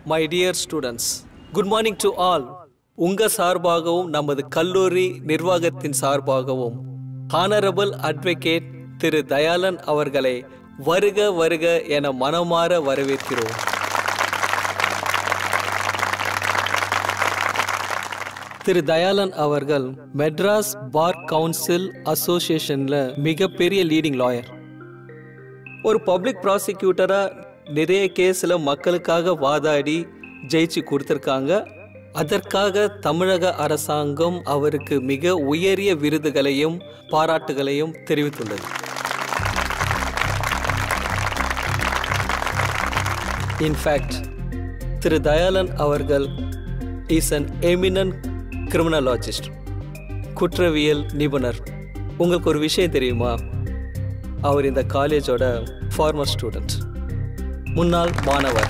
My dear students good morning to all உங்க சார்பாகவும் நமது கல்லூரி நிர்வாகத்தின் சார்பாகவும் ஹானரபிள் அட்வொகேட் திரு தயாளன் அவர்களை வருக வருக என மனமாற வரவேற்கிறோம் திரு தயாளன் அவர்கள் மெட்ராஸ் பார் கவுன்சில் அசோசியேஷன்ல மிகப்பெரிய லீடிங் லாயர் ஒரு பப்ளிக் ப்ராசிக்யூட்டரா நிறைய கேஸில் மக்களுக்காக வாதாடி ஜெயிச்சு கொடுத்துருக்காங்க அதற்காக தமிழக அரசாங்கம் அவருக்கு மிக உயரிய விருதுகளையும் பாராட்டுகளையும் தெரிவித்துள்ளது இன்ஃபேக்ட் திரு தயாளன் அவர்கள் இஸ் அன் எமினன்ட் கிரிமினலாஜிஸ்ட் குற்றவியல் நிபுணர் உங்களுக்கு ஒரு விஷயம் தெரியுமா அவர் இந்த காலேஜோட ஃபார்மர் ஸ்டூடெண்ட் முன்னாள் மாணவர்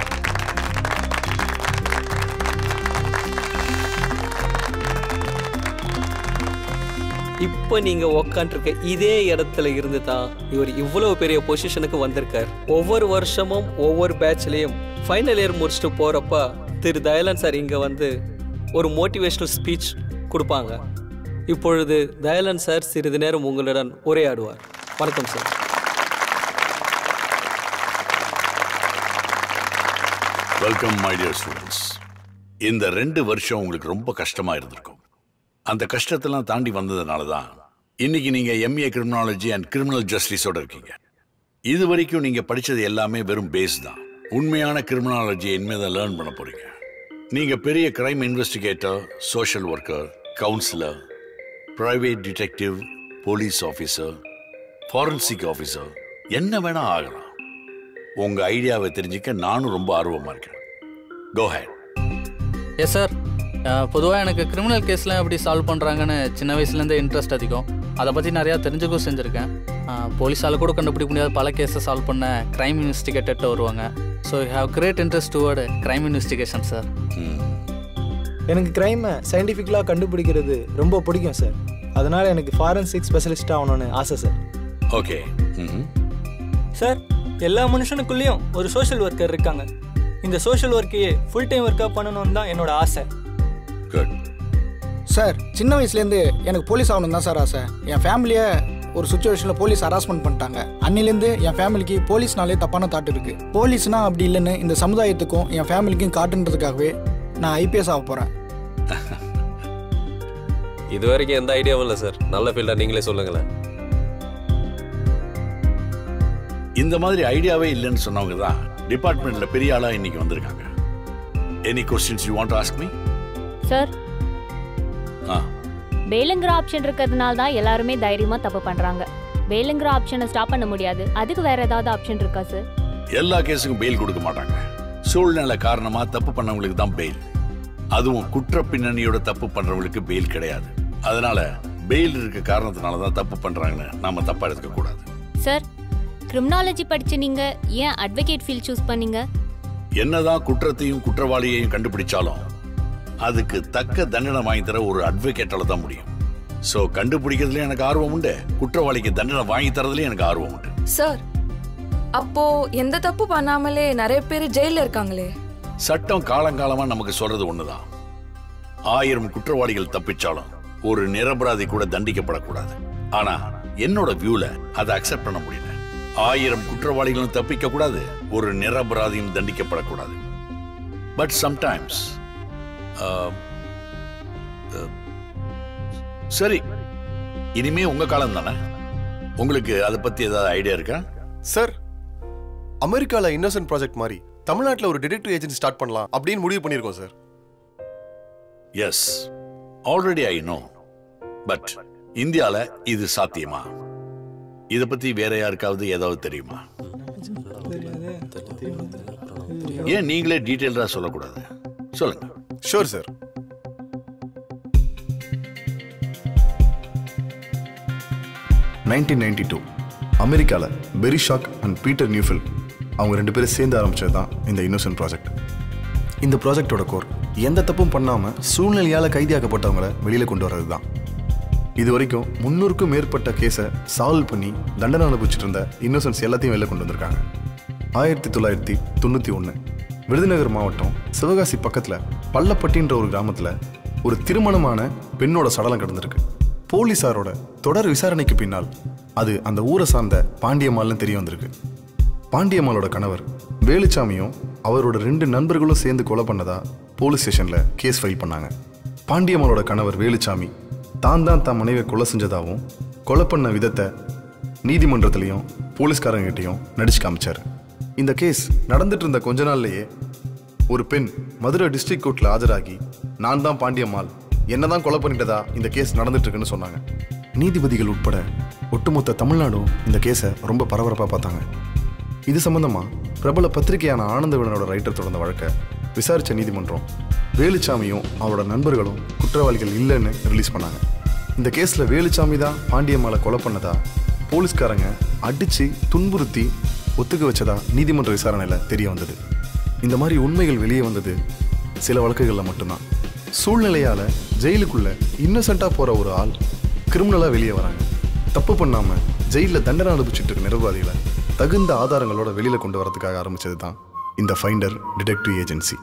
இப்போ நீங்க உக்காண்டிருக்க இதே இடத்துல இருந்து தான் இவர் இவ்வளவு பெரிய பொசிஷனுக்கு வந்திருக்கார் ஒவ்வொரு வருஷமும் ஒவ்வொரு பேட்ச்லயும் ஃபைனல் இயர் முடிச்சுட்டு போறப்ப திரு தயாளன் சார் இங்க வந்து ஒரு மோட்டிவேஷனல் ஸ்பீச் கொடுப்பாங்க இப்பொழுது தயாளன் சார் சிறிது நேரம் உங்களுடன் உரையாடுவார் வணக்கம் sir welcome my dear students இந்த ரெண்டு வருஷம் உங்களுக்கு ரொம்ப கஷ்டமா இருந்திருக்கும் அந்த கஷ்டத்தெல்லாம் தாண்டி வந்ததுனால தான் இன்னைக்கு நீங்க எம்ஏ கிரிமினாலஜி அண்ட் கிரிமினல் ஜஸ்டிஸோட இருக்கீங்க இது வரைக்கும் நீங்க படிச்சது எல்லாமே வெறும் பேஸ் தான் உண்மையான கிரிமினாலஜியை இனிமே தான் லேர்ன் பண்ண போறீங்க நீங்க பெரிய crime investigator social worker counsellor private detective police officer forensic officer என்ன வேணா ஆகலாம் உங்க ஐடியாவை தெரிஞ்சுக்க நானும் ரொம்ப ஆர்வமா இருக்கேன் கோ ஹேட் எஸ் சார் பொதுவாக எனக்கு கிரிமினல் கேஸ்லாம் எப்படி சால்வ் பண்ணுறாங்கன்னு சின்ன வயசுலேருந்தே இன்ட்ரெஸ்ட் அதிகம் அதை பற்றி நிறையா தெரிஞ்சுக்கவும் செஞ்சுருக்கேன் போலீஸால் கூட கண்டுபிடிக்க முடியாத பல கேஸை சால்வ் பண்ண க்ரைம் இன்வெஸ்டிகேட்டர்கிட்ட வருவாங்க so you have great interest toward crime investigation sir எனக்கு க்ரைமை சயின்டிஃபிக்கலாக கண்டுபிடிக்கிறது ரொம்ப பிடிக்கும் சார் அதனால் எனக்கு ஃபாரன்சிக் ஸ்பெஷலிஸ்ட் ஆகணும்னு ஆசை சார் ஓகே சார் எல்லா மனுஷனுக்குள்ளேயும் ஒரு சோஷியல் ஒர்க்கர் இருக்காங்க இந்த சோஷியல் ஒர்க்கையே ஃபுல் டைம் ஒர்க்காக பண்ணணும்னு தான் என்னோட ஆசை குட் சார் சின்ன வயசுலேருந்து எனக்கு போலீஸ் ஆகணும் தான் சார் ஆசை என் ஃபேமிலியை ஒரு சுச்சுவேஷனில் போலீஸ் ஹராஸ்மெண்ட் பண்ணிட்டாங்க அன்னிலேருந்து என் ஃபேமிலிக்கு போலீஸ்னாலே தப்பான தாட் இருக்கு போலீஸ்னா அப்படி இல்லைன்னு இந்த சமுதாயத்துக்கும் என் ஃபேமிலிக்கும் காட்டுன்றதுக்காகவே நான் ஐபிஎஸ் ஆக போகிறேன் இது வரைக்கும் எந்த ஐடியாவும் இல்லை சார் நல்ல ஃபீல்டாக நீங்களே சொல்லுங்களேன் இந்த மாதிரி ஐடியாவே இல்லைன்னு சொன்னவங்க தான் டிபார்ட்மெண்ட்ல பெரிய ஆளா இன்னைக்கு வந்திருக்காங்க any questions you want ask me sir ஆ பேலுங்கிற ஆப்ஷன் இருக்கிறதுனால தான் எல்லாருமே தைரியமா தப்பு பண்றாங்க பேலுங்கிற ஆப்ஷனை ஸ்டாப் பண்ண முடியாது அதுக்கு வேற ஏதாவது ஆப்ஷன் இருக்கா சார் எல்லா கேஸுக்கும் பெயில் கொடுக்க மாட்டாங்க சூழ்நிலை காரணமா தப்பு பண்ணவங்களுக்கு தான் பெயில் அதுவும் குற்ற பின்னணியோட தப்பு பண்றவங்களுக்கு பெயில் கிடையாது அதனால பெயில் இருக்க காரணத்தினால தான் தப்பு பண்றாங்கன்னு நாம தப்பா எடுத்துக்க கூடாது சார் கிரிமினாலஜி படிச்ச நீங்க ஏன் அட்வொகேட் ஃபீல்ட் சூஸ் பண்ணீங்க என்னதான் குற்றத்தையும் குற்றவாளியையும் கண்டுபிடிச்சாலும் அதுக்கு தக்க தண்டனை வாங்கி தர ஒரு அட்வொகேட்டால தான் முடியும் சோ கண்டுபிடிக்கிறதுல எனக்கு ஆர்வம் உண்டு குற்றவாளிக்கு தண்டனை வாங்கி தரதுலயும் எனக்கு ஆர்வம் உண்டு சார் அப்போ எந்த தப்பு பண்ணாமலே நிறைய பேர் ஜெயில இருக்காங்களே சட்டம் காலங்காலமா நமக்கு சொல்றது ஒண்ணுதான் ஆயிரம் குற்றவாளிகள் தப்பிச்சாலும் ஒரு நிரபராதி கூட தண்டிக்கப்படக்கூடாது ஆனா என்னோட வியூல அதை அக்செப்ட் பண்ண முடியல ஆயிரம் குற்றவாளிகளும் தப்பிக்க கூடாது ஒரு நிரபராதியும் தண்டிக்கப்படக்கூடாது பட் சம்டைம்ஸ் சரி இனிமே உங்க காலம் தானே உங்களுக்கு அதை பத்தி ஏதாவது ஐடியா இருக்கா சார் அமெரிக்கால இன்னோசன்ட் ப்ராஜெக்ட் மாதிரி தமிழ்நாட்டில் ஒரு டிடெக்டிவ் ஏஜென்சி ஸ்டார்ட் பண்ணலாம் அப்படின்னு முடிவு பண்ணியிருக்கோம் sir yes already I know but இந்தியால இது சாத்தியமா இத பத்தி வேற யாருக்காவது ஏதாவது தெரியுமா ஏன் நீங்களே டீட்டெயிலா சொல்லக்கூடாது சொல்லுங்க sure sir nineteen ninety two அமெரிக்காவில் பெரி ஷாக் அண்ட் பீட்டர் நியூஃபில் அவங்க ரெண்டு பேரும் சேர்ந்து ஆரம்பிச்சது தான் இந்த இன்னோசன்ட் ப்ராஜெக்ட் இந்த ப்ராஜெக்டோட கோர் எந்த தப்பும் பண்ணாமல் சூழ்நிலையால் கைதியாக்கப்பட்டவங்கள வெளியில் கொண்டு வர்றது தான் இது வரைக்கும் முந்நூறுக்கும் மேற்பட்ட கேஸை சால்வ் பண்ணி தண்டனை அனுபவிச்சுட்டு இருந்த இன்னோசன்ஸ் எல்லாத்தையும் வெளில கொண்டு வந்திருக்காங்க ஆயிரத்தி தொள்ளாயிரத்தி தொண்ணூற்றி ஒன்று விருதுநகர் மாவட்டம் சிவகாசி பக்கத்தில் பள்ளப்பட்டின்ற ஒரு கிராமத்தில் ஒரு திருமணமான பெண்ணோட சடலம் கிடந்திருக்கு போலீஸாரோட தொடர் விசாரணைக்கு பின்னால் அது அந்த ஊரை சார்ந்த பாண்டியம்மாள்னு தெரிய வந்திருக்கு பாண்டியம்மாளோட கணவர் வேலுச்சாமியும் அவரோட ரெண்டு நண்பர்களும் சேர்ந்து கொலை பண்ணதா போலீஸ் ஸ்டேஷனில் கேஸ் ஃபைல் பண்ணாங்க பாண்டியம்மாளோட கணவர் வேலுச்சாமி தான் தான் தான் மனைவியை கொலை செஞ்சதாகவும் கொலை பண்ண விதத்தை நீதிமன்றத்திலையும் போலீஸ்காரங்கிட்டையும் நடிச்சு காமிச்சார் இந்த கேஸ் நடந்துட்டு இருந்த கொஞ்ச நாள்லயே ஒரு பெண் மதுரை டிஸ்ட்ரிக்ட் கோர்ட்டில் ஆஜராகி நான் தான் பாண்டியம்மாள் என்னதான் கொலை பண்ணிட்டதா இந்த கேஸ் நடந்துட்டு இருக்குன்னு சொன்னாங்க நீதிபதிகள் உட்பட ஒட்டுமொத்த தமிழ்நாடும் இந்த கேஸை ரொம்ப பரபரப்பாக பார்த்தாங்க இது சம்பந்தமா பிரபல பத்திரிகையான ஆனந்த விடனோட ரைட்டர் தொடர்ந்த வழக்கை விசாரிச்ச நீதிமன்றம் வேலுச்சாமியும் அவரோட நண்பர்களும் குற்றவாளிகள் இல்லைன்னு ரிலீஸ் பண்ணாங்க இந்த கேஸ்ல வேலுச்சாமி தான் பாண்டியம்மாளை கொலை பண்ணதா போலீஸ்காரங்க அடிச்சு துன்புறுத்தி ஒத்துக்க வச்சதா நீதிமன்ற விசாரணையில் தெரிய வந்தது இந்த மாதிரி உண்மைகள் வெளியே வந்தது சில வழக்குகளில் மட்டும்தான் சூழ்நிலையால ஜெயிலுக்குள்ள இன்னசென்ட்டாக போற ஒரு ஆள் கிரிமினலாக வெளியே வராங்க தப்பு பண்ணாம ஜெயிலில் தண்டனை அனுபவிச்சுட்டு இருக்க நிர்வாகிகளை தகுந்த ஆதாரங்களோட வெளியில கொண்டு வரதுக்காக ஆரம்பிச்சது தான் இந்த finder detective agency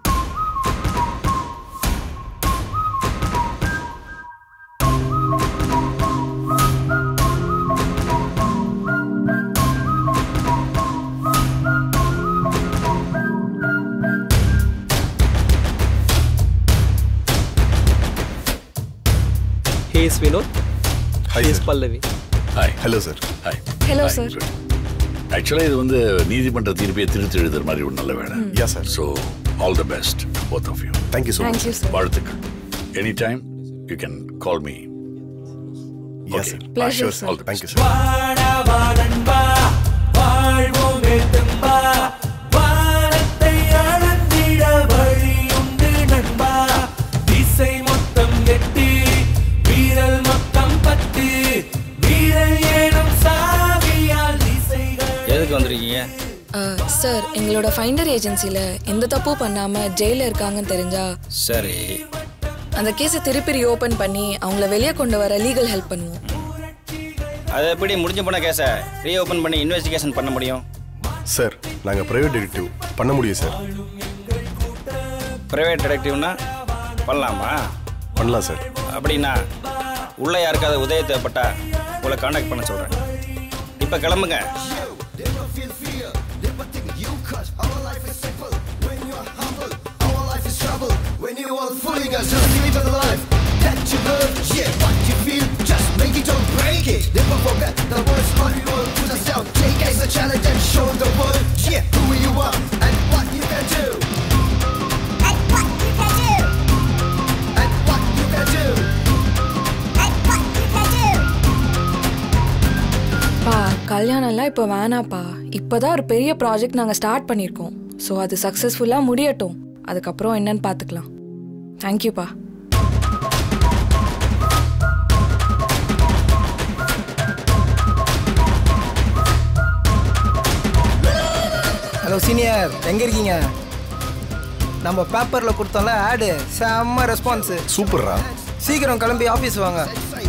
He is Vinod. Hi, He is sir. Pallavi. Hi hello sir hi Hello, sir. ஆக்சுவலாக இது வந்து நீதிமன்ற தீர்ப்பையை திருத்தி எழுதுற மாதிரி ஒரு நல்ல வேலை yeah sir so all the best both of you thank you so Thank much you, sir. வாழ்த்துக்கள் any time you can call me yeah sir Pleasure, sir. All the thank you sir வாழ்வோமே தெம்பா வானத்தை அளந்திட வழியுண்டு நண்பா திசை மொத்தம் எட்டு வீரல் மொத்தம் பத்து வீரல் ஏனும் சாவியால் திசைகள் எதுக்கு வந்திருக்கீங்க சார் எங்களோட ஃபைண்டர் ஏஜென்சில எந்த தப்பும் பண்ணாம ஜெயில இருக்காங்கன்னு தெரிஞ்சா சரி அந்த கேஸை திருப்பி ரீஓபன் பண்ணி அவங்கள வெளியே கொண்டு வர லீகல் ஹெல்ப் பண்ணுவோம் அது எப்படி முடிஞ்சு போன கேஸை ரீஓபன் பண்ணி இன்வெஸ்டிகேஷன் பண்ண முடியும் சார் நாங்கள் ப்ரைவேட் டிடெக்டிவ் பண்ண முடியும் சார் பிரைவேட் டிடெக்டிவ்னா பண்ணலாமா பண்ணலாம் சார் அப்படின்னா உள்ள யாருக்காவது உதவி தேவைப்பட்டா உங்களை காண்டாக்ட் பண்ண சொல்கிறேன் இப்போ கிளம்புங்க When you all fooling us, just live the life that you love. Yeah, what you feel, just make it, don't break it. Never forget the worst part we all put us down. Take it as a challenge and show the world, yeah, who you are and what you can do. And what you can do. And what you can do. And what you can do. பா கல்யாணம்லாம் இப்போ வேணாப்பா இப்போதான் ஒரு பெரிய project நாங்கள் start பண்ணியிருக்கோம் so அது சக்ஸஸ்ஃபுல்லாக முடியட்டும் அதுக்கப்புறம் என்னன்னு பார்த்துக்கலாம் தேங்க்யூப்பா ஹலோ சீனியர் எங்கே இருக்கீங்க நம்ம பேப்பரில் கொடுத்தோம்ல ஆடு செம்ம ரெஸ்பான்ஸு சூப்பர்ரா சீக்கிரம் கிளம்பி ஆஃபீஸ் வாங்க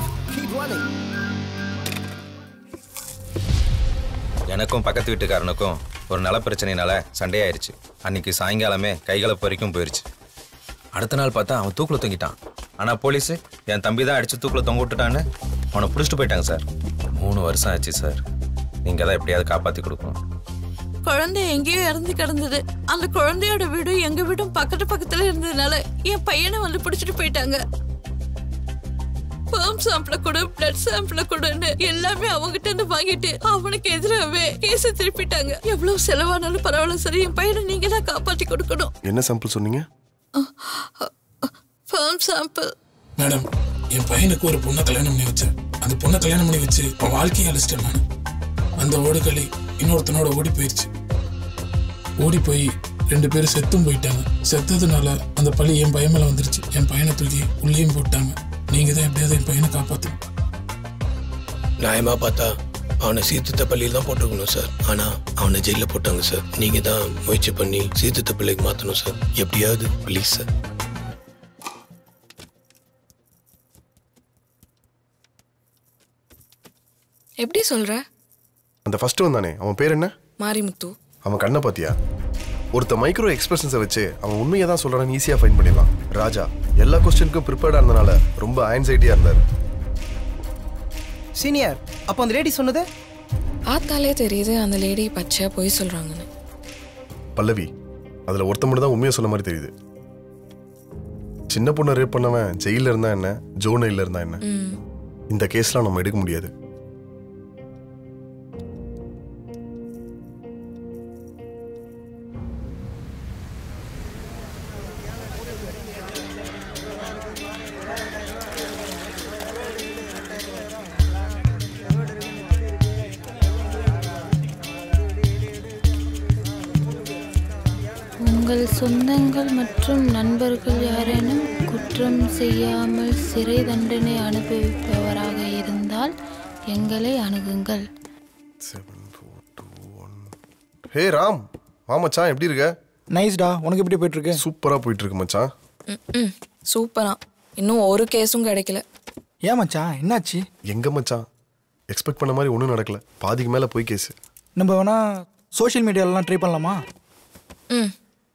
எனக்கும் பக்கத்து வீட்டுக்காரனுக்கும் ஒரு நல பிரச்சனைனால சண்டையாயிருச்சு அன்னைக்கு சாயங்காலமே கைகளை வரைக்கும் போயிருச்சு அடுத்த நாள் பார்த்தா அவன் தூக்கில் தொங்கிட்டான் ஆனால் போலீஸு என் தம்பி தான் அடித்து தூக்கில் தொங்க விட்டுட்டான்னு அவனை பிடிச்சிட்டு போயிட்டாங்க சார் மூணு வருஷம் ஆச்சு சார் நீங்கள் தான் எப்படியாவது காப்பாற்றி கொடுக்கணும் குழந்தை எங்கேயோ இறந்து கிடந்தது அந்த குழந்தையோட வீடும் எங்க வீடும் பக்கத்து பக்கத்துல இருந்ததுனால என் பையனை வந்து பிடிச்சிட்டு போயிட்டாங்க ஸ்பெர்ம் சாம்பிள கொடு பிளட் சாம்பிள கொடுன்னு எல்லாமே அவங்ககிட்ட இருந்து வாங்கிட்டு அவனுக்கு எதிராகவே கேஸ திருப்பிட்டாங்க எவ்வளவு செலவானாலும் பரவாயில்ல சரி என் பையனை நீங்க தான் காப்பாத்தி கொடுக்கணும் என்ன சாம்பிள் சொன்னீங்க ஸ்பெர்ம் சாம்பிள் மேடம் என் பையனுக்கு ஒரு பொண்ணை கல்யாணம் பண்ணி வச்சேன் அந்த பொண்ணை கல்யாணம் பண்ணி வச்சு இப்போ வாழ்க்கையை அழிச்சிட்டேன் நான் அந்த ஓடுகளி இன்னொருத்தனோட ஓடி போயிடுச்சு ஓடி போய் ரெண்டு பேரும் செத்தும் போயிட்டாங்க செத்ததுனால அந்த பழி என் பையன் மேல வந்துருச்சு என் பையனை தூக்கி உள்ளேயும் போட்டாங்க நீங்க தான் எப்படியாவது என் பையனை காப்பாத்தணும் நியாயமா பார்த்தா அவனை சீர்திருத்த பள்ளியில் தான் போட்டிருக்கணும் சார் ஆனா அவனை ஜெயிலில் போட்டாங்க சார் நீங்க தான் முயற்சி பண்ணி சீர்திருத்த பள்ளிக்கு மாத்தணும் சார் எப்படியாவது ப்ளீஸ் சார் எப்படி சொல்ற அந்த ஃபர்ஸ்ட் வந்தானே அவன் பேர் என்ன மாரிமுத்து அவன் கண்ணை பாத்தியா ஒருத்த மைக்ரோ எக்ஸ்பிரஷன்ஸை வச்சு அவன் உண்மையை தான் சொல்றான்னு ஈஸியாக ஃபைன் பண்ணிடலாம் ராஜா எல்லா கொஸ்டினுக்கும் ப்ரிப்பேர்டாக இருந்தனால ரொம்ப ஆன்சைட்டியாக இருந்தார் சீனியர் அப்போ அந்த லேடி சொன்னது பார்த்தாலே தெரியுது அந்த லேடி பச்சையா போய் சொல்றாங்கன்னு பல்லவி அதில் ஒருத்த மட்டும் தான் உண்மையை சொன்ன மாதிரி தெரியுது சின்ன பொண்ணை ரேப் பண்ணவன் ஜெயிலில் இருந்தா என்ன ஜோனையில் இருந்தா என்ன ம் இந்த கேஸ்லாம் நம்ம எடுக்க முடியாது உங்கள் சொந்தங்கள் மற்றும் நண்பர்கள் யாரேனும் குற்றம் செய்யாமல் சிறை தண்டனை அனுபவிப்பவராக இருந்தால் எங்களை அணுகுங்கள் ஹே ராம் வா மச்சான் எப்படி இருக்க நைஸ்டா உனக்கு எப்படி போயிட்டு இருக்கு சூப்பராக போயிட்டு இருக்கு மச்சான் ம் சூப்பரா இன்னும் ஒரு கேஸும் கிடைக்கல ஏன் மச்சான் என்னாச்சு எங்க மச்சான் எக்ஸ்பெக்ட் பண்ண மாதிரி ஒன்றும் நடக்கல பாதிக்கு மேலே போய் கேஸ் நம்ம வேணா சோஷியல் மீடியாலலாம் ட்ரை பண்ணலாமா ம்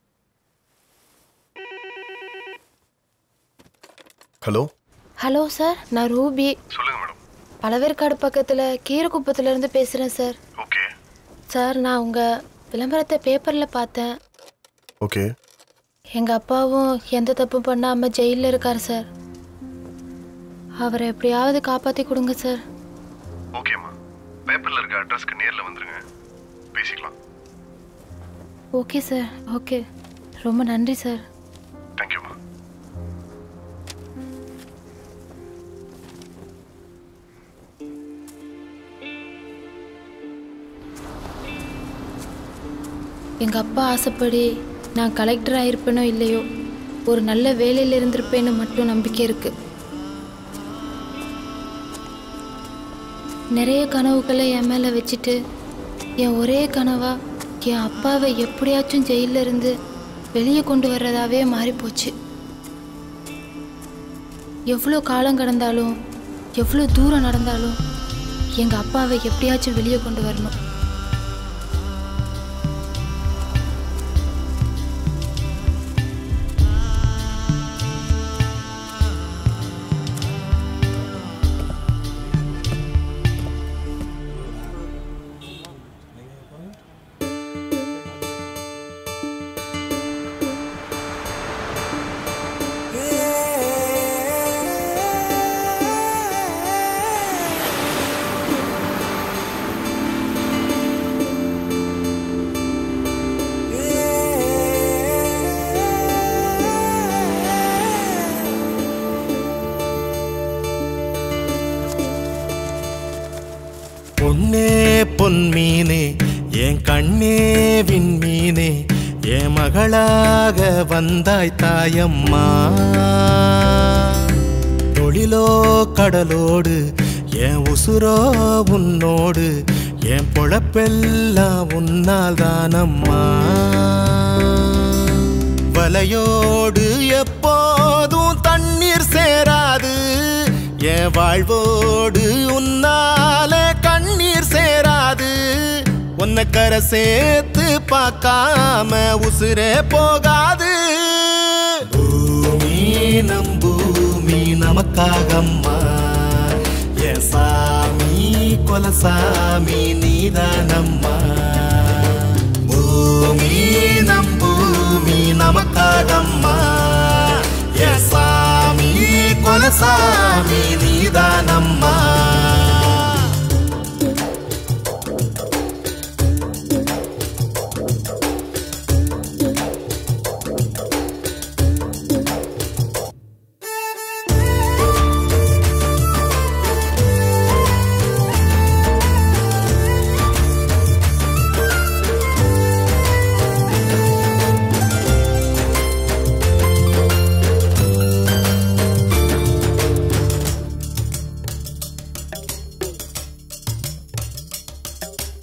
ஹலோ ஹலோ சார் நான் ரூபி சொல்லுங்க மேடம் பழவேற்காடு பக்கத்தில் கீரக்குப்பத்துலேருந்து பேசுகிறேன் சார் ஓகே சார் நான் உங்கள் விளம்பரத்தை பேப்பரில் பார்த்தேன் ஓகே எங்கள் அப்பாவும் எந்த தப்பும் பண்ணாமல் ஜெயிலில் இருக்கார் சார் அவரை எப்படியாவது காப்பாற்றி கொடுங்க சார் ஓகேம்மா பேப்பரில் இருக்க அட்ரஸ்க்கு நேரில் வந்துருங்க பேசிக்கலாம் ஓகே சார் ஓகே ரொம்ப நன்றி சார் தேங்க்யூம்மா எங்கள் அப்பா ஆசைப்படி நான் கலெக்டர் ஆயிருப்பேனோ இல்லையோ ஒரு நல்ல வேலையில் இருந்திருப்பேன்னு மட்டும் நம்பிக்கை இருக்கு நிறைய கனவுகளை என் மேலே வச்சுட்டு என் ஒரே கனவா என் அப்பாவை எப்படியாச்சும் ஜெயிலில் இருந்து வெளியே கொண்டு வர்றதாவே மாறிப்போச்சு எவ்வளோ காலம் கடந்தாலும் எவ்வளோ தூரம் நடந்தாலும் எங்கள் அப்பாவை எப்படியாச்சும் வெளியே கொண்டு வரணும் பொன்னே பொன்மீனே என் கண்ணே விண்மீனே என் மகளாக வந்தாய் தாயம்மா தொழிலோ கடலோடு என் உசுரோ உன்னோடு என் பொழப்பெல்லாம் உன்னால் தானம்மா வலையோடு எப்போதும் தண்ணீர் சேராது என் வாழ்வோடு உன்னால கண்ணீர் சேராது உன்னை கரை சேர்த்து பார்க்காம உசுரே போகாது பூமி நம் பூமி நமக்காகம்மா என் சாமி கொலசாமி நீதானம்மா பூமி நம் பூமி நமக்காகம்மா என் சாமி கொலசாமி நீதானம்மா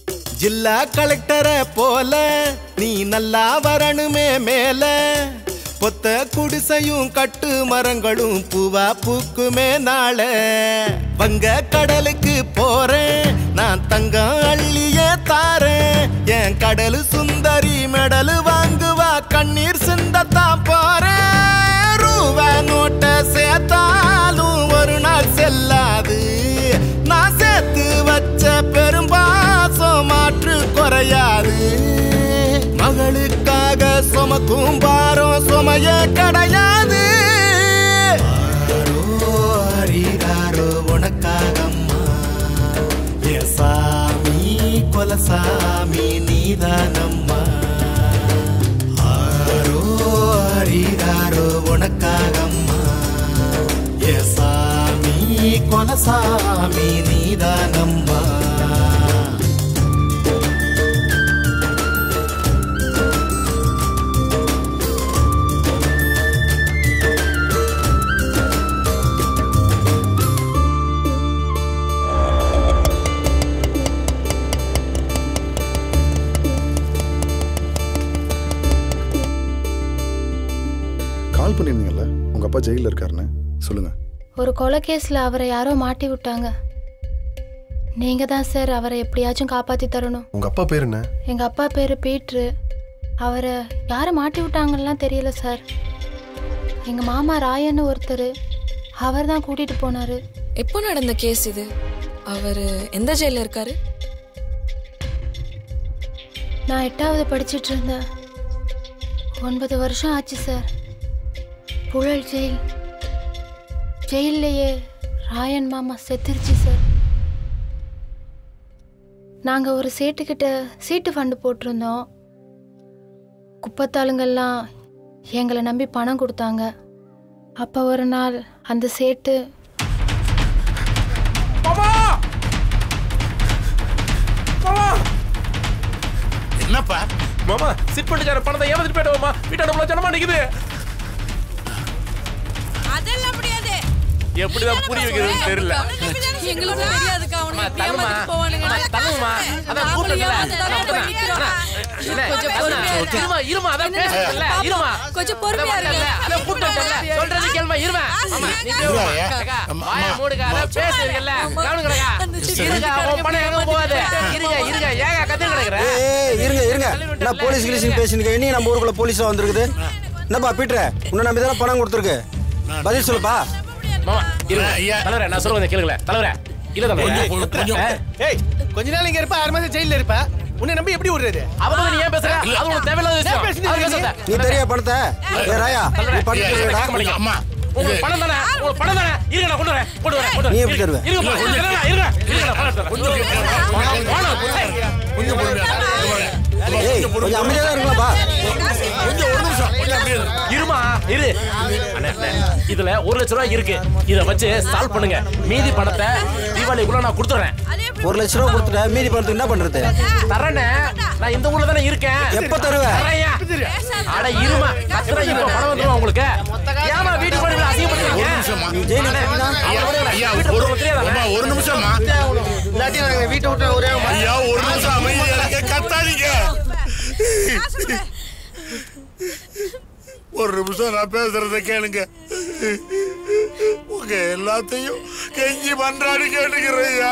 ஜில்லா கலெக்டரை போல நீ நல்லா வரணுமே மேல பொத்த குடிசையும் கட்டு மரங்களும் பூவா பூக்குமே நாள வங்க கடலுக்கு போறேன் நான் தங்கம் அள்ளியே தாரேன் என் கடலு சுந்தரி மெடலு வாங்குவா கண்ணீர் சிந்தத்தான் போறேன் ரூபா நோட்ட சேர்த்தாலும் ஒரு நாள் செல்லாது நான் சேர்த்து வச்ச பெரும்பாசம் மாற்று குறையாது மகளுக்காக சுமக்கும் பாரம் சுமைய கிடையாது ஆரோ அரிகாரோ உனக்காகம்மா ஏ சாமி கொலசாமி நீதானம்மா ஆரோ அரிகாரோ உனக்காகம்மா ஏ சாமி கொலசாமி நீதானம்மா கால் பண்ணியிருந்தீங்கல்ல உங்க அப்பா ஜெயிலில் இருக்காருன்னு சொல்லுங்க ஒரு கொலை கேஸில் அவரை யாரோ மாட்டி விட்டாங்க நீங்கள் தான் சார் அவரை எப்படியாச்சும் காப்பாற்றி தரணும் உங்க அப்பா பேர் என்ன எங்கள் அப்பா பேர் பீட்ரு அவரை யாரை மாட்டி விட்டாங்கலாம் தெரியல சார் எங்கள் மாமா ராயன்னு ஒருத்தர் அவர் தான் கூட்டிகிட்டு போனார் எப்போ நடந்த கேஸ் இது அவர் எந்த ஜெயிலில் இருக்காரு நான் எட்டாவது படிச்சிட்டு இருந்தேன் ஒன்பது வருஷம் ஆச்சு சார் புழல் ஜெயில் ஜெயில்லையே ராயன் மாமா செத்துருச்சு சார் நாங்கள் ஒரு சேட்டுக்கிட்ட சீட்டு ஃபண்டு போட்டிருந்தோம் குப்பத்தாளுங்கெல்லாம் எங்களை நம்பி பணம் கொடுத்தாங்க அப்போ ஒரு நாள் அந்த சேட்டு என்னப்பா மாமா சிட் பண்ணிக்கார பணத்தை ஏமாத்திட்டு போயிட்டோமா வீட்டாண்ட ஜனமா நிக்குது அதெல்லாம் முடியாது எப்படிதான் புரிய வைக்கிறதுன்னு தெரியல எங்களுக்கு தெரியாதுக்கா அவனுக்கு தள்ளுமா. ஏமாத்திட்டு போவானுங்க அம்மா, தள்ளுமா. அதான் கூப்பிட்டேன்ல. கொஞ்சம் பொறுமையா இருங்க. இருமா இருமா அதான் பேசுறேன்ல இருமா கொஞ்சம் பொறுமையா இருங்க. அதான் கூப்பிட்டேன்ல சொல்றது கேளுமா இருமா ஆமா நீ இருமா. அக்கா, வாயை மூடுக்கா அதான் பேசுறீங்கல்ல கவனிக்கடா இருங்க உன் பணம் எங்க போகாது இருங்க இருங்க ஏங்க கத்து கிடக்குற ஏய் இருங்க இருங்க நான் போலீஸ் கிலீஸ்னு பேசினுக்க இனி நம்ம ஊருக்குள்ள போலீஸா வந்திருக்குது என்னப்பா பீட்ரு உன்னை நம்பி தானே பணம் கொடுத்துருக்கு பதில் சொல்லுப்பா மாமா இருங்க தலைவரே நான் சொல்லுவேன் கேளுங்களேன் தலைவரே இல்ல தலைவரே ஏய் கொஞ்ச நாள் இங்க இருப்ப ஆறு மாசம் ஜெயில இருப்ப உன்னை நம்பி எப்படி விடுறது அவங்க நீ ஏன் பேசுற அது உனக்கு தேவையில்லாத விஷயம் ஏன் பேசுனீங்க அது நீங்க? நீ பேசாத தெரிய பணத்தை ஏ ராயா நீ பணத்தை அம்மா உங்களுக்கு பணம் தானே உங்களுக்கு பணம் தானே இருங்க நான் கொண்டு வரேன் கொண்டு வரேன் கொண்டு நீ வரேன் எப்படி தருவ? இருங்க இருங்க இருங்க இருங்க நான் பணம் தரேன் பணம் பணம் ஏய் கொஞ்சம் அமைதியா தான் இருக்கலாம்ப்பா கொஞ்சம் ஒரு நிமிஷம் கொஞ்சம் அப்படியே இரு. இருமா இரு அண்ணே, அண்ணே, இதுல ஒரு லட்ச ரூபாய் இருக்கு இத வச்சு சால்வ் பண்ணுங்க மீதி பணத்தை தீபாவளிக்குள்ள நான் கொடுத்துறேன் ஒரு லட்ச ரூபா கொடுத்துட்ட மீதி பணத்துக்கு என்ன பண்றது தரேனே நான் இந்த ஊர்ல தானே இருக்கேன் எப்ப தருவ? தரேன்யா. அட இருமா கத்துறா இப்ப பணம் வந்துரும் உங்களுக்கு ஏமா வீட்டுக்கு போய் இவ்வளவு அசிங்கப்படுறீங்க நீ ஜெயிலுக்கு போனா? ஐயா, ஒரு ஒரு நிமிஷமா இல்லாட்டி நாங்க வீட்டை விட்டு ஒரே ஐயா ஒரு நிமிஷம் அமைதியா இருங்க கத்தாதீங்க ஒரு நிமிஷம் நான் பேசுறத கேளுங்க உங்க எல்லாத்தையும் கெஞ்சி பண்றாடி கேட்டுக்கிறையா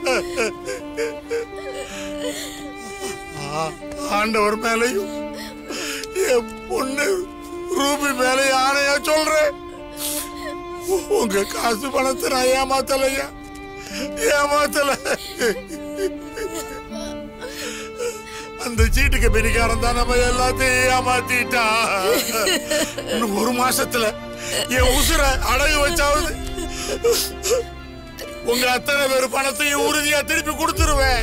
ஆண்டவர் மேலையும் என் பொண்ணு ரூபி மேலையும் ஆணையா சொல்றேன் உங்க காசு பணத்தை நான் ஏமாத்தலையா ஏமாத்தல அந்த சீட்டுக்கு பெரிகாரம் தான் நம்ம எல்லாத்தையும் ஏமாத்திட்டா இன்னும் ஒரு மாசத்துல என் உசுர அடகு வச்சாவது உங்க அத்தனை பேர் பணத்தையும் உறுதியா திருப்பி கொடுத்துருவேன்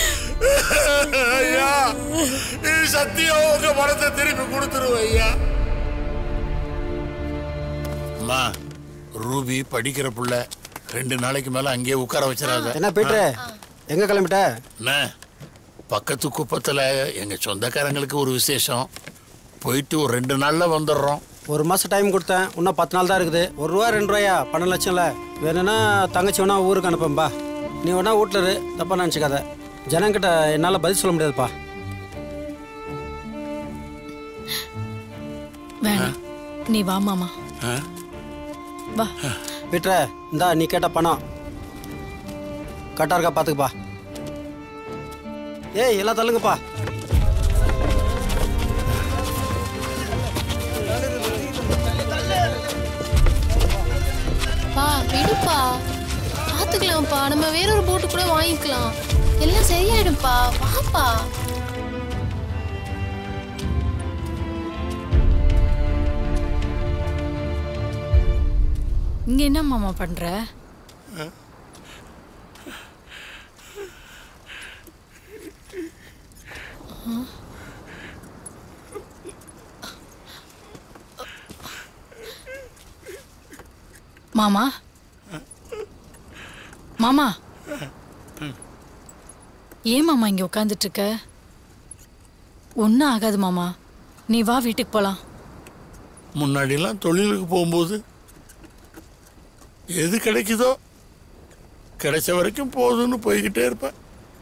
ஐயா இது சத்தியம் உங்க பணத்தை திருப்பி கொடுத்துருவேன் ஐயா அம்மா ரூபி படிக்கிற புள்ள ரெண்டு நாளைக்கு மேல அங்கேயே உட்கார வச்சிடாத என்ன பீட்ரு எங்க கிளம்பிட்ட அண்ணே, பக்கத்து குப்பத்துல எங்க சொந்தக்காரங்களுக்கு ஒரு விசேஷம் போயிட்டு ஒரு ரெண்டு நாள்ல வந்துடுறோம் ஒரு மாசம் டைம் கொடுத்தேன் இன்னும் பத்து நாள் தான் இருக்குது ஒரு ரூபா ரெண்டு ரூபாயா பன்னெண்டு லட்சம்ல வேணும்னா தங்கச்சி வேணா ஊருக்கு அனுப்பம்பா நீ வேணா வீட்டில் இரு தப்பா நினச்சிக்காத ஜனங்கிட்ட என்னால் பதில் சொல்ல முடியாதுப்பா வேணாம் நீ வா மாமா வா விட்டுற இந்தா நீ கேட்ட பணம் கரெக்டாக இருக்கா பார்த்துக்குப்பா ஏய் எல்லாம் தள்ளுங்கப்பா பா விடுப்பா பார்த்துக்கலாம்ப்பா நம்ம வேற ஒரு போட்டு கூட வாங்கிக்கலாம் எல்லாம் சரியாயிடும்ப்பா வாப்பா இங்க என்ன மாமா பண்ற ஆ? மாமா மாமா ஏன் மாமா இங்க உட்காந்துட்டு இருக்க ஒன்றும் ஆகாது மாமா நீ வா வீட்டுக்கு போலாம் முன்னாடிலாம் தொழிலுக்கு போகும்போது எது கிடைக்குதோ கிடைச்ச வரைக்கும் போதும்னு போய்கிட்டே இருப்பேன்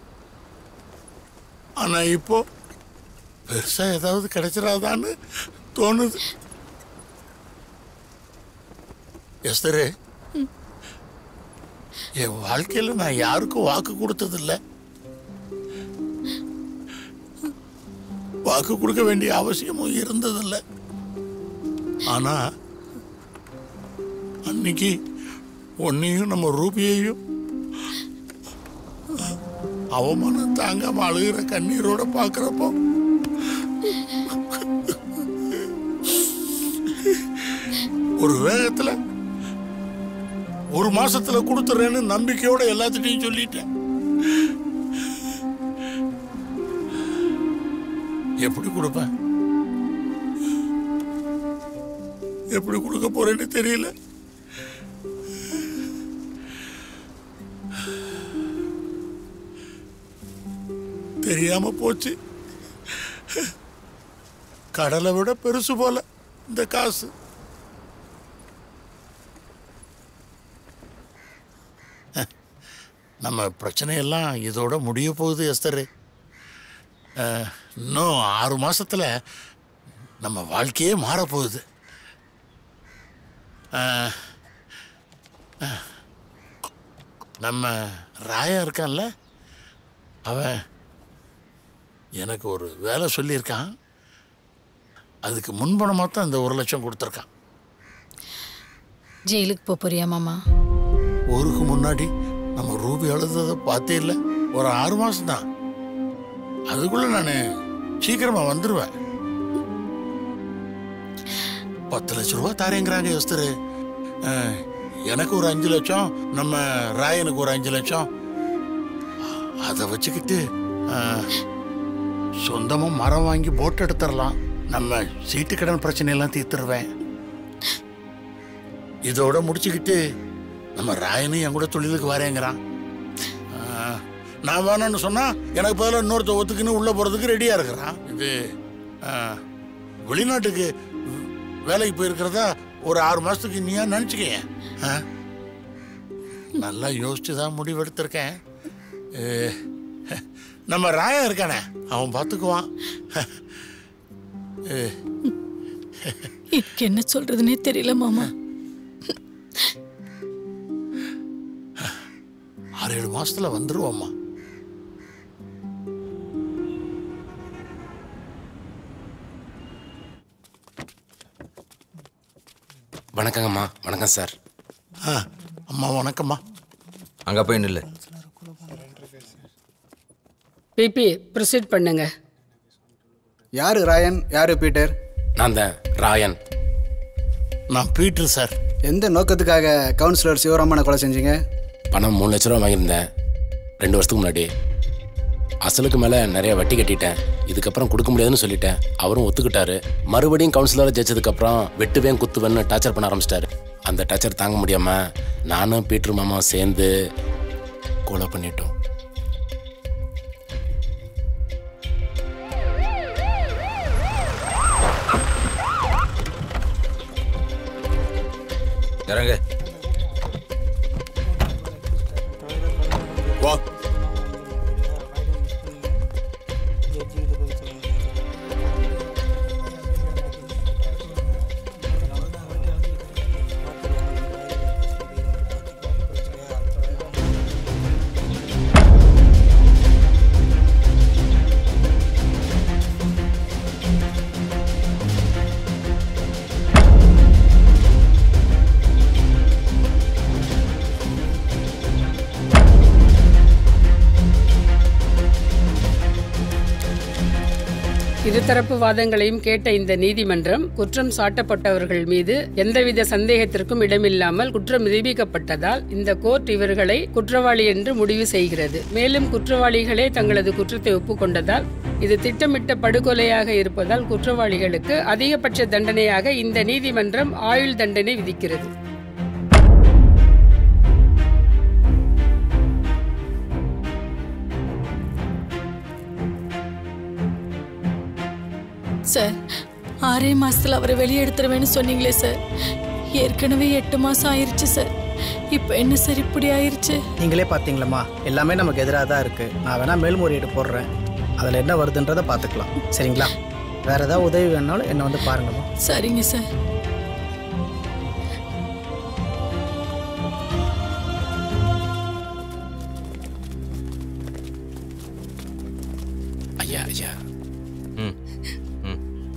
ஆனா இப்போ பெருசா ஏதாவது கிடைச்சிடாதான்னு தோணுது எஸ்தரே என் வாழ்க்கையில நான் யாருக்கும் வாக்கு கொடுத்ததில்ல வாக்கு கொடுக்க வேண்டிய அவசியமும் இருந்ததில்லை ஆனா அன்னைக்கு உன்னையும் நம்ம ரூபியையும் அவமானம் தாங்காம அழுகிற கண்ணீரோட பாக்குறப்போ ஒரு வேகத்துல ஒரு மாசத்துல கொடுத்துறேன்னு நம்பிக்கையோட எல்லாத்திட்டையும் சொல்லிட்டேன் எப்படி கொடுப்பேன் எப்படி கொடுக்க போறேன்னு தெரியல தெரியாம போச்சு கடலை விட பெருசு போல இந்த காசு நம்ம பிரச்சனையெல்லாம் இதோட முடிய போகுது எஸ்தரு அஹ், இன்னும் ஆறு மாசத்துல நம்ம வாழ்க்கையே மாறப்போகுது அஹ், அஹ், நம்ம ராயா இருக்கான்ல அவன் எனக்கு ஒரு வேலை சொல்லியிருக்கான் அதுக்கு முன்பணமாக தான் இந்த ஒரு லட்சம் கொடுத்துருக்கான் ஜெயிலுக்கு போப் போறியா மாமா ஊருக்கு முன்னாடி நம்ம ரூபி அழுததை பார்த்தே இல்லை ஒரு ஆறு மாதம் தான் அதுக்குள்ள நான் சீக்கிரமா வந்துடுவேன் பத்து லட்ச ரூபா தாரேங்கிறாங்க யோஸ்தரு அஹ், எனக்கு ஒரு அஞ்சு லட்சம் நம்ம ராயனுக்கு ஒரு அஞ்சு லட்சம் அதை வச்சுக்கிட்டு அஹ், சொந்தமா மரம் வாங்கி போட் எடுத்துடலாம் நம்ம சீட்டு கடன் பிரச்சனையெல்லாம் தீர்த்துருவேன் இதோட முடிச்சுக்கிட்டு நம்ம ராயனும் என் கூட தொழிலுக்கு வரேங்கிறான் ஆஹ், நான் வேணும்னு சொன்னா எனக்கு பதிலாக இன்னொருத்த ஒத்துக்குன்னு உள்ள போறதுக்கு ரெடியா இருக்கிறான் இது ஆஹ், வெளிநாட்டுக்கு வேலைக்கு போயிருக்கிறதா ஒரு ஆறு மாசத்துக்கு நீயா நினச்சிக்கங்க நல்லா யோசிச்சு தான் முடிவெடுத்திருக்கேன் அஹ், நம்ம ராயம் இருக்கானே அவன் பார்த்துக்குவான் அஹ், எனக்கு என்ன சொல்றதுனே தெரியல மாமா ஆறு ஏழு மாசத்துல வந்துருவோம்மா வணக்கங்கம்மா வணக்கம் சார் ஆ, அம்மா வணக்கம்மா அங்கே போய் நில்லு பிபி ப்ரொசீட் பண்ணுங்க யாரு ராயன் யாரு பீட்டர் நான் தான் ராயன் நான் பீட்டர் சார் எந்த நோக்கத்துக்காக கவுன்சிலர் சிவராமனை கொலை செஞ்சீங்க பணம் மூணு லட்ச ரூபா வாங்கியிருந்தேன் ரெண்டு வருஷத்துக்கு முன்னாடி அசலுக்கு மேலே நிறைய வட்டி கட்டிட்டேன் இதுக்கப்புறம் கொடுக்க முடியாதுன்னு சொல்லிட்டேன் அவரும் ஒத்துக்கிட்டாரு மறுபடியும் கவுன்சிலரை ஜெயிச்சதுக்கப்புறம் வெட்டுவேன் குத்துவேன்னு டார்ச்சர் பண்ண ஆரம்பிச்சிட்டாரு அந்த டார்ச்சர் தாங்க முடியாம நானும் பீட்ரு மாமாவும் சேர்ந்து கொலை பண்ணிட்டோம் இறங்கு வா இருதரப்பு வாதங்களையும் கேட்ட இந்த நீதிமன்றம் குற்றம் சாட்டப்பட்டவர்கள் மீது எந்தவித சந்தேகத்திற்கும் இடமில்லாமல் குற்றம் நிரூபிக்கப்பட்டதால் இந்த கோர்ட் இவர்களை குற்றவாளி என்று முடிவு செய்கிறது மேலும் குற்றவாளிகளே தங்களது குற்றத்தை ஒப்புக்கொண்டதால் இது திட்டமிட்ட படுகொலையாக இருப்பதால் குற்றவாளிகளுக்கு அதிகபட்ச தண்டனையாக இந்த நீதிமன்றம் ஆயுள் தண்டனை விதிக்கிறது சார் ஆறே மாசத்துல அவரை வெளியே எடுத்துருவேன்னு சொன்னீங்களே சார் ஏற்கனவே எட்டு மாசம் ஆயிருச்சு சார் இப்போ என்ன சார் இப்படி ஆயிருச்சு நீங்களே பார்த்தீங்களம்மா எல்லாமே நமக்கு எதிராக தான் இருக்குது நான் வேணால் மேல்முறையீடு போடுறேன் அதில் என்ன வருதுன்றதை பார்த்துக்கலாம் சரிங்களா வேற ஏதாவது உதவி வேணாலும் என்னை வந்து பாருங்கம்மா சரிங்க சார் ஐயா ஐயா ம் ம்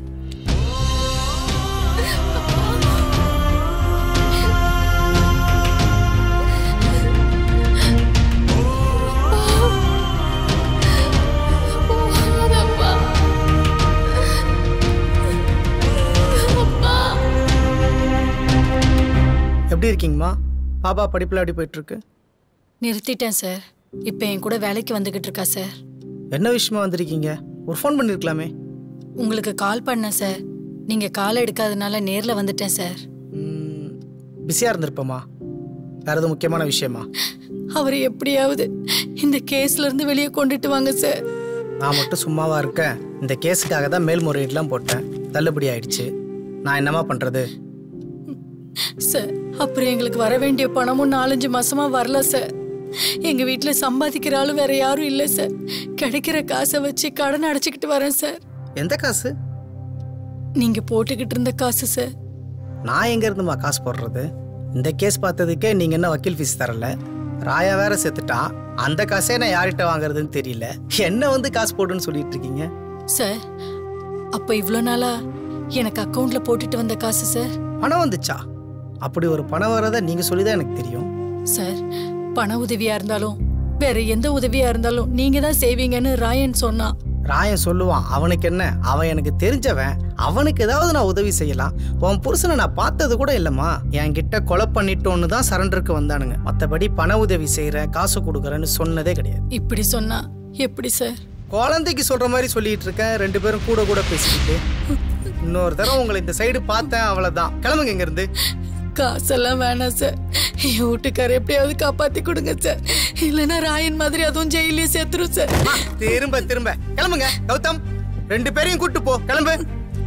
எப்படி இருக்கீங்கம்மா பாப்பா படிப்பில் எப்படி போயிட்டுருக்கு நிறுத்திட்டேன் சார் இப்போ என் கூட வேலைக்கு வந்துகிட்டு இருக்கா சார் என்ன விஷயமா வந்திருக்கீங்க ஒரு ஃபோன் பண்ணியிருக்கலாமே உங்களுக்கு கால் பண்ணேன் சார் நீங்க கால் எடுக்காதனால நேர்ல வந்துட்டேன் சார் பிஸியாக இருந்திருப்போம்மா வேற எதுவும் முக்கியமான விஷயமா அவரை எப்படியாவது இந்த கேஸ்ல இருந்து வெளியே கொண்டுட்டு வாங்க சார் நான் மட்டும் சும்மாவா இருக்கேன் இந்த கேஸுக்காக தான் மேல்முறையீடுலாம் போட்டேன் தள்ளுபடி ஆயிடுச்சு நான் என்னம்மா பண்ணுறது சார் அப்புறம் எங்களுக்கு வர வேண்டிய பணமும் நாலஞ்சு மாசமா வரல சார் எங்க வீட்டுல சம்பாதிக்கிற ஆளு வேற யாரும் இல்லை சார் கிடைக்கிற காசை வச்சு கடன் அடைச்சிக்கிட்டு வரேன் சார் எந்த காசு நீங்க போட்டுக்கிட்டு இருந்த காசு சார் நான் எங்க இருந்துமா காசு போடுறது இந்த கேஸ் பார்த்ததுக்கே நீங்க என்ன வக்கீல் ஃபீஸ் தரல ராயா வேற செத்துட்டான் அந்த காசே நான் யார்கிட்ட வாங்குறதுன்னு தெரியல என்ன வந்து காசு போடுன்னு சொல்லிட்டு இருக்கீங்க சார் அப்ப இவ்வளோ நாளா எனக்கு அக்கவுண்ட்ல போட்டுட்டு வந்த காசு சார் பணம் வந்துச்சா அப்படி ஒரு பணம் வரதை நீங்க சொல்லிதான் எனக்கு தெரியும் சார் பண உதவியா இருந்தாலும் வேற எந்த உதவியா இருந்தாலும் நீங்க தான் செய்வீங்கன்னு ராயன் சொன்னான் ராயன் சொல்லுவான் அவனுக்கு என்ன அவன் எனக்கு தெரிஞ்சவன் அவனுக்கு ஏதாவது நான் உதவி செய்யலாம் உன் புருஷனை நான் பார்த்தது கூட இல்லைம்மா என்கிட்ட கொலை பண்ணிட்டோன்னு தான் சரண்டருக்கு வந்தானுங்க மற்றபடி பண உதவி செய்கிறேன் காசு கொடுக்குறேன்னு சொன்னதே கிடையாது இப்படி சொன்னா எப்படி சார் குழந்தைக்கு சொல்ற மாதிரி சொல்லிட்டு இருக்கேன் ரெண்டு பேரும் கூட கூட பேசிக்கிட்டு இன்னொரு தடவை உங்களை இந்த சைடு பார்த்தேன் அவ்வளவுதான் கிளம்புங்க இங்க இருந்து காசெல்லாம் வேணாம் சார் என் வீட்டுக்கார எப்படியாவது காப்பாத்தி கொடுங்க சார் இல்லைன்னா ராயன் மாதிரி அதுவும் ஜெயிலே சேர்த்துரும் சார் திரும்ப திரும்ப கிளம்புங்க கௌதம் ரெண்டு பேரையும் கூட்டு போ கிளம்பு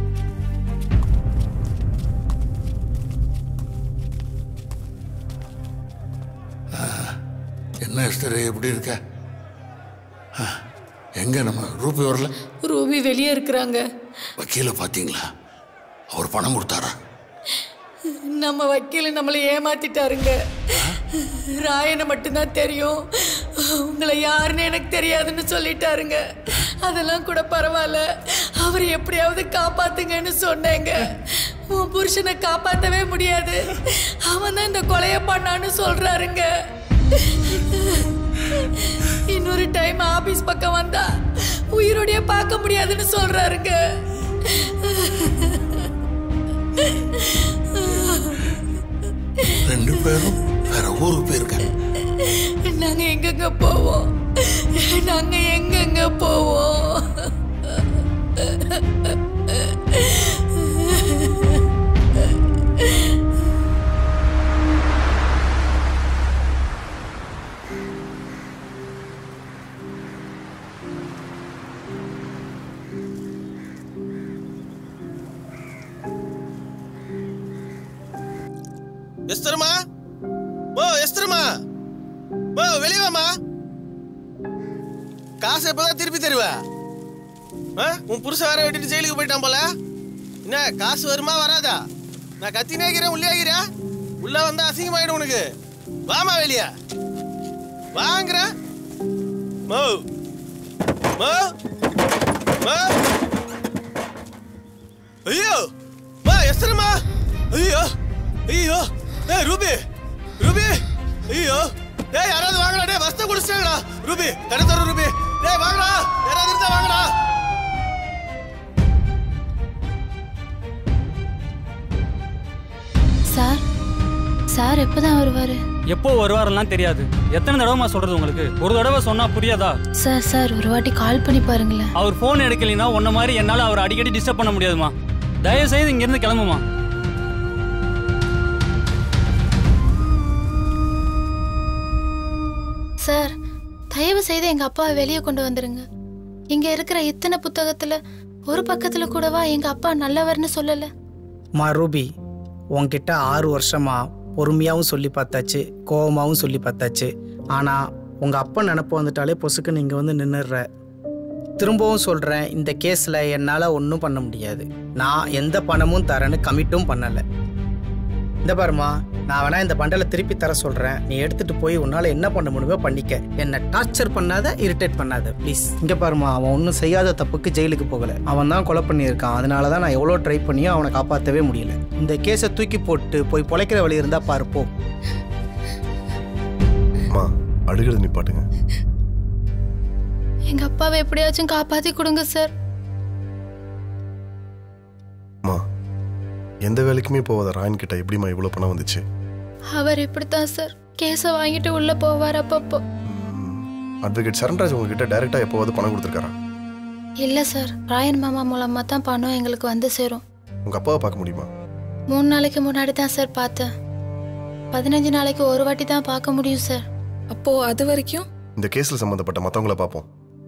என்ன எஸ்டர் எப்படி இருக்க ஆ, எங்க நம்ம ரூபி வரல ரூபி வெளியே இருக்கிறாங்க வக்கீல பாத்தீங்களா அவர் பணம் கொடுத்தாரா நம்ம வக்கீல் நம்மளை ஏமாத்திட்டாருங்க ராயனை மட்டும்தான் தெரியும் உங்களை யாருன்னு எனக்கு தெரியாதுன்னு சொல்லிட்டாருங்க அதெல்லாம் கூட பரவாயில்ல அவரை எப்படியாவது காப்பாத்துங்கன்னு சொன்னேங்க உன் புருஷனை காப்பாத்தவே முடியாது அவன் தான் இந்த கொலையை பண்ணான்னு சொல்றாருங்க இன்னொரு டைம் ஆபீஸ் பக்கம் வந்தா உயிரோடய பார்க்க முடியாதுன்னு சொல்றாருங்க ரெண்டு பேரும் வேற ஊருக்கு போயிருக்காங்க நாங்க எங்கெங்க போவோம் நாங்க எங்கெங்க போவோம் எஸ்தருமா ஓ எஸ்தருமா ஓ வெளியே வாமா காசு எப்பதான் திருப்பி தருவ ஆ? உன் புருஷன் வேற விட்டுட்டு ஜெயிலுக்கு போயிட்டான் போல என்ன காசு வருமா வராதா நான் கத்தினே இருக்கிறேன் உள்ளே இருக்கிறேன் உள்ள வந்தா அசிங்கமாயிடும் உனக்கு வாமா வெளிய வாங்குற மோ மோ மோ ஐயோ வா எஸ்தருமா ஐயோ ஐயோ ஏய் ரூபி ரூபி ஐயோ டேய் யாராவது வாங்கடா டேய் வஸ்த குடிச்சாங்கடா ரூபி கடை தர ரூபி டேய் வாங்கடா யாராவது இருந்தா வாங்கடா சார் எப்பதான் வருவாரு எப்போ வருவாரெல்லாம் தெரியாது எத்தனை தடவைமா சொல்றது உங்களுக்கு ஒரு தடவை சொன்னா புரியாதா சார் சார் ஒரு வாட்டி கால் பண்ணி பாருங்களேன் அவர் ஃபோன் எடுக்கலைன்னா உன்ன மாதிரி என்னால அவர் அடிக்கடி டிஸ்டர்ப் பண்ண முடியாதுமா தயவு செய்து இங்க இருந்து கிளம்புமா சார் தயவு செய்து எங்க அப்பாவை வெளியே கொண்டு வந்துருங்க இங்க இருக்கிற இத்தனை புத்தகத்துல ஒரு பக்கத்துல கூடவா எங்க அப்பா நல்லவர்னு சொல்லல மா ரூபி உன்கிட்ட ஆறு வருஷமா பொறுமையாகவும் சொல்லி பார்த்தாச்சு கோவமாகவும் சொல்லி பார்த்தாச்சு ஆனால் உங்கள் அப்பா நினப்பு வந்துட்டாலே பொசுக்குன்னு இங்கே வந்து நின்றுடுற திரும்பவும் சொல்கிறேன் இந்த கேஸில் என்னால் ஒன்றும் பண்ண முடியாது நான் எந்த பணமும் தரேன்னு கமிட்டும் பண்ணலை இந்த பாருமா நான் வேணா இந்த பண்டலை திருப்பி தர சொல்கிறேன் நீ எடுத்துகிட்டு போய் உன்னால் என்ன பண்ண முடியுமோ பண்ணிக்க என்னை டார்ச்சர் பண்ணாத இரிட்டேட் பண்ணாத ப்ளீஸ் இங்கே பாருமா அவன் ஒன்றும் செய்யாத தப்புக்கு ஜெயிலுக்கு போகலை அவன் தான் கொலை பண்ணியிருக்கான் அதனால தான் நான் எவ்வளோ ட்ரை பண்ணியும் அவனை காப்பாற்றவே முடியல இந்த கேஸை தூக்கி போட்டு போய் பொழைக்கிற வழி இருந்தால் பார்ப்போம் அம்மா அழுகிறது நிப்பாட்டுங்க எங்க அப்பாவை எப்படியாச்சும் காப்பாத்தி கொடுங்க சார் அம்மா எந்த வேலைக்குமே போகாத ராயன் கிட்ட எப்படிம்மா இவ்வளோ பணம் வந்துச்சு அவர் இப்படித்தான் சார் கேஸை வாங்கிட்டு உள்ள போவார் அப்பப்போ அட்வொகேட் சரண்ராஜ் உங்ககிட்ட டைரெக்டாக எப்போவாது பணம் கொடுத்துருக்காரா இல்ல சார் ராயன் மாமா மூலமா தான் பணம் எங்களுக்கு வந்து சேரும் உங்கள் அப்பாவை பார்க்க முடியுமா மூணு நாளைக்கு முன்னாடி தான் சார் பார்த்தேன் பதினஞ்சு நாளைக்கு ஒரு வாட்டி தான் பார்க்க முடியும் சார் அப்போ அது வரைக்கும் இந்த கேஸில் சம்மந்தப்பட்ட மற்றவங்கள பார்ப்போம்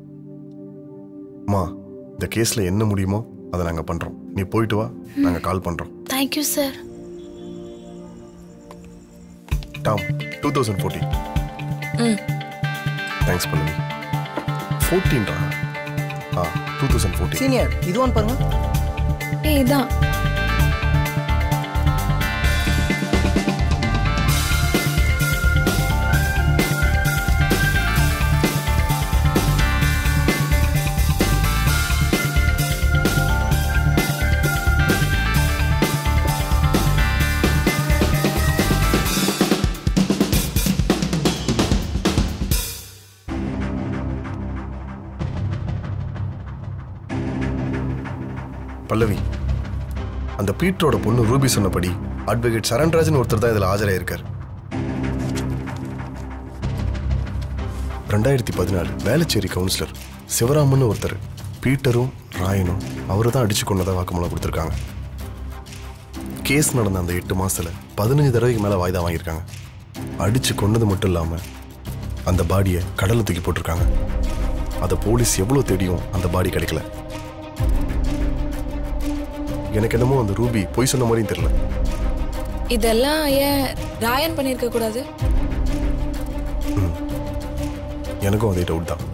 அம்மா இந்த கேஸில் என்ன முடியுமோ அதை நாங்கள் பண்ணுறோம் நீ போயிட்டு வா நாங்கள் கால் பண்ணுறோம் தேங்க்யூ சார் டாம் டூ தௌசண்ட் ஃபோர்டீன் ம் தேங்க்ஸ் பல்லவி ஃபோர்டீன்ரா ஆ டூ தௌசண்ட் ஃபோர்டீன் சீனியர் இது ஒன்று பாருங்க ஏய் இதான் பல்லவி அந்த பீட்டரோட பொண்ணு ரூபி சொன்னபடி அட்வொகேட் சரண்ராஜன் ஒருத்தர் தான் இதில் ஆஜராயிருக்கார் ரெண்டாயிரத்தி பதினாலு வேளச்சேரி கவுன்சிலர் சிவராமன் ஒருத்தர் பீட்டரும் ராயனும் அவரை தான் அடிச்சு கொண்டதா வாக்குமூலம் கொடுத்துருக்காங்க கேஸ் நடந்த அந்த எட்டு மாசத்துல பதினஞ்சு தடவைக்கு மேல வாய்தா வாங்கியிருக்காங்க அடிச்சு கொன்னது மட்டும் இல்லாம அந்த பாடியை கடல்ல தூக்கி போட்டிருக்காங்க அதை போலீஸ் எவ்வளவு தேடியும் அந்த பாடி கிடைக்கல எனக்கு என்னமோ அந்த ரூபி பொய் சொன்ன மாதிரியும் தெரியல இதெல்லாம் ஏன் ராயன் பண்ணியிருக்க கூடாது எனக்கும் அதே டவுட் தான்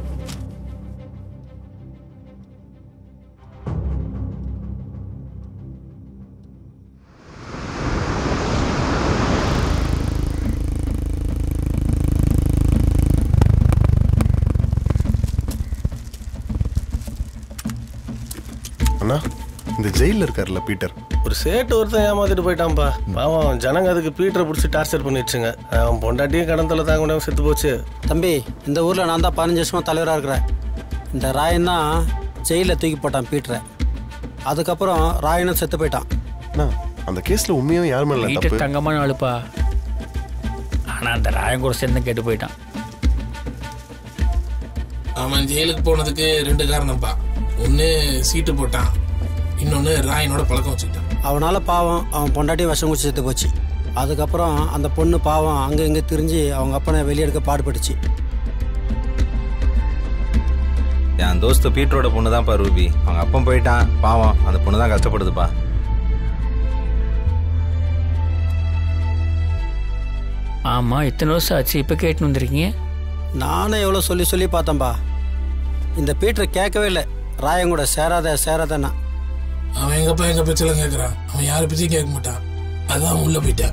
அண்ணா இந்த ஜெயிலில் இருக்கார்ல பீட்டர் ஒரு சேட்டு ஒருத்தன் ஏமாத்திட்டு போயிட்டான்ப்பா பாவம் ஜனங்க அதுக்கு பீட்டரை பிடிச்சி டார்ச்சர் பண்ணிடுச்சுங்க அவன் பொண்டாட்டியும் கடன் தொலை தாங்க முடியாம செத்து போச்சு தம்பி இந்த ஊரில் நான் தான் பதினஞ்சு வருஷமா தலைவராக இருக்கிறேன் இந்த ராயன் தான் ஜெயிலில் தூக்கி போட்டான் பீட்டரை அதுக்கப்புறம் ராயனும் செத்து போயிட்டான் அண்ணா அந்த கேஸ்ல உண்மையாவே யார் மேல வீட்டு தப்பு தங்கமான ஆளுப்பா ஆனா அந்த ராயன் கூட சேர்ந்து கெட்டு போயிட்டான் அவன் ஜெயிலுக்கு போனதுக்கு ரெண்டு காரணம்ப்பா ஒன்று சீட்டு போட்டான் இன்னொன்று ராயனோட பழக்கம் வச்சுக்கிட்டான் அவனால பாவம் அவன் பொண்டாட்டியும் விஷம் குடிச்சு செத்து போச்சு அதுக்கப்புறம் அந்த பொண்ணு பாவம் அங்கே இங்கே திரிஞ்சு அவங்க அப்பனை வெளியெடுக்க பாடுபட்டுச்சு என் தோஸ்து பீட்டரோட பொண்ணு தான்ப்பா ரூபி அவங்க அப்பன் போயிட்டான் பாவம் அந்த பொண்ணு தான் கஷ்டப்படுதுப்பா ஆமா இத்தனை வருஷம் ஆச்சு இப்ப கேட்டுன்னு வந்திருக்கீங்க நானும் எவ்வளோ சொல்லி சொல்லி பார்த்தேன்பா இந்த பீட்டர் கேட்கவே இல்லை ராயன் கூட சேராத சேராதன்னா அவன் எங்கப்பா எங்க பேச்செல்லாம் கேட்கறான் அவன் யாரை பத்தியும் கேட்க மாட்டான் அதான் அவன் உள்ள போயிட்டான்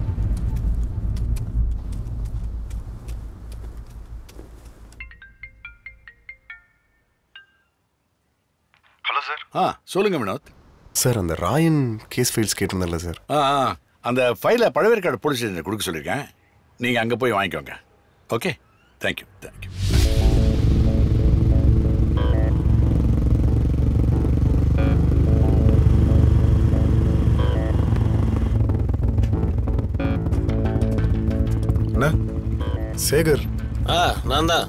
ஹலோ சார் ஆ சொல்லுங்க வினோத் சார் அந்த ராயன் கேஸ் ஃபைல்ஸ் கேட்டிருந்தேன்ல சார் ஆ ஆ, அந்த ஃபைலை பழவேற்காடு போலீஸ் ஸ்டேஷனில் கொடுக்க சொல்லியிருக்கேன் நீங்கள் அங்கே போய் வாங்கிக்கோங்க ஓகே தேங்க்யூ தேங்க்யூ சேகர் ஆ நான் தான்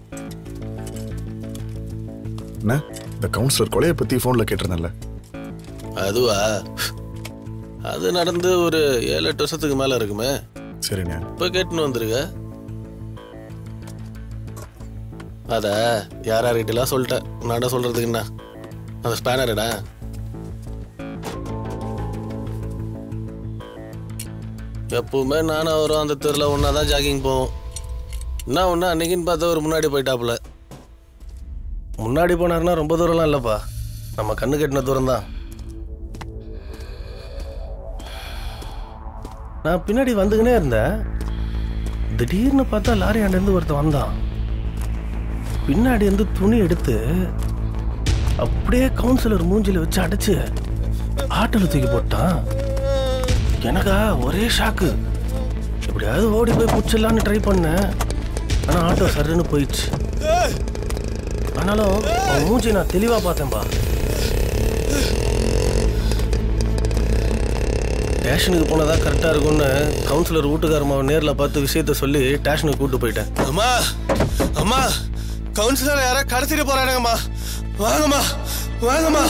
என்ன இந்த கவுன்சிலர் கொலையை பத்தி போன்ல கேட்டிருந்தேன்ல அதுவா அது நடந்து ஒரு ஏழு எட்டு வருஷத்துக்கு மேல இருக்குமே சரிண்ணே இப்போ கேட்டுன்னு வந்திருக்க அத யார் யார்கிட்டலாம் சொல்லிட்டேன் நான் சொல்றதுக்கு என்ன அந்த ஸ்பேனருடா எப்பவுமே நானும் அவரும் அந்த தெருவில் ஒன்றா தான் ஜாகிங் போவோம் என்ன ஒன்று அன்னைக்குன்னு பார்த்தா அவர் முன்னாடி போயிட்டாப்புல முன்னாடி போனாருன்னா ரொம்ப தூரம்லாம் இல்லைப்பா நம்ம கண்ணு கட்டின தூரம் தான் நான் பின்னாடி வந்துக்கினே இருந்தேன் திடீர்னு பார்த்தா லாரி ஆண்டேருந்து ஒருத்தன் வந்தான் பின்னாடி இருந்து துணி எடுத்து அப்படியே கவுன்சிலர் மூஞ்சில வச்சு அடைச்சு ஆட்டோல தூக்கி போட்டான் எனக்கா ஒரே ஷாக்கு எப்படியாவது ஓடி போய் பிடிச்சிடலான்னு ட்ரை பண்ணேன் ஆனால் ஆட்டோ சர்ன்னு போயிடுச்சு ஆனாலும் அவன் மூஞ்சி நான் தெளிவாக பார்த்தேன்பா ஸ்டேஷனுக்கு போனதா கரெக்டாக இருக்கும்னு கவுன்சிலர் வீட்டுக்காரம்மாவை நேரில் பார்த்து விஷயத்த சொல்லி ஸ்டேஷனுக்கு கூட்டு போயிட்டேன் அம்மா அம்மா கவுன்சிலர் யாரா கடத்திட்டு போறானுங்கம்மா வாங்கம்மா வாங்கம்மா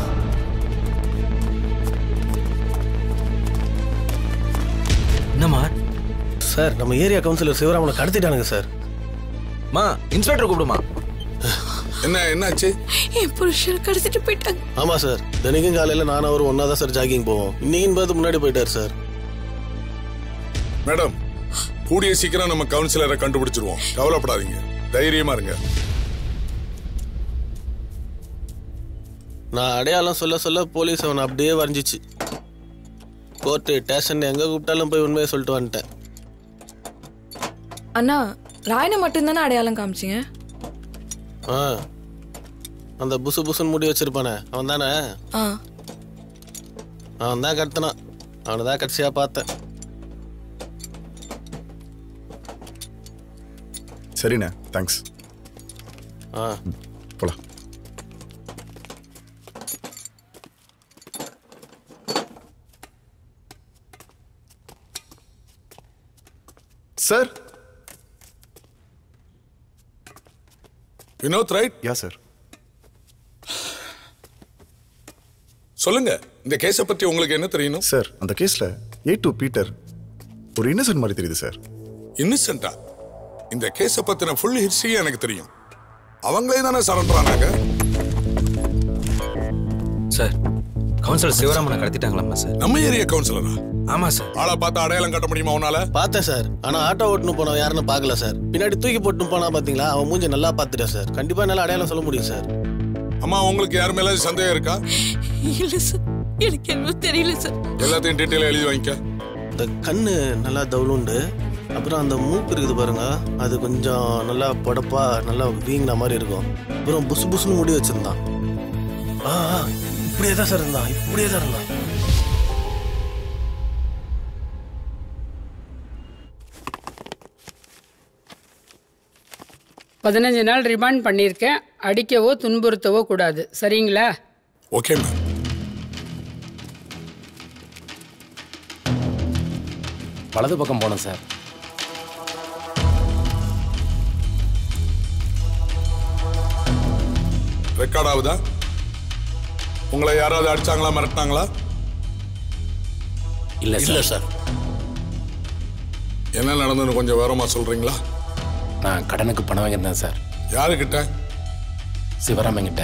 என்னம்மா சார் நம்ம ஏரியா கவுன்சிலர் சிவராமனை கடத்திட்டானுங்க சார் மா இன்ஸ்பெக்டர் கூப்பிடுமா என்ன என்னாச்சு என் புருஷன் கடத்திட்டு போயிட்டாங்க ஆமாம் சார் தினைக்கும் காலையில் நானும் அவரும் ஒன்றா தான் சார் ஜாகிங் போவோம் இன்னைக்குன்னு பார்த்து முன்னாடி போயிட்டார் சார் மேடம் கூடிய சீக்கிரம் நம்ம கவுன்சிலரை கண்டுபிடிச்சிருவோம் கவலைப்படாதீங்க தைரியமா இருங்க நான் அடையாளம் சொல்ல சொல்ல போலீஸ் அவனை அப்படியே வரைஞ்சிச்சு கோர்ட்டு ஸ்டேஷன் எங்கே கூப்பிட்டாலும் போய் உண்மையை சொல்லிட்டு வந்துட்டேன் அண்ணா ராயனை மட்டும்தானே அடையாளம் காமிச்சிங்க ஆ அந்த புசு புசுன்னு முடி வச்சிருப்பானே அவன் தானே ஆ அவன் தான் கடத்தினான் அவனை தான் கடைசியாக பார்த்தேன் சரிண்ணே தேங்க்ஸ் ஆ போலாம் sir Vinod right yeah sir சொல்லுங்க இந்த கேஸை பத்தி உங்களுக்கு என்ன தெரியணும் சார் அந்த கேஸ்ல ஏ டு பீட்டர் ஒரு இன்னசென்ட் மாதிரி தெரியுது சார் இன்னசென்டா இந்த கேஸை பத்தின ஃபுல் ஹிஸ்டரியே எனக்கு தெரியும் அவங்களே தானே சரண்டர் ஆனாங்க சார் கவுன்சிலர் சிவராமனை கடத்திட்டாங்களாமா சார் நம்ம ஏரியா கவுன்சிலரா ஆமா சார் ஆளை பார்த்து அடையாளம் கட்ட முடியுமா உன்னால பார்த்தேன் சார் ஆனால் ஆட்டோ ஓட்டுன்னு போனவன் யாருன்னு பார்க்கல சார் பின்னாடி தூக்கி போட்டுன்னு போனா பார்த்தீங்களா அவன் மூஞ்சி நல்லா பார்த்துட்டேன் சார் கண்டிப்பாக என்னால் அடையாளம் சொல்ல முடியும் சார் அம்மா உங்களுக்கு யார் மேல சந்தேகம் இருக்கா இல்ல சார் எனக்கு என்ன தெரியல சார் எல்லாத்தையும் டீட்டெயிலாக எழுதி வாங்கிக்க இந்த கண்ணு நல்லா தவுளுண்டு அப்புறம் அந்த மூக்கு இருக்குது பாருங்க அது கொஞ்சம் நல்லா புடப்பா நல்லா வீங்கின மாதிரி இருக்கும் அப்புறம் புசு புசுன்னு முடி வச்சிருந்தான் ஆ ஆ, இப்படியே தான் சார் இருந்தான் இப்படியே தான் இருந்தான் பதினஞ்சு நாள் ரிமாண்ட் பண்ணியிருக்கேன் அடிக்கவோ துன்புறுத்தவோ கூடாது சரிங்களா ஓகே மேம் வலது பக்கம் போனோம் சார் ரெக்கார்ட் ஆகுதா உங்களை யாராவது அடிச்சாங்களா மிரட்டினாங்களா இல்ல இல்ல சார் என்ன நடந்ததுன்னு கொஞ்சம் விவரமா சொல்றீங்களா நான் கடனுக்கு பணம் வாங்கியிருந்தேன் சார் யாருக்கிட்ட சிவராமன்கிட்ட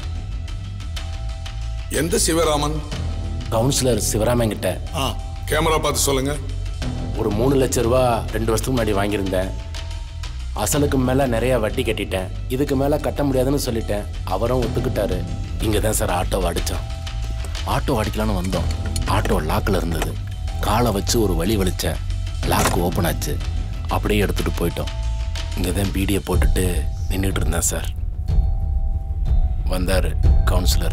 எந்த சிவராமன் கவுன்சிலர் சிவராமன்கிட்ட ஆ கேமரா பார்த்து சொல்லுங்க ஒரு மூணு லட்ச ரூபா ரெண்டு வருஷத்துக்கு முன்னாடி வாங்கியிருந்தேன் அசலுக்கு மேலே நிறைய வட்டி கட்டிட்டேன் இதுக்கு மேலே கட்ட முடியாதுன்னு சொல்லிட்டேன் அவரும் ஒத்துக்கிட்டாரு இங்கே தான் சார் ஆட்டோவை அடித்தோம் ஆட்டோ அடிக்கலான்னு வந்தோம் ஆட்டோ லாக்கில் இருந்தது காலை வச்சு ஒரு வழி வலிச்சேன் லாக் ஓப்பன் ஆச்சு அப்படியே எடுத்துகிட்டு போயிட்டோம் இங்கே தான் பீடியை போட்டுட்டு நின்றுட்டு இருந்தேன் சார் வந்தார் கவுன்சிலர்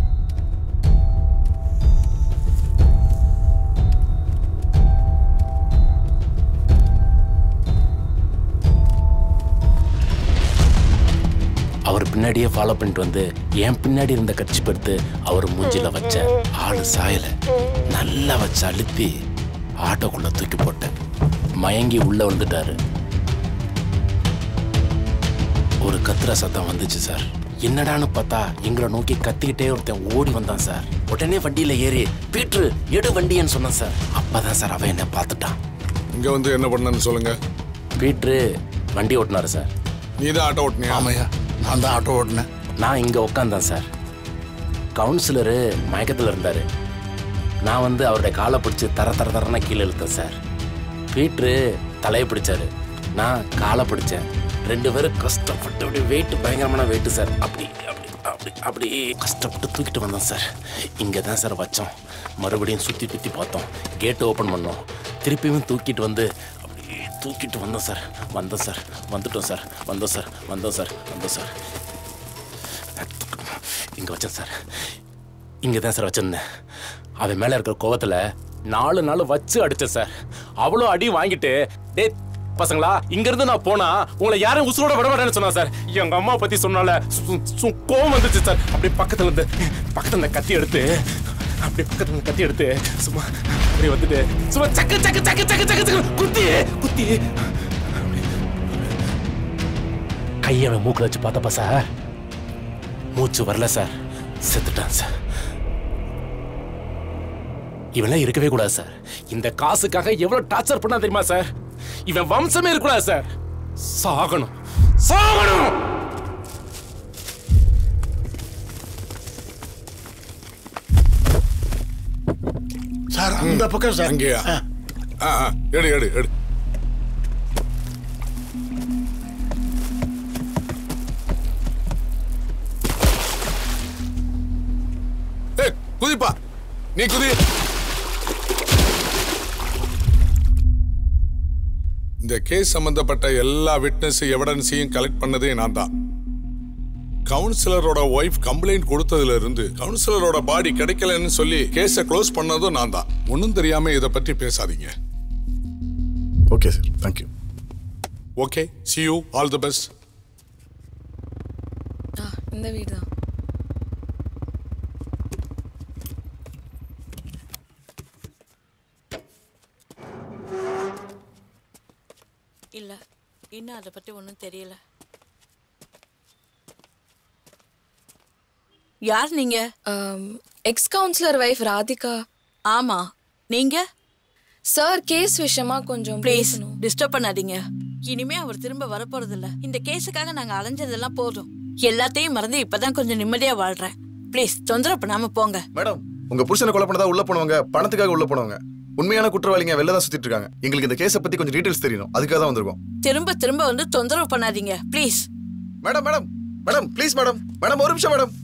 அவர் பின்னாடியே ஃபாலோ பண்ணிட்டு வந்து என் பின்னாடி இருந்த கட்சி எடுத்து அவர் மூஞ்சில வச்ச ஆளு சாயல நல்லா வச்சு அழுத்தி ஆட்டோக்குள்ள தூக்கி போட்டேன் மயங்கி உள்ள வந்துட்டாரு ஒரு கத்துற சத்தம் வந்துச்சு சார் என்னடான்னு பார்த்தா எங்களை நோக்கி கத்திக்கிட்டே ஒருத்தன் ஓடி வந்தான் சார் உடனே வண்டியில ஏறி பீட்ரு எடு வண்டின்னு சொன்னான் சார் அப்பதான் சார் அவன் என்ன பார்த்துட்டான் இங்க வந்து என்ன பண்ணன்னு சொல்லுங்க பீட்ரு வண்டி ஓட்டினாரு சார் நீ தான் ஆட்டோ ஓட்டினியா ஆமையா நான் தான் ஆட்டோ ஓட்டினேன் நான் இங்க உட்காந்தேன் சார் கவுன்சிலரு மயக்கத்தில் இருந்தாரு நான் வந்து அவருடைய காலை பிடிச்சி தர தர தரன கீழே இழுத்தேன் சார் பீட்ரு தலையை பிடிச்சாரு நான் காலை பிடிச்சேன் ரெண்டு பேரும் கஷ்டப்பட்டு அப்படி வெயிட் பயங்கரமான வெயிட் சார் அப்படி அப்படி அப்படி அப்படி கஷ்டப்பட்டு தூக்கிட்டு வந்தோம் சார் இங்கே தான் சார் வச்சோம் மறுபடியும் சுற்றி சுற்றி பார்த்தோம் கேட்டு ஓப்பன் பண்ணோம் திருப்பியும் தூக்கிட்டு வந்து அப்படியே தூக்கிட்டு வந்தோம் சார் வந்தோம் சார் வந்துட்டோம் சார் வந்தோம் சார் வந்தோம் சார் வந்தோம் சார் இங்கே வச்சேன் சார் இங்கே தான் சார் வச்சிருந்தேன் அவன் மேலே இருக்கிற கோவத்தில் நாலு நாள் வச்சு அடித்தேன் சார் அவ்வளோ அடி வாங்கிட்டு டே பசங்களா இங்கிருந்து நான் போனா உங்களை யாரும் உசுரோட விட மாட்டேன்னு சொன்னா சார் எங்க அம்மா பத்தி சொன்னால சு- சு- கோவம் வந்துச்சு சார் அப்படியே பக்கத்துல இருந்து பக்கத்துல இந்த கத்தி எடுத்து அப்படியே பக்கத்துல இருந்து கத்தி எடுத்து சும்மா அப்படியே வந்துட்டு சும்மா சக்கு சக்கு சக்கு சக்கு சக்கு சக்கு குத்தி குத்தி கையை அவன் மூக்கில் வச்சு பார்த்தப்ப சார் மூச்சு வரல சார் செத்துட்டான் சார் இவெல்லாம் இருக்கவே கூடாது சார் இந்த காசுக்காக எவ்வளவு டார்ச்சர் பண்ணா தெரியுமா சார் இவன் வம்சமே இருக்கக்கூடாது சார் சாகணும் சாகணும் சார் அந்த பக்கம் சார் அங்கேயா ஆ ஆ, எடு எடு எடு ஏய், குதிப்பா நீ குதி இந்த கேஸ் சம்பந்தப்பட்ட எல்லா விட்னஸ் எவிடன்ஸையும் கலெக்ட் பண்ணதே நான் தான் கவுன்சிலரோட ஒய்ஃப் கம்ப்ளைண்ட் கொடுத்ததுல இருந்து கவுன்சிலரோட பாடி கிடைக்கலன்னு சொல்லி கேஸை க்ளோஸ் பண்ணதும் நான் தான் ஒன்றும் தெரியாம இதை பற்றி பேசாதீங்க okay sir thank you okay see you all the best இந்த வீடு தான் இல்ல இன்னும் அதை பத்தி ஒன்றும் தெரியல யார் நீங்க எக்ஸ் கவுன்சிலர் வைஃப் ராதிகா ஆமா நீங்க சார் கேஸ் விஷயமா கொஞ்சம் ப்ளீஸ் டிஸ்டர்ப் பண்ணாதீங்க இனிமே அவர் திரும்ப வரப்போறது இல்ல இந்த கேஸுக்காக நாங்க அலைஞ்சதெல்லாம் போதும் எல்லாத்தையும் மறந்து இப்பதான் கொஞ்சம் நிம்மதியா வாழ்றேன் ப்ளீஸ் தொந்தரவு பண்ணாம போங்க மேடம் உங்க புருஷனை கொலை பண்ணதா உள்ள போனவங்க பணத்துக்காக உள்ள போனவங்க உண்மையான குற்றவாளிங்க வெளில தான் சுத்திட்டு இருக்காங்க எங்களுக்கு இந்த கேஸை பத்தி கொஞ்சம் டீடைல்ஸ் தெரியணும் அதுக்காக தான் வந்திருக்கோம் திரும்ப திரும்ப வந்து தொந்தரவு பண்ணாதீங்க please madam madam madam please madam madam ஒரு நிமிஷம் மேடம்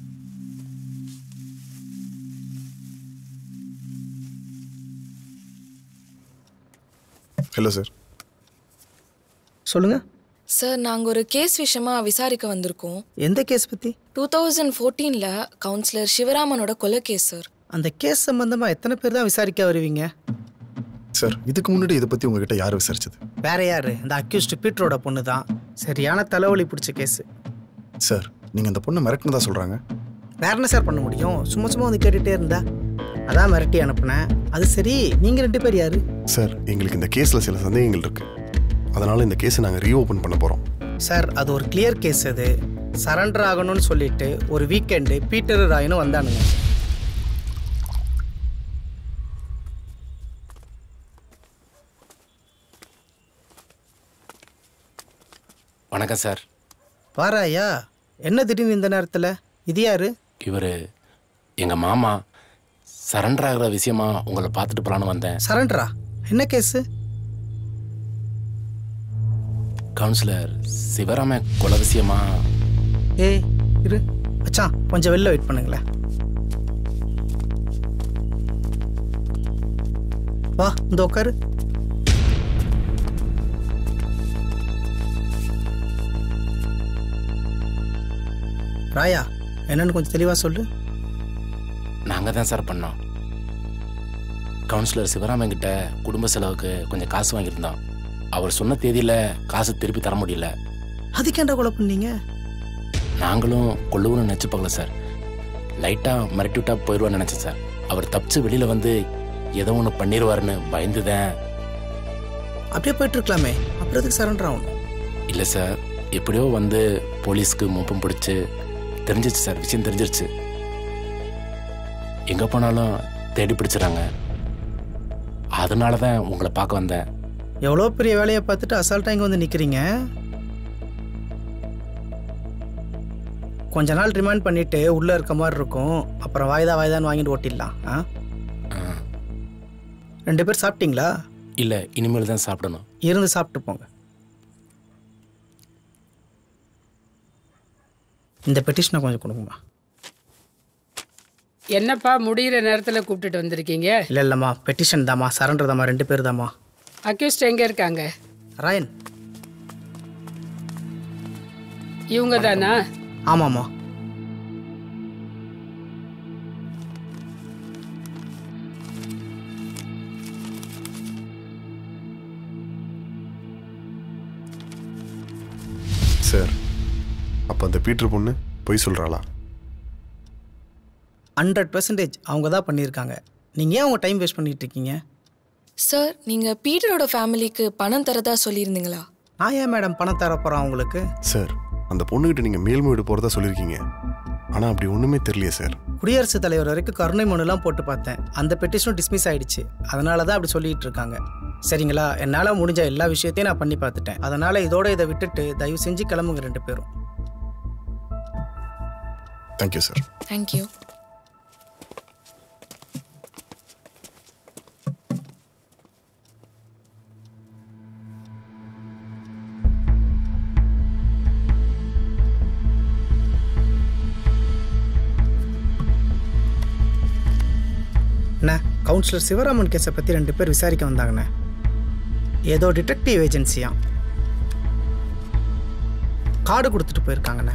ஹலோ சார் சொல்லுங்க சார் நாங்க ஒரு கேஸ் விஷயமா விசாரிக்க வந்திருக்கோம் எந்த கேஸ் பத்தி டூ தௌசண்ட் ஃபோர்டீன்ல கவுன்சிலர் சிவராமனோட கொலை கேஸ் சார் அந்த கேஸ் சம்பந்தமா எத்தனை பேர் தான் விசாரிக்க வருவீங்க சார் இதுக்கு முன்னாடி இதை பத்தி உங்ககிட்ட யார் விசாரிச்சது வேற யாரு இந்த அக்யூஸ்ட் பீட்டரோட பொண்ணு தான் சரியான தலைவலி பிடிச்ச கேஸ் சார் நீங்க அந்த பொண்ணை மிரட்டினதா சொல்றாங்க வேற என்ன சார் பண்ண முடியும் சும்மா சும்மா வந்து கேட்டுட்டே இருந்தா அதான் மிரட்டி அனுப்புனேன் அது சரி நீங்க ரெண்டு பேர் யாரு சார் எங்களுக்கு இந்த கேஸ்ல சில சந்தேகங்கள் இருக்கு அதனால இந்த கேஸை நாங்க ரீஓபன் பண்ண போறோம் சார் அது ஒரு கிளியர் கேஸ் அது சரண்டர் ஆகணும்னு சொல்லிட்டு ஒரு வீக்கெண்டு பீட்டர் ராயனும் வந்தானுங்க வணக்கம் சார் பாராயா என்ன திடீர்னு இந்த நேரத்தில் இது யாரு இவர் எங்கள் மாமா சரண்டர் ஆகிற விஷயமா உங்களை பார்த்துட்டு போகலான்னு வந்தேன் சரண்டரா என்ன கேஸு கவுன்சிலர் சிவராம கொலை விஷயமா ஏய் இரு மச்சான் கொஞ்சம் வெளில வெயிட் பண்ணுங்களேன் வா இந்த உட்காரு ராயா என்னன்னு கொஞ்சம் தெளிவா சொல்லு நாங்கள் தான் சார் பண்ணோம் கவுன்சிலர் சிவராமன் கிட்ட குடும்ப செலவுக்கு கொஞ்சம் காசு வாங்கியிருந்தோம் அவர் சொன்ன தேதியில் காசு திருப்பி தர முடியல அதுக்கேண்டா கொலை பண்ணீங்க நாங்களும் கொள்ளுவன்னு நினச்சி பார்க்கல சார் லைட்டாக மிரட்டி விட்டா போயிடுவான்னு நினச்சேன் சார் அவர் தப்பிச்சு வெளியில் வந்து ஏதோ ஒன்று பண்ணிடுவாருன்னு பயந்துதான் அப்படியே போயிட்டு இருக்கலாமே அப்புறம் எதுக்கு சரண்டர் ஆகணும் இல்லை சார் எப்படியோ வந்து போலீஸ்க்கு மோப்பம் பிடிச்சி தெரிஞ்சிச்சு சார் விஷயம் தெரிஞ்சிருச்சு எங்கே போனாலும் தேடி பிடிச்சிடறாங்க அதனால தான் உங்களை பார்க்க வந்தேன் எவ்வளோ பெரிய வேலையை பார்த்துட்டு அசால்ட்டாக இங்கே வந்து நிற்கிறீங்க கொஞ்ச நாள் ரிமைண்ட் பண்ணிட்டு உள்ளே இருக்க மாதிரி இருக்கும் அப்புறம் வாய்தா வாய்தான்னு வாங்கிட்டு ஓட்டிடலாம் ஆ ரெண்டு பேர் சாப்பிட்டீங்களா இல்லை இனிமேல் தான் சாப்பிடணும் இருந்து சாப்பிட்டு போங்க இந்த பெட்டிஷனை கொஞ்சம் கொடுங்கம்மா என்னப்பா முடிகிற நேரத்தில் கூப்பிட்டுட்டு வந்திருக்கீங்க இல்லை இல்லைம்மா பெட்டிஷன் தாம்மா சரண்டர் தாம்மா ரெண்டு பேர் தாம்மா அக்யூஸ்ட் எங்கே இருக்காங்க ராயன் இவங்க தானா ஆமாம்மா சார் அப்போ அந்த பீட்டர் பொண்ணு பொய் சொல்கிறாளா ஹண்ட்ரட் பெர்சன்டேஜ் அவங்க தான் பண்ணியிருக்காங்க நீங்கள் ஏன் உங்கள் டைம் வேஸ்ட் பண்ணிட்டு இருக்கீங்க சார் நீங்கள் பீட்டரோட ஃபேமிலிக்கு பணம் தரதா சொல்லியிருந்தீங்களா நான் ஏன் மேடம் பணம் தர போகிறேன் அவங்களுக்கு சார் அந்த பொண்ணுகிட்ட நீங்கள் மேல்முறையீடு போகிறதா சொல்லியிருக்கீங்க ஆனால் அப்படி ஒன்றுமே தெரியலையே சார் குடியரசுத் தலைவர் வரைக்கும் கருணை மனுலாம் போட்டு பார்த்தேன் அந்த பெட்டிஷனும் டிஸ்மிஸ் ஆயிடுச்சு அதனால தான் அப்படி சொல்லிட்டு இருக்காங்க சரிங்களா என்னால் முடிஞ்ச எல்லா விஷயத்தையும் நான் பண்ணி பார்த்துட்டேன் அதனால இதோட இதை விட்டுட்டு தயவு செஞ்சு கிளம்புங்க ரெண்டு பேரும் தேங்க்யூ சார் தேங்க்யூ அண்ணா கவுன்சிலர் சிவராமன் கேஸை பற்றி ரெண்டு பேர் விசாரிக்க வந்தாங்கண்ணே ஏதோ டிடெக்டிவ் ஏஜென்சியா கார்டு கொடுத்துட்டு போயிருக்காங்கண்ணே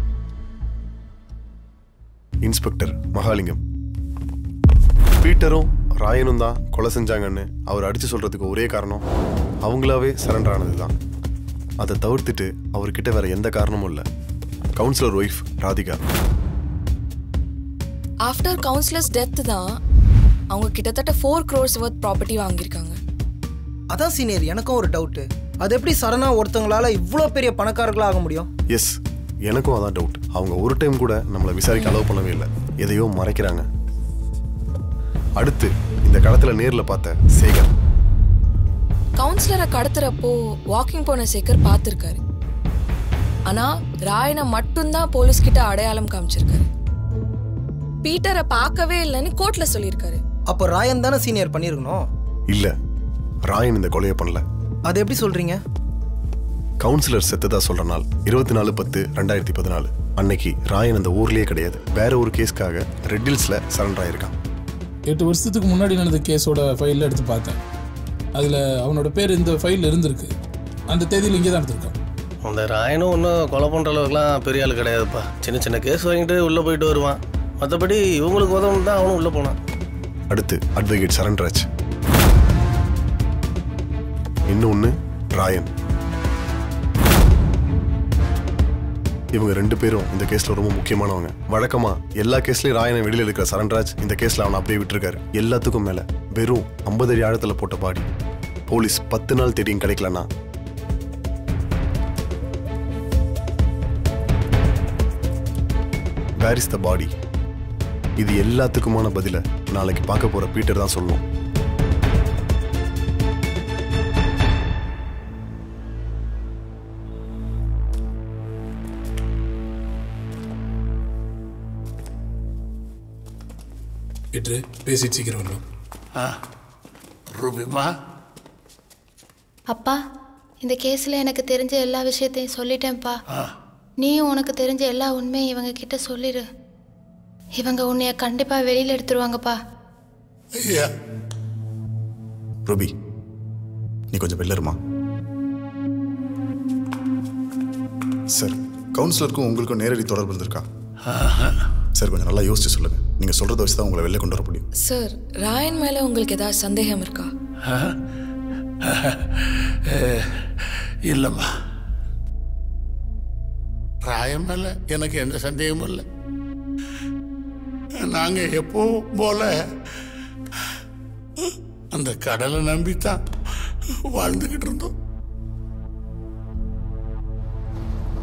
இன்ஸ்பெக்டர் மகாலிங்கம் பீட்டரும் ராயனும் தான் கொலை செஞ்சாங்கன்னு அவர் அடித்து சொல்கிறதுக்கு ஒரே காரணம் அவங்களாவே சரண்டர் ஆனது தான் அதை தவிர்த்துட்டு அவர்கிட்ட வேற எந்த காரணமும் இல்லை councillor wife Radhika after councillor's death தான் அவங்க கிட்டத்தட்ட ஃபோர் க்ரோர்ஸ் ஒர்த் ப்ராப்பர்ட்டி வாங்கியிருக்காங்க அதான் சீனியர் எனக்கும் ஒரு டவுட்டு அது எப்படி சடனா ஒருத்தவங்களால இவ்வளோ பெரிய பணக்காரர்களா ஆக முடியும் எஸ் எனக்கும் அதான் டவுட் அவங்க ஒரு டைம் கூட நம்மளை விசாரிக்க அலோவ் பண்ணவே இல்லை எதையோ மறைக்கிறாங்க அடுத்து இந்த களத்தில் நேரில் பார்த்த சேகர் கவுன்சிலரை கடத்துறப்போ வாக்கிங் போன சேகர் பார்த்துருக்காரு ஆனா ராயனை மட்டும்தான் போலீஸ் கிட்ட அடையாளம் காமிச்சிருக்காரு பீட்டரை பார்க்கவே இல்லைன்னு கோர்ட்ல சொல்லியிருக்காரு அப்போ ராயன் தானே சீனியர் பண்ணியிருக்கணும் இல்லை ராயன் இந்த கொலையை பண்ணல அது எப்படி சொல்றீங்க கவுன்சிலர் செத்ததா சொல்ற நாள் இருபத்தி நாலு பத்து ரெண்டாயிரத்தி பதினாலு அன்னைக்கு ராயன் அந்த ஊர்லயே கிடையாது வேற ஒரு கேஸ்க்காக ரெட்டில்ஸ்ல சரண்டர் ஆயிருக்கான் எட்டு வருஷத்துக்கு முன்னாடி நடந்த கேஸோட ஃபைலில் எடுத்து பார்த்தேன் அதில் அவனோட பேர் இந்த ஃபைலில் இருந்திருக்கு அந்த தேதியில் இங்கே தான் எடுத்திருக்கான் அந்த ராயனும் ஒன்றும் கொலை பண்ணுற அளவுக்குலாம் பெரிய ஆள் கிடையாதுப்பா சின்ன சின்ன கேஸ் வாங்கிட்டு உள்ளே போயிட்டு வருவான் மற்றபடி இவங்களுக்கு உதவணும் தான் அவனும் உள்ளே போனான் அடுத்து அட்வொகேட் சரண்ராஜ் இன்னொன்னு ராயன் இவங்க ரெண்டு பேரும் இந்த கேஸ்ல ரொம்ப முக்கியமானவங்க வழக்கமா எல்லா கேஸ்லயும் ராயனை வெளியில இருக்கிற சரண்ராஜ் இந்த கேஸ்ல அவனை அப்படியே விட்டுருக்காரு எல்லாத்துக்கும் மேல வெறும் ஐம்பது அடி ஆழத்துல போட்ட பாடி போலீஸ் பத்து நாள் தேடியும் கிடைக்கலனா வேர் இஸ் த பாடி இது எல்லாத்துக்குமான பதில நாளைக்கு பார்க்க போற பீட்டர் தான் சொல்லணும் எட்டு பேசிட்டு சீக்கிரம் வரணும் ஆ ரூபிமா அப்பா இந்த கேஸில் எனக்கு தெரிஞ்ச எல்லா விஷயத்தையும் சொல்லிட்டேன்ப்பா ஆ நீயும் உனக்கு தெரிஞ்ச எல்லா உண்மையும் இவங்க கிட்ட சொல்லிடு இவங்க உன்னைய கண்டிப்பா வெளியில எடுத்துருவாங்கப்பா ஐயா ரூபி நீ கொஞ்சம் வெளில இருமா சார் கவுன்சிலருக்கும் உங்களுக்கும் நேரடி தொடர்பு இருந்திருக்கா சார் கொஞ்சம் நல்லா யோசிச்சு சொல்லுங்க நீங்க சொல்றத வச்சு தான் உங்களை வெளில கொண்டு வர முடியும் சார் ராயன் மேல உங்களுக்கு ஏதாவது சந்தேகம் இருக்கா இல்லைம்மா ராயம் மேல எனக்கு எந்த சந்தேகமும் இல்லை நாங்க எப்பவும் போல அந்த கடலை நம்பித்தான் வாழ்ந்துகிட்டு இருந்தோம்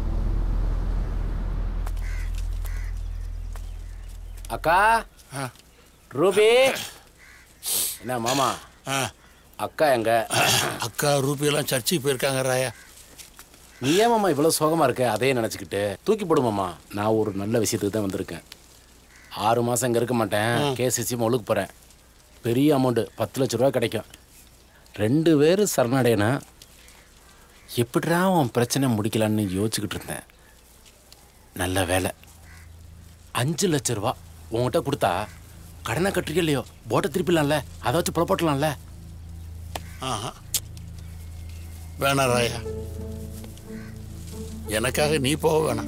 அக்கா ரூபி என்ன மாமா அக்கா எங்க அக்கா ரூபி எல்லாம் சர்ச்சுக்கு போயிருக்காங்க ராயா நீ ஏன் மாமா இவ்வளோ சோகமாக இருக்க அதையே நினச்சிக்கிட்டு தூக்கி போடு மாமா நான் ஒரு நல்ல விஷயத்துக்கு தான் வந்திருக்கேன் ஆறு மாதம் இங்கே இருக்க மாட்டேன் ம். கேஸ் விஷயமா ஒழுக்கு போகிறேன் பெரிய அமௌண்ட்டு பத்து லட்ச ரூபா கிடைக்கும் ரெண்டு பேர் சரணடையனா எப்படிடா உன் பிரச்சனை முடிக்கலான்னு யோசிச்சுக்கிட்டு இருந்தேன் நல்ல வேலை அஞ்சு லட்ச ரூபா உங்ககிட்ட கொடுத்தா கடனை கட்டுறீங்க இல்லையோ போட்டை திருப்பிடலாம்ல அதை வச்சு புறப்பட்டலாம்ல ஆஹா வேணாம் ராயா எனக்காக நீ போக வேணாம்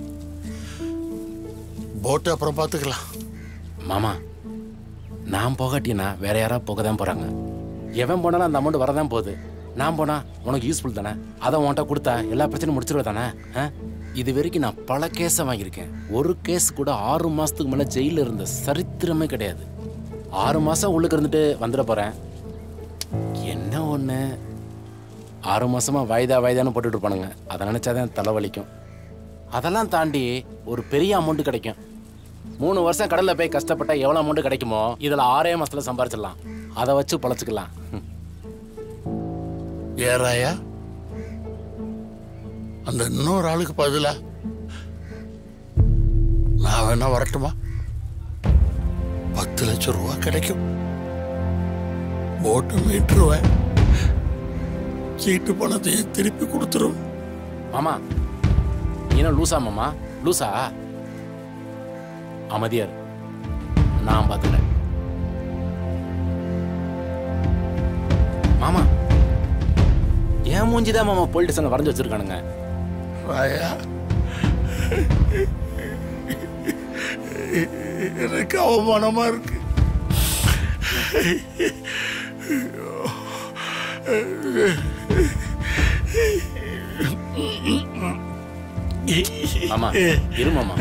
போட்டு அப்புறம் பார்த்துக்கலாம் மாமா நான் போகாட்டினா வேற யாராவது போக தான் போகிறாங்க எவன் போனாலும் அந்த அமௌண்ட் வரதான் போகுது நான் போனா உனக்கு யூஸ்ஃபுல் தானே அதை உன்கிட்ட கொடுத்தா எல்லா பிரச்சனையும் முடிச்சிருவ தானே ஆ? இது வரைக்கும் நான் பல கேஸை வாங்கியிருக்கேன் ஒரு கேஸ் கூட ஆறு மாதத்துக்கு மேலே ஜெயிலில் இருந்த சரித்திரமே கிடையாது ஆறு மாதம் உள்ளுக்கு இருந்துட்டு வந்துட போகிறேன் என்ன ஒன்று ஆறு மாசமாக வாய்தா வாய்தான்னு போட்டுட்டு இருப்பானுங்க அதை நினச்சாதான் தலைவலிக்கும் அதெல்லாம் தாண்டி ஒரு பெரிய அமௌண்ட் கிடைக்கும் மூணு வருஷம் கடலில் போய் கஷ்டப்பட்டா எவ்வளோ அமௌண்ட் கிடைக்குமோ இதில் ஆறே மாசத்துல சம்பாரிச்சிடலாம் அதை வச்சு பொழைச்சிக்கலாம் ஏ ராயா அந்த இன்னொரு ஆளுக்கு பதிலா நான் வேணா வரட்டுமா பத்து லட்சம் ரூபா கிடைக்கும் போட்டு மீட்டுருவேன் சீட்டு பணத்தையும் திருப்பி கொடுத்துரும் மாமா நீ என்ன லூசா மாமா லூசா அமைதியார் நான் பார்த்துக்கிறேன் மாமா ஏன் மூஞ்சிதான் மாமா பொலிட்டிஷன் வரைஞ்சு வச்சிருக்கானுங்க ராயா எனக்கு அவமானமா இருக்கு மாமா இரு மாமா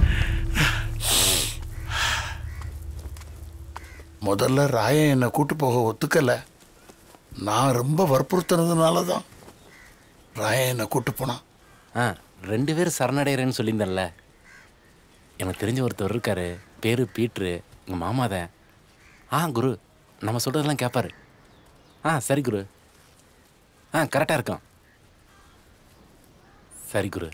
முதல்ல ராயன் என்னை கூட்டு போக ஒத்துக்கல நான் ரொம்ப வற்புறுத்தினதுனால தான் ராயன் என்னை கூட்டு போனான் ஆ ரெண்டு பேரும் சரணடைகிறேன்னு சொல்லியிருந்தேன்ல எனக்கு தெரிஞ்ச ஒருத்தர் இருக்காரு பேரு பீட்ரு எங்கள் மாமா தான் ஆ குரு நம்ம சொல்கிறதெல்லாம் கேட்பாரு ஆ சரி குரு ஆ கரெக்டாக இருக்கும் சரி குரு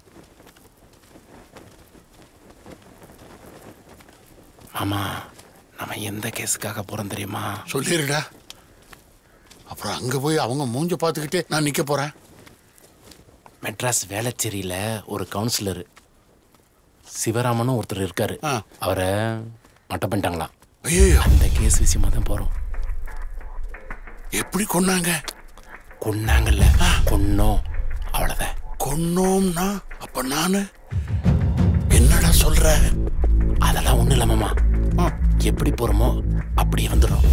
மாமா நம்ம எந்த கேஸுக்காக போகிறோம் தெரியுமா சொல்லிடுடா அப்புறம் அங்கே போய் அவங்க மூஞ்ச பார்த்துக்கிட்டே நான் நிற்க போகிறேன் மெட்ராஸ் வேளச்சேரியில் ஒரு கவுன்சிலர் சிவராமனும் ஒருத்தர் இருக்காரு அவரை மட்டம் பண்ணிட்டாங்களாம் அந்த கேஸ் விஷயமா தான் போகிறோம் எப்படி கொன்னாங்க கொன்னாங்கல்ல கொன்னோம் அவ்வளோதான் கொன்னோம்னா அப்ப நானு என்னடா சொல்ற அதெல்லாம் ஒன்றும் இல்லை மாமா எப்படி போகிறோமோ அப்படியே வந்துடும்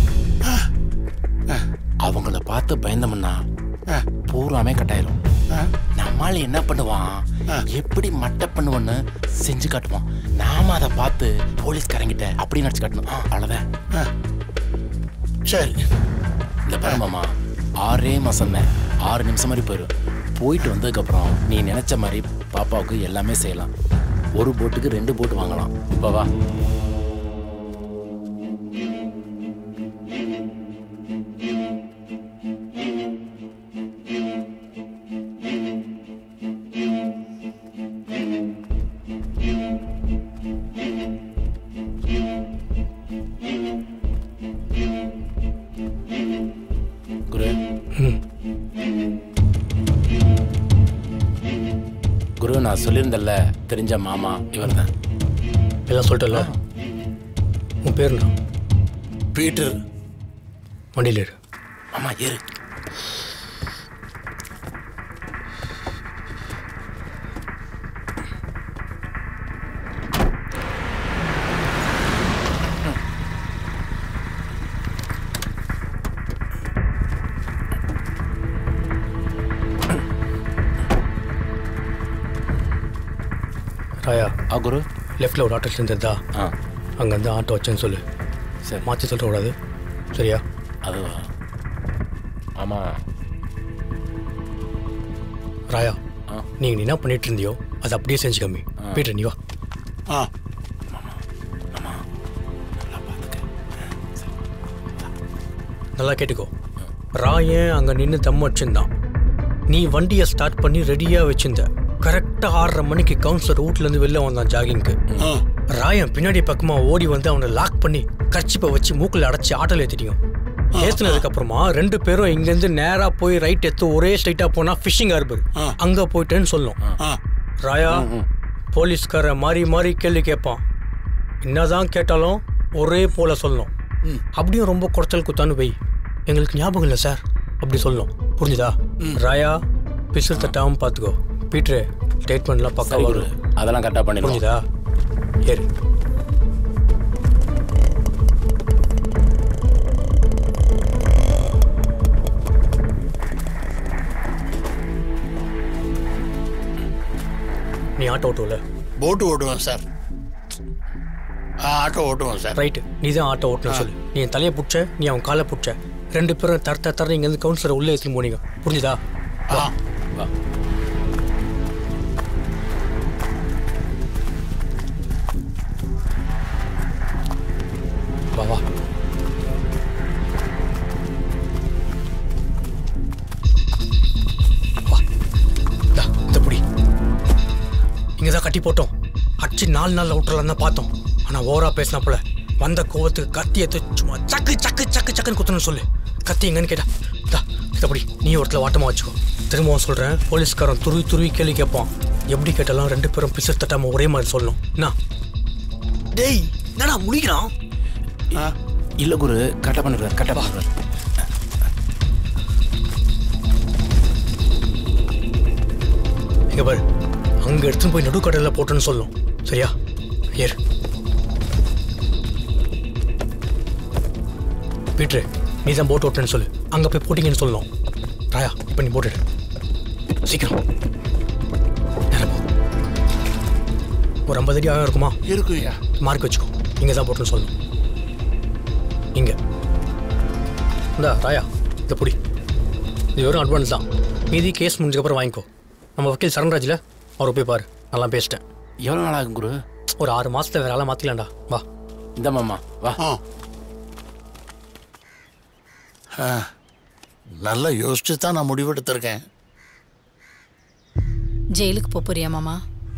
அவங்கள பார்த்து பயந்தோம்னா பூராமே கட்டாயிரும் நம்மால என்ன பண்ணுவான் எப்படி மட்டை பண்ணுவான்னு செஞ்சு காட்டுவான் நாம அதை பார்த்து போலீஸ்காரங்கிட்ட அப்படி நடிச்சு காட்டணும் ஆ, அவ்வளவுதான் சரி இந்த பாரு மாமா ஆறே மாசம் தான் ஆறு நிமிஷம் மாதிரி போயிடும் போயிட்டு வந்ததுக்கப்புறம் நீ நினைச்ச மாதிரி பாப்பாவுக்கு எல்லாமே செய்யலாம் ஒரு போட்டுக்கு ரெண்டு போட்டு வாங்கலாம் இப்போ வா குரு குரு நான் சொல்லியிருந்தேன்ல தெரிஞ்ச மாமா இவர் தான் எல்லாம் சொல்லிட்டல உன் பேர் என்ன பீட்டர் வண்டியில் ஏறு மாமா ஏறு ராயா ஆ குரு லெஃப்டில் ஒரு ஆட்டோ சேர்ந்துருதா ஆ அங்கேருந்து ஆட்டோ வச்சேன்னு சொல்லு சரி மாற்றி சொல்லக்கூடாது சரியா அதுவா ஆமாம் ராயா நீங்கள் நீ என்ன பண்ணிட்டு இருந்தியோ அதை அப்படியே செஞ்சு கம்மி போயிட்டு நீ வா ஆ நல்லா கேட்டுக்கோ ராயன் அங்கே நின்று தம் வச்சிருந்தான் நீ வண்டியை ஸ்டார்ட் பண்ணி ரெடியாக வச்சிருந்த கரெக்டாக ஆறரை மணிக்கு கவுன்சிலர் வீட்லேருந்து வெளில வந்தான் ஜாகிங்க்கு ராயன் பின்னாடி பக்கமாக ஓடி வந்து அவனை லாக் பண்ணி கர்ச்சிப்பை வச்சு மூக்கில் அடைச்சி ஆட்டோல ஏற்றிட்டியும் ஏற்றினதுக்கு அப்புறமா ரெண்டு பேரும் இங்கேருந்து நேராக போய் ரைட் எடுத்து ஒரே ஸ்ட்ரைட்டாக போனால் ஃபிஷிங் ஹார்பர் அங்கே போயிட்டேன்னு சொல்லும் ராயா போலீஸ்கார மாறி மாறி கேள்வி கேட்பான் என்னதான் கேட்டாலும் ஒரே போல சொல்லணும் அப்படியும் ரொம்ப குறைச்சல் குத்தான்னு வை எங்களுக்கு ஞாபகம் இல்லை சார் அப்படி சொல்லணும் புரிஞ்சுதா ராயா பிசு தட்டாமல் பார்த்துக்கோ பீட்ரு ஸ்டேட்மெண்ட்லாம் பக்கா சரி குரு, வரும் அதெல்லாம் கரெக்டாக பண்ணிடுவோம் புரிஞ்சுதா ஏறு நீ ஆட்டோ ஓட்டுவல போட்டு ஓட்டுவேன் சார் ஆ, ஆட்டோ ஓட்டுவேன் சார் ரைட்டு நீ தான் ஆட்டோ ஓட்டணும் சொல்லு நீ என் தலையை பிடிச்ச நீ அவன் காலை பிடிச்ச ரெண்டு பேரும் தர தர இங்கேருந்து கவுன்சிலரை உள்ளே எடுத்துன்னு போனீங்க புரிஞ்சுதா வா வா வா வா வா இந்தா, இந்த புடி இங்கே தான் கட்டி போட்டோம் அடிச்சு நாலு நாள் விட்டுறலாம் தான் பார்த்தோம் ஆனால் ஓவரா பேசினா போல வந்த கோவத்துக்கு கத்தி எடுத்து சும்மா சக்கு சக்கு சக்கு சக்குன்னு குத்தணும்னு சொல்லு கத்தி எங்கன்னு கேட்டா இந்தா இந்தபடி நீ ஒருத்தல வாட்டமாக வச்சுக்கோ திரும்பவும் சொல்கிறேன் போலீஸ்காரன் துருவி துருவி கேள்வி கேட்பான் எப்படி கேட்டாலும் ரெண்டு பேரும் பிசு தட்டாமல் ஒரே மாதிரி சொல்லணும் என்ன டேய் என்னடா முடிக்கிறான் இல்லை குரு கரெக்டாக பண்ணிடுவார் கரெக்டாக பண்ணிடுவார் இங்க பாரு அங்க எடுத்துன்னு போய் நடுக்கடலில் போட்டுன்னு சொல்லும் சரியா ஏறு பீட்ரு நீ தான் போட் ஓட்டுன்னு சொல்லு அங்க போய் போட்டிங்கன்னு சொல்லணும் ராயா இப்போ நீ போட்டுடு சீக்கிரம் நேரம் போ. ஒரு ஐம்பது அடி ஆழம் இருக்குமா இருக்குயா மார்க் வச்சுக்கோ இங்கே தான் போட்டுன்னு சொல்லணும் இங்கே இந்தா ராயா இந்த புடி இது வெறும் அட்வான்ஸ் தான் மீதி கேஸ் முடிஞ்சக்கப்புறம் வாங்கிக்கோ நம்ம வக்கீல் சரண்ராஜில் அவரை போய் பாரு நல்லா பேசிட்டேன் எவ்வளோ நாள் ஆகும் குரு ஒரு ஆறு மாசத்துல வேற ஆளை மாற்றிக்கலாம்டா வா இந்த மாமா வா ஆ, நல்லா யோசிச்சு தான் நான் முடிவெடுத்திருக்கேன் ஜெயிலுக்கு போப் போறியா மாமா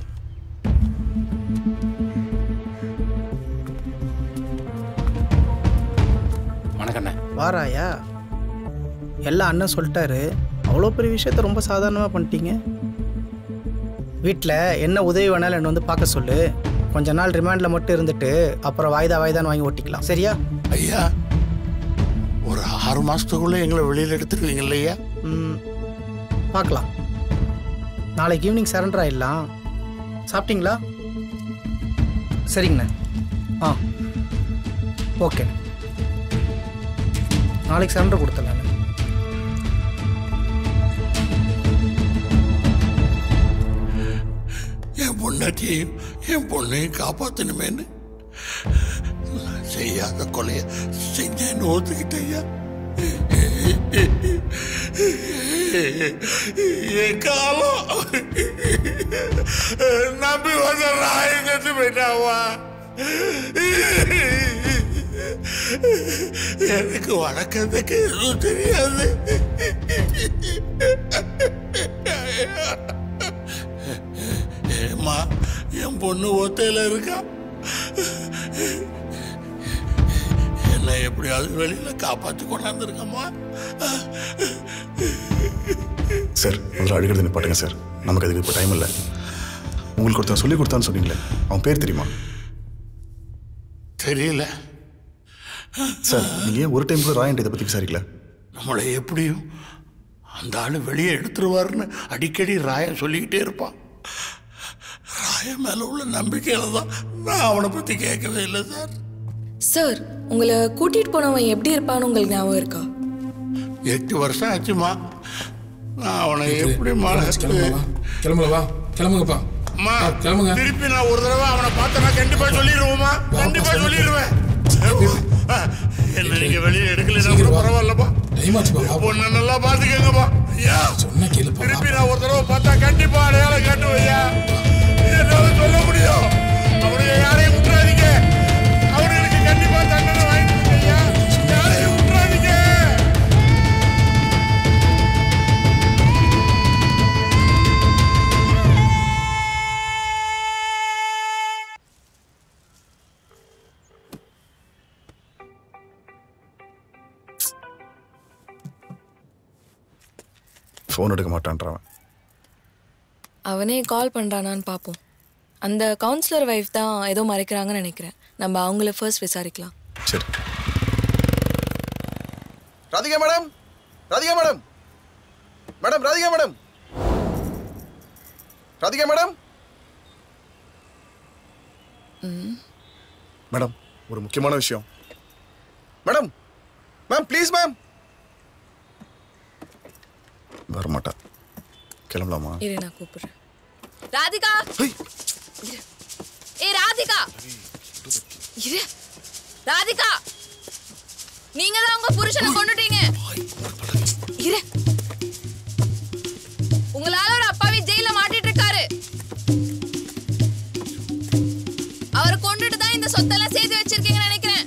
வணக்கண்ணே வாராயா எல்லாம் அண்ணன் சொல்லிட்டாரு அவ்வளோ பெரிய விஷயத்த ரொம்ப சாதாரணமாக பண்ணிட்டீங்க வீட்டில் என்ன உதவி வேணாலும் என்னை வந்து பார்க்க சொல்லு கொஞ்ச நாள் ரிமாண்டில் மட்டும் இருந்துட்டு அப்புறம் வாய்தா வாய்தான்னு வாங்கி ஓட்டிக்கலாம் சரியா ஐயா ஒரு ஆறு மாசத்துக்குள்ள எங்களை வெளியில எடுத்துருவீங்க இல்லையா ம், பார்க்கலாம் நாளைக்கு ஈவினிங் சரண்டர் ஆயிடலாம் சாப்பிட்டீங்களா சரிங்கண்ணே ஆ ஓகே நாளைக்கு சரண்டர் கொடுத்துடலாம் என் பொண்டாட்டியையும் என் பொண்ணையும் காப்பாத்தணுமேன்னு நான் செய்யாத கொலைய செஞ்சேன்னு ஒத்துக்கிட்டேயா என் காலம் நம்பி வந்த ராய செத்து போயிட்டாவா எனக்கு வணக்கத்துக்கு எதுவும் தெரியாது ஏம்மா என் பொண்ணு ஒத்தையில இருக்கா என்னை எப்படியாவது வெளியில காப்பாத்தி கொண்டாந்துருக்கம்மா சார் முதல்ல அழுகிறது நிப்பாட்டுங்க சார் நமக்கு அதுக்கு இப்போ டைம் இல்லை உங்களுக்கு ஒருத்தன் சொல்லி கொடுத்தான்னு சொன்னீங்களே அவன் பேர் தெரியுமா தெரியல சார் நீங்கள் ஏன் ஒரு டைம் கூட ராயன் இதை பற்றி விசாரிக்கல நம்மளை எப்படியும் அந்த ஆளு வெளியே எடுத்துருவாருன்னு அடிக்கடி ராயன் சொல்லிக்கிட்டே இருப்பான் ராயன் மேல உள்ள நம்பிக்கையில தான் நான் அவனை பத்தி கேட்கவே இல்லை சார் சார் உங்களை கூட்டிட்டு போனவன் எப்படி இருப்பான்னு உங்களுக்கு ஞாபகம் இருக்கா எட்டு வருஷம் ஆச்சுமா நான் அவனை எப்படி மறந்து கிளம்புங்க வா கிளம்புங்கப்பா அம்மா ஆ, கிளம்புங்க திருப்பி நான் ஒரு தடவை அவனை பார்த்தனா கண்டிப்பா சொல்லிடுவோமா கண்டிப்பா சொல்லிடுவேன் ஆ, என்ன நீங்க வெளியே எடுக்கல கூட பரவாயில்லப்பா பொண்ணை நல்லா பாத்துக்கங்கப்பா ஐயா திருப்பி நான் ஒரு தடவை பார்த்தா கண்டிப்பா அடையாளம் காட்டுவையா என்னால சொல்ல முடியும் அவனுக்கு யாரையும் விட்டுறாதீங்க அவனுக்கு கண்டிப்பா தண்டனை வாங்கி கொடுங்க ஐயா யாரையும் விட்டுறாதீங்க ஃபோன் எடுக்க மாட்டான்றவன் அவனே கால் பண்ணுறானான்னு பார்ப்போம் அந்த கவுன்சிலர் ஒய்ஃப் தான் ஏதோ மறைக்கிறாங்கன்னு நினைக்கிறேன் நம்ம அவங்கள ஃபர்ஸ்ட் விசாரிக்கலாம் சரி Radhika madam Radhika madam madam Radhika madam Radhika madam madam ஒரு முக்கியமான விஷயம் மேடம் மேம் ப்ளீஸ் மேம் வரமாட்டா கிளம்பலாமா இரு நான் கூப்பிடுறேன் ராதிகா ஏ ராதிகா இரு ராதிகா நீங்க தான் உங்க புருஷனை கொண்டுட்டீங்க இரு உங்களால ஒரு அப்பாவி ஜெயில மாட்டிட்டு இருக்காரு அவரை கொண்டுட்டு தான் இந்த சொத்தெல்லாம் சேர்த்து வச்சிருக்கீங்கன்னு நினைக்கிறேன்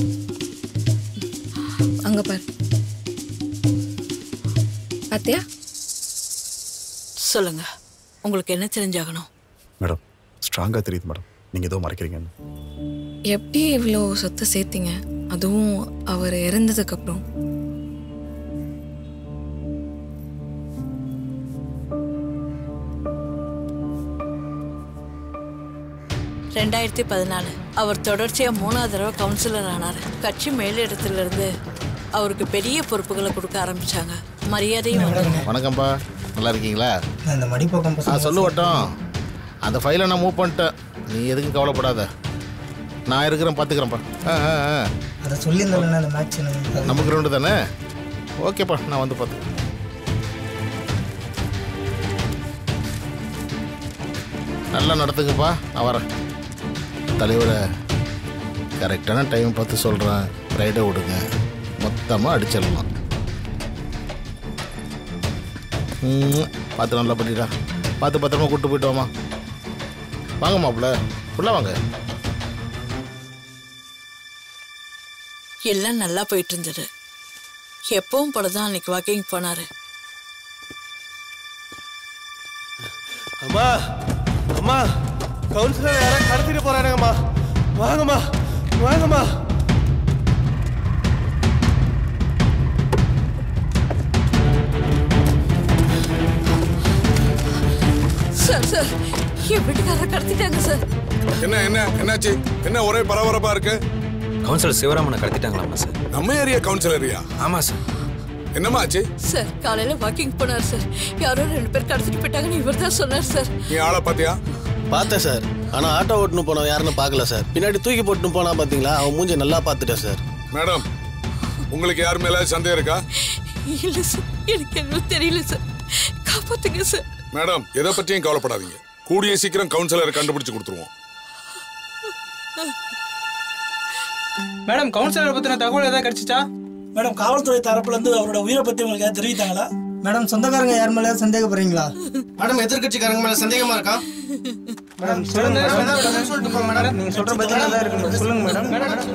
அங்க பாரு பாத்தியா சொல்லுங்க உங்களுக்கு என்ன தெரிஞ்சாகணும் மேடம் ஸ்ட்ராங்காக தெரியுது மேடம் நீங்கள் ஏதோ மறைக்கிறீங்கன்னு எப்படி இவ்வளோ சொத்தை சேர்த்தீங்க அதுவும் அவர் இறந்ததுக்கு அப்புறம் ரெண்டாயிரத்தி பதினாலு அவர் தொடர்ச்சியா மூணாவது தடவை கவுன்சிலர் ஆனார் கட்சி மேலிடத்துல இருந்து அவருக்கு பெரிய பொறுப்புகளை கொடுக்க ஆரம்பிச்சாங்க மரியாதையும் வந்தது. வணக்கம்ப்பா நல்லா இருக்கீங்களா இந்த மடிப்பக்கம் ஆ சொல்லு வட்டம் அந்த ஃபைலை நான் மூவ் பண்ணிட்டேன் நீ எதுக்கும் கவலைப்படாத நான் இருக்கிறேன் பார்த்துக்கிறேன்ப்பா ஆ ஆ ஆ அதை சொல்லியிருந்தேன் அந்த மேட்ச் நம்ம கிரவுண்டு தானே ஓகேப்பா நான் வந்து பார்த்து நல்லா நடத்துங்கப்பா நான் வரேன் தலைவரை கரெக்டான டைம் பார்த்து சொல்கிறேன் ரைடை விடுங்க மொத்தமாக அடிச்சிடலாம் ம், பார்த்து நல்லா பண்ணிடா பார்த்து பத்திரமா கூப்பிட்டு போயிட்டு வாமா வாங்க மாப்பிள்ள ஃபுல்லாக வாங்க எல்லாம் நல்லா போயிட்டு இருந்தது எப்பவும் போல தான் அன்னைக்கு வாக்கிங் போனாரு அம்மா அம்மா கவுன்சிலர் யாரோ கடத்திட்டு போறானுங்கம்மா வாங்கம்மா வாங்கம்மா சார் சார் என் வீட்டுக்காரரை கடத்திட்டாங்க சார் என்ன என்ன என்னாச்சு என்ன ஒரே பரபரப்பா இருக்கு கவுன்சிலர் சிவராமனை கடத்திட்டாங்களாமா சார் நம்ம ஏரியா கவுன்சிலரியா ஆமா சார் என்னம்மா ஆச்சு சார் காலையில வாக்கிங் போனார் சார் யாரோ ரெண்டு பேர் கடத்திட்டு போயிட்டாங்கன்னு இவர் தான் சொன்னார் சார் நீ ஆளை பாத்தியா பார்த்தேன் சார் ஆனா ஆட்டோ ஓட்டுன்னு போனவன் யாருன்னு பார்க்கல சார் பின்னாடி தூக்கி போட்டுன்னு போனா பாத்தீங்களா அவன் மூஞ்சி நல்லா பார்த்துட்டேன் சார் மேடம் உங்களுக்கு யார் மேல சந்தேகம் இருக்கா இல்ல சார் எனக்கு எதுவும் தெரியல சார் காப்பாத்துங்க சார் மேடம் எதை பற்றியும் கவலைப்படாதீங்க கூடிய சீக்கிரம் கவுன்சிலரை கண்டுபிடிச்சு கொடுத்துருவோம் மேடம் கவுன்சிலரை பத்தின தகவல் ஏதாவது கிடைச்சிச்சா மேடம் காவல்துறை தரப்புல இருந்து அவரோட உயிரை பத்தி உங்களுக்கு ஏதாவது தெரிவித்தாங்களா மேடம் சொந்தக்காரங்க யார் மேலே சந்தேகப்படுறீங்களா மேடம் எதிர்கட்சிக்காரங்க மேல சந்தேகமா இருக்கா மேடம் சொல்லுங்க மேடம் சொல்லிட்டு போங்க மேடம் நீங்க சொல்ற பதில் நல்லா இருக்கு சொல்லுங்க மேடம்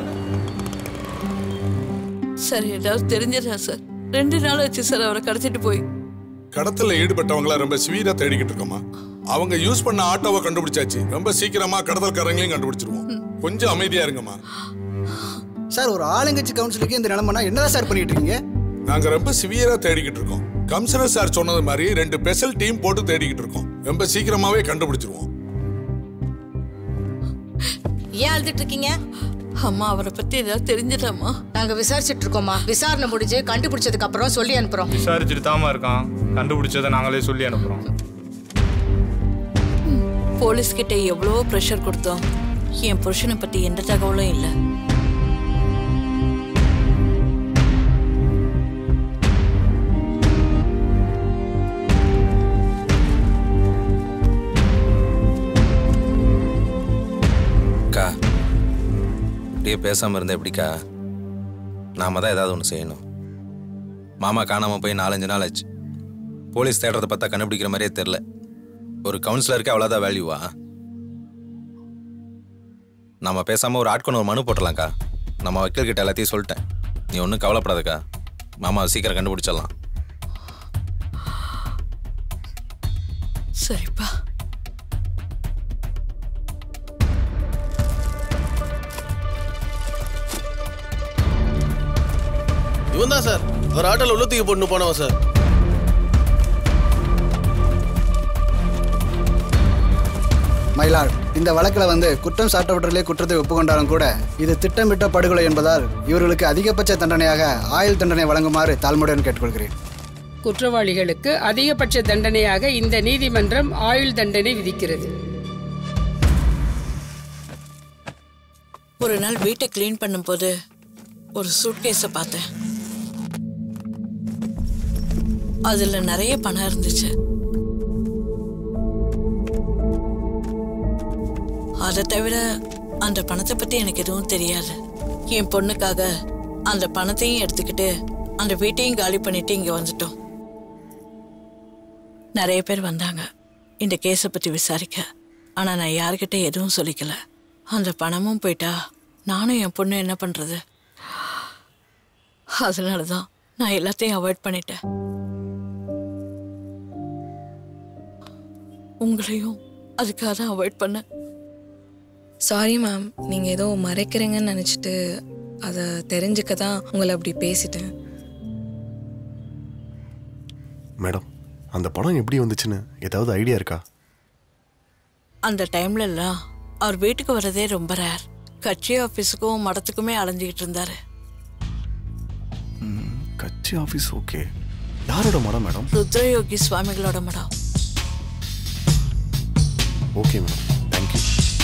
சார் ஏதாவது தெரிஞ்சதா சார் ரெண்டு நாள் ஆச்சு சார் அவரை கடத்திட்டு போய் கடத்தல ஈடுபட்டவங்கள ரொம்ப ஸ்வீடா தேடிக்கிட்டு இருக்கோமா அவங்க யூஸ் பண்ண ஆட்டோவை கண்டுபிடிச்சாச்சு ரொம்ப சீக்கிரமா கடத்தல்காரங்களையும் கண்டுபிடிச்சிருவோம் கொஞ்சம் அமைதியா இருங்கம்மா சார் ஒரு ஆளுங்கட்சி கவுன்சிலுக்கு இந்த நிலைமைனா என்னதான் சார் பண்ணிட்டு இருக்கீங்க நாங்க ரொம்ப சிவியரா தேடிக்கிட்டு இருக்கோம் கமிஷனர் சார் சொன்னது மாதிரி ரெண்டு ஸ்பெஷல் டீம் போட்டு தேடிக்கிட்டு இருக்கோம் ரொம்ப சீக்கிரமாவே கண்டுபிடிச்சிருவோம் ஏன் அழுதுட்டு இருக்கீங்க அம்மா அவரை பத்தி ஏதாவது தெரிஞ்சதாம்மா நாங்க விசாரிச்சுட்டு இருக்கோம்மா விசாரணை முடிஞ்சு கண்டுபிடிச்சதுக்கு அப்புறம் சொல்லி அனுப்புறோம் விசாரிச்சுட்டு தாமா இருக்கான் கண்டுபிடிச்சதை நாங்களே சொல்லி அனுப்புறோம் போலீஸ் கிட்ட எவ்வளவோ ப்ரெஷர் கொடுத்தோம் என் புருஷனை பத்தி எந்த தகவலும் இல்லை அக்கா இப்படியே பேசாம இருந்தா எப்படிக்கா நாம தான் ஏதாவது ஒன்று செய்யணும் மாமா காணாம போய் நாலஞ்சு நாள் ஆச்சு போலீஸ் தேடுறத பார்த்தா கண்டுபிடிக்கிற மாதிரியே தெரில ஒரு கவுன்சிலருக்கு அவ்வளோதான் வேல்யூவா நம்ம பேசாம ஒரு ஆட்கொண்டு ஒரு மனு போட்டலாம்க்கா நம்ம வக்கீல் கிட்ட எல்லாத்தையும் சொல்லிட்டேன் நீ ஒன்றும் கவலைப்படாதக்கா மாமாவை சீக்கிரம் கண்டுபிடிச்சிடலாம் சரிப்பா இவன் தான் சார் ஒரு ஆட்டோல உள்ள தூக்கி போட்டு போனவன் சார் மயிலார் இந்த வழக்கில் வந்து குற்றம் சாட்டப்பட்டவர்களே குற்றத்தை ஒப்புக்கொண்டாலும் கூட இது திட்டமிட்ட படுகொலை என்பதால் இவர்களுக்கு அதிகபட்ச தண்டனையாக ஆயுள் தண்டனை வழங்குமாறு தாழ்மையுடன் கேட்டுக்கொள்கிறேன் குற்றவாளிகளுக்கு அதிகபட்ச தண்டனையாக இந்த நீதிமன்றம் ஆயுள் தண்டனை விதிக்கிறது ஒரு நாள் வீட்டை க்ளீன் பண்ணும்போது ஒரு சூட்கேஸை பார்த்தேன் அதுல நிறைய பணம் இருந்துச்சு அதை தவிர அந்த பணத்தை பத்தி எனக்கு எதுவும் தெரியாது என் பொண்ணுக்காக அந்த பணத்தையும் எடுத்துக்கிட்டு அந்த வீட்டையும் காலி பண்ணிட்டு இங்க வந்துட்டோம் நிறைய பேர் வந்தாங்க இந்த கேஸை பத்தி விசாரிக்க ஆனா நான் யார்கிட்ட எதுவும் சொல்லிக்கல அந்த பணமும் போயிட்டா நானும் என் பொண்ணு என்ன பண்றது அதனால தான் நான் எல்லாத்தையும் அவாய்ட் பண்ணிட்டேன் உங்களையும் அதுக்காக தான் அவாய்ட் பண்ணேன் சாரி மேம் நீங்கள் ஏதோ மறைக்கிறீங்கன்னு நினச்சிட்டு அதை தெரிஞ்சுக்க தான் உங்களை அப்படி பேசிட்டேன் மேடம் அந்த படம் எப்படி வந்துச்சுன்னு ஏதாவது ஐடியா இருக்கா அந்த டைம்ல எல்லாம் அவர் வீட்டுக்கு வர்றதே ரொம்ப ரேர் கட்சி ஆஃபீஸுக்கும் மடத்துக்குமே அலைஞ்சிக்கிட்டு இருந்தாரு கட்சி ஆஃபீஸ் ஓகே யாரோட மடம் மேடம் ருத்ரயோகி சுவாமிகளோட மடம் ஓகே மேடம் தேங்க்யூ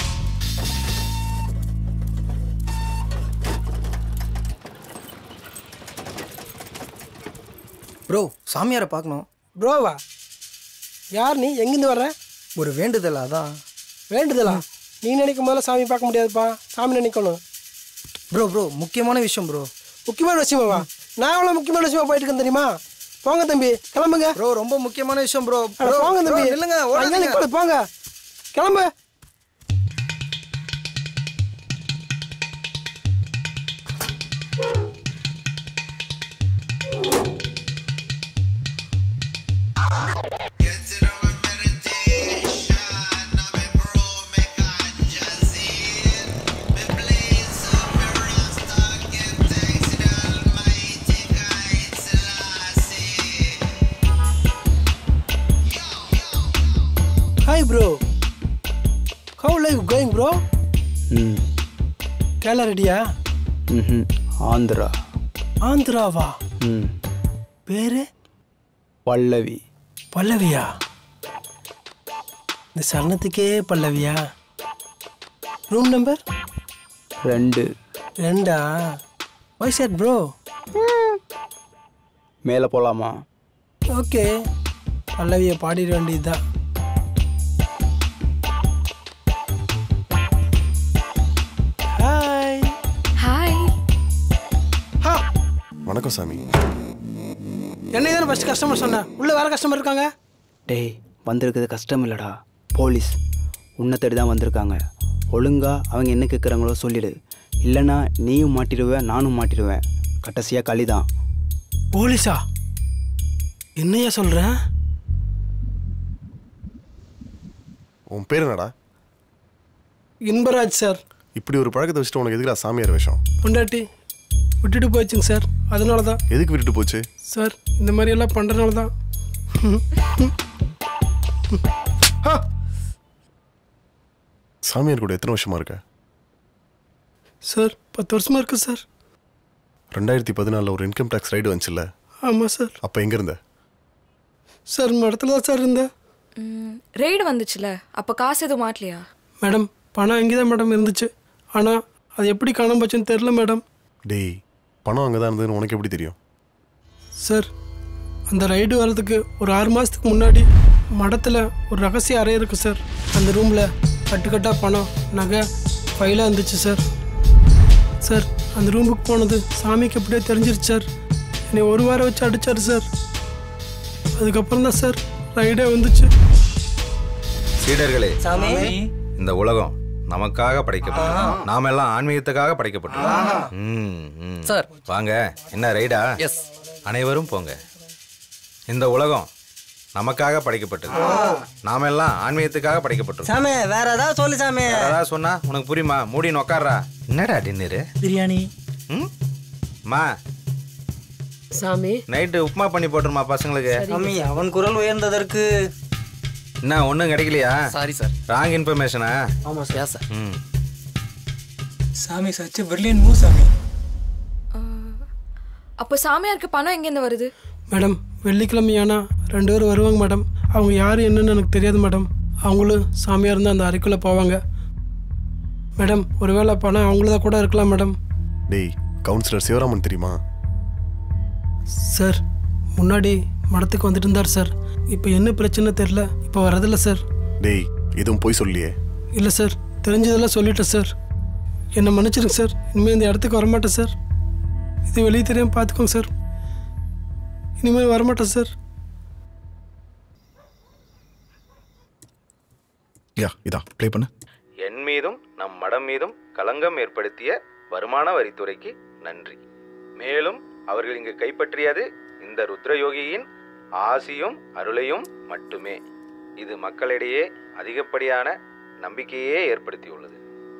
ப்ரோ சாமியாரை பார்க்கணும் ப்ரோவா யார் நீ எங்கேருந்து வர்ற ஒரு வேண்டுதல் அதான் வேண்டுதலா நீ நினைக்கும் போதெல்லாம் சாமி பார்க்க முடியாதுப்பா சாமி நினைக்கணும் ப்ரோ ப்ரோ முக்கியமான விஷயம் ப்ரோ முக்கியமான விஷயமாவா நான் எவ்வளோ முக்கியமான விஷயமா போயிட்டு இருக்கேன் தெரியுமா போங்க தம்பி கிளம்புங்க ப்ரோ ரொம்ப முக்கியமான விஷயம் ப்ரோ அட, போங்க தம்பி இல்லைங்க அங்கே நிக்கணும், போங்க கிளம்பு hi bro how life going bro ம் கேரளா ரெடியா ம் ஆந்திரா ஆந்திராவா ம் பேரு பல்லவி பல்லவியா இந்த சரணத்துக்கே பல்லவியா ரூம் நம்பர் ரெண்டு ரெண்டா வாய் சார் ப்ரோ மேலே போகலாமா ஓகே பல்லவியை பாடிட வேண்டியதுதான் ஹாய் ஹாய் வணக்கம் சாமி என்னை தானே ஃபஸ்ட் கஸ்டமர் சொன்னேன் உள்ள வேற கஸ்டமர் இருக்காங்க டேய் வந்திருக்கிறது கஷ்டம் இல்லைடா போலீஸ் உன்னை தேடி தான் வந்திருக்காங்க ஒழுங்கா அவங்க என்ன கேட்குறாங்களோ சொல்லிடு இல்லைன்னா நீயும் மாட்டிடுவேன் நானும் மாட்டிடுவேன் கடைசியாக களி தான் போலீஸா என்னையா சொல்கிறேன் உன் பேர் என்னடா இன்பராஜ் சார் இப்படி ஒரு பழக்கத்தை வச்சுட்டு உனக்கு எதுக்குடா சாமியார் வேஷம் பொண்டாட்டி விட்டுட்டு போச்சுங்க சார் அதனால தான் எதுக்கு விட்டுட்டு போச்சு சார் இந்த மாதிரி எல்லாம் பண்ணுறதுனால தான் சாமியார் கூட எத்தனை வருஷமா இருக்க சார் பத்து வருஷமா இருக்கு சார் ரெண்டாயிரத்தி பதினாலில் ஒரு இன்கம் டேக்ஸ் ரைடு வந்துச்சுல்ல ஆமாம் சார் அப்போ எங்கே இருந்த சார் மடத்தில் தான் சார் இருந்தேன் ரெய்டு வந்துச்சுல அப்போ காசு எதுவும் மாட்டலையா மேடம் பணம் அங்கே தான் மேடம் இருந்துச்சு ஆனால் அது எப்படி காணாம போச்சுன்னு தெரில மேடம் டேய் பணம் அங்கே தான் இருந்ததுன்னு உனக்கு எப்படி தெரியும் சார் அந்த ரைடு வர்றதுக்கு ஒரு ஆறு மாதத்துக்கு முன்னாடி மடத்தில் ஒரு ரகசிய அறை இருக்குது சார் அந்த ரூமில் கட்டுக்கட்டாக பணம் நகை ஃபைலாக இருந்துச்சு சார் சார் அந்த ரூமுக்கு போனது சாமிக்கு எப்படியோ தெரிஞ்சிருச்சு சார் என்னை ஒரு வாரம் வச்சு அடிச்சார் சார் அதுக்கப்புறம் தான் சார் ரைடே வந்துச்சு சீடர்களே சாமி. இந்த உலகம் நமக்காக படைக்கப்பட்டது நாம எல்லாம் ஆன்மீகத்துக்காக படைக்கப்பட்டோம் சார். வாங்க என்ன ரைடா எஸ் அனைவரும் போங்க இந்த உலகம் நமக்காக படைக்கப்பட்டது நாம எல்லாம் ஆன்மீகத்துக்காக படைக்கப்பட்டோம் சாமி வேற ஏதாவது சொல்லு சாமி அதாவது சொன்னா உனக்கு புரியுமா மூடின்னு உட்கார்றா என்னடா டின்னரு பிரியாணி ம் மா சாமி நைட்டு உப்புமா பண்ணி போட்டுருமா பசங்களுக்கு சாமி அவன் குரல் உயர்ந்ததற்கு என்ன ஒன்றும் கிடைக்கலையா சாரி சார் ராங் இன்ஃபர்மேஷனா ஆமாம் சார் சார் ம் சாமி சச் பிரில்லியன் மூவ் சாமி அப்போ சாமியாருக்கு பணம் எங்கேருந்து வருது மேடம் வெள்ளிக்கிழமையானா ரெண்டு பேரும் வருவாங்க மேடம் அவங்க யார் என்னன்னு எனக்கு தெரியாது மேடம் அவங்களும் சாமியார் இருந்தால் அந்த அறைக்குள்ளே போவாங்க மேடம் ஒருவேளை பணம் அவங்களதா கூட இருக்கலாம் மேடம் டேய் கவுன்சிலர் சிவராமன் தெரியுமா சார் முன்னாடி மடத்துக்கு வந்துட்டு இருந்தார் சார் இப்போ என்ன பிரச்சனை தெரில இப்போ வரதில்ல சார் டேய் எதுவும் போய் சொல்லியே இல்லை சார் தெரிஞ்சதெல்லாம் சொல்லிட்டேன் சார் என்னை மன்னிச்சிருங்க சார் இனிமேல் இந்த இடத்துக்கு வரமாட்டேன் சார் இது வெளியே தெரியாமல் பார்த்துக்கோங்க சார் இனிமேல் வரமாட்டேன் சார் யா இதா ப்ளே பண்ணு என் மீதும் நம் மடம் மீதும் களங்கம் ஏற்படுத்திய வருமான வரித்துறைக்கு நன்றி மேலும் அவர்கள் இங்கு கைப்பற்றியது இந்த ருத்ரயோகியின் ஆசியும் அருளையும் மட்டுமே இது மக்களிடையே அதிகப்படியான நம்பிக்கையே ஏற்படுத்தியுள்ளது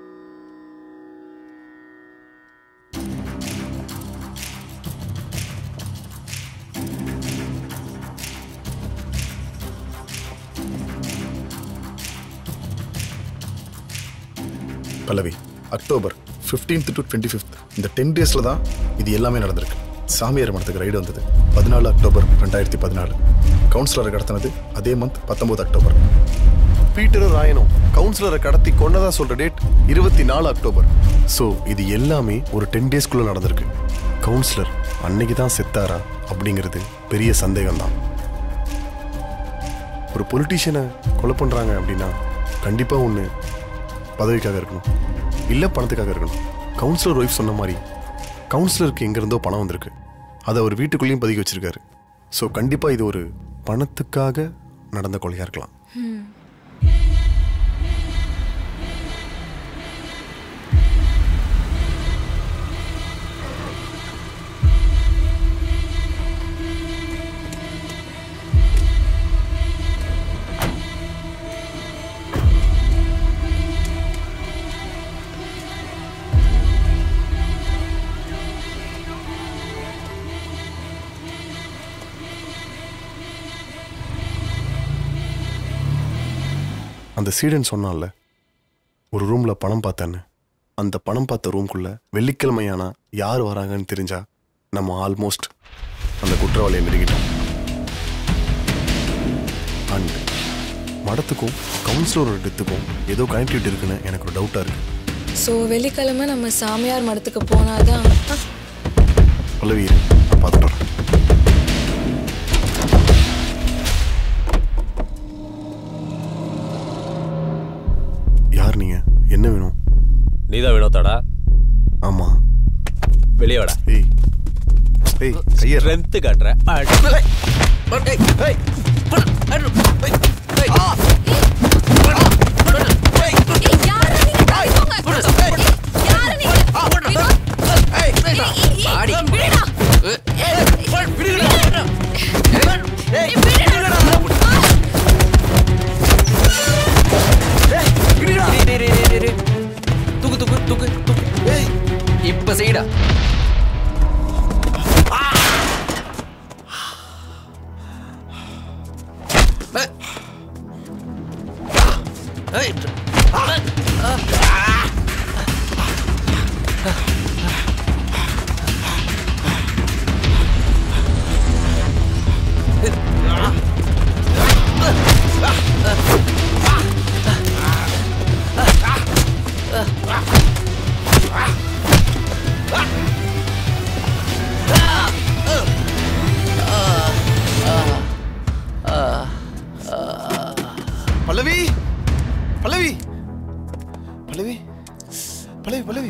Pallavi October 15th to twenty fifth இந்த டென் டேஸில் தான் இது எல்லாமே நடந்திருக்கு சாமியார் மடத்துக்கு ரைடு வந்தது பதினாலு அக்டோபர் ரெண்டாயிரத்தி பதினாலு கவுன்சிலரை கடத்தினது அதே மந்த் பத்தொம்போது அக்டோபர் பீட்டரும் ராயனும் கவுன்சிலரை கடத்தி கொன்னதா சொல்ற டேட் இருபத்தி நாலு அக்டோபர் ஸோ இது எல்லாமே ஒரு டென் டேஸ்க்குள்ள நடந்திருக்கு கவுன்சிலர் அன்னைக்கு தான் செத்தாரா அப்படிங்கிறது பெரிய சந்தேகம் தான் ஒரு பொலிட்டீஷியனை கொலை பண்றாங்க அப்படின்னா கண்டிப்பா ஒன்று பதவிக்காக இருக்கணும் இல்லை பணத்துக்காக இருக்கணும் கவுன்சிலர் ஒய்ஃப் சொன்ன மாதிரி கவுன்சிலருக்கு எங்கேருந்தோ பணம் வந்திருக்கு அதை அவர் வீட்டுக்குள்ளேயும் பதுக்கி வச்சிருக்காரு ஸோ கண்டிப்பாக இது ஒரு பணத்துக்காக நடந்த கொலையாக இருக்கலாம் அந்த சீடன் சொன்னான்ல ஒரு ரூம்ல பணம் பார்த்தேன்னு அந்த பணம் பார்த்த ரூம்குள்ள வெள்ளிக்கிழமையானா யார் வராங்கன்னு தெரிஞ்சா நம்ம ஆல்மோஸ்ட் அந்த குற்றவாளியை நெருங்கிட்டோம் அண்ட் மடத்துக்கும் கவுன்சிலரோட டெத்துக்கும் ஏதோ கனெக்டிவிட்டி இருக்குன்னு எனக்கு ஒரு டவுட்டாக இருக்கு ஸோ வெள்ளிக்கிழமை நம்ம சாமியார் மடத்துக்கு போனாதான் பல்லவி இரு, நான் பார்த்துட்டு வரேன் யார் நீங்க என்ன வேணும் நீதான் வினோத்தாடா ஆமா வெளியே வாடா ஏய் ஏய் கையை ஸ்ட்ரென்த்து காட்டுறேன் தூக்கு தூக்கு தூக்கு தூக்கு இப்ப செய்டா பல்லவி பல்லவி பல்லவி பல்லவி பல்லவி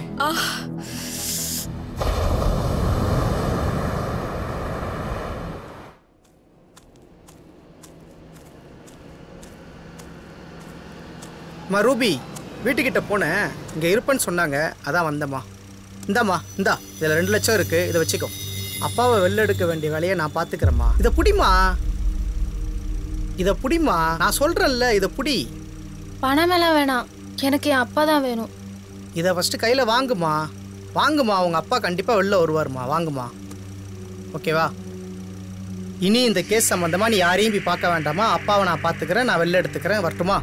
மா ரூபி வீட்டுக்கிட்ட போனேன் இங்கே இருப்பேன்னு சொன்னாங்க அதான் வந்தம்மா இந்தாம்மா இந்தா இதில் ரெண்டு லட்சம் இருக்கு இதை வச்சுக்கோ அப்பாவை வெளில எடுக்க வேண்டிய வேலையை நான் பார்த்துக்கிறேம்மா இதை புடிமா இதை புடிமா நான் சொல்கிறேன்ல இதை புடி பணமெல்லாம் வேணாம் எனக்கு என் அப்பா தான் வேணும் இதை ஃபஸ்ட்டு கையில் வாங்குமா வாங்குமா உங்கள் அப்பா கண்டிப்பாக வெளில வருவாருமா வாங்குமா ஓகேவா இனி இந்த கேஸ் சம்மந்தமாக நீ யாரையும் போய் பார்க்க வேண்டாமா அப்பாவை நான் பார்த்துக்கிறேன் நான் வெளில எடுத்துக்கிறேன் வரட்டுமா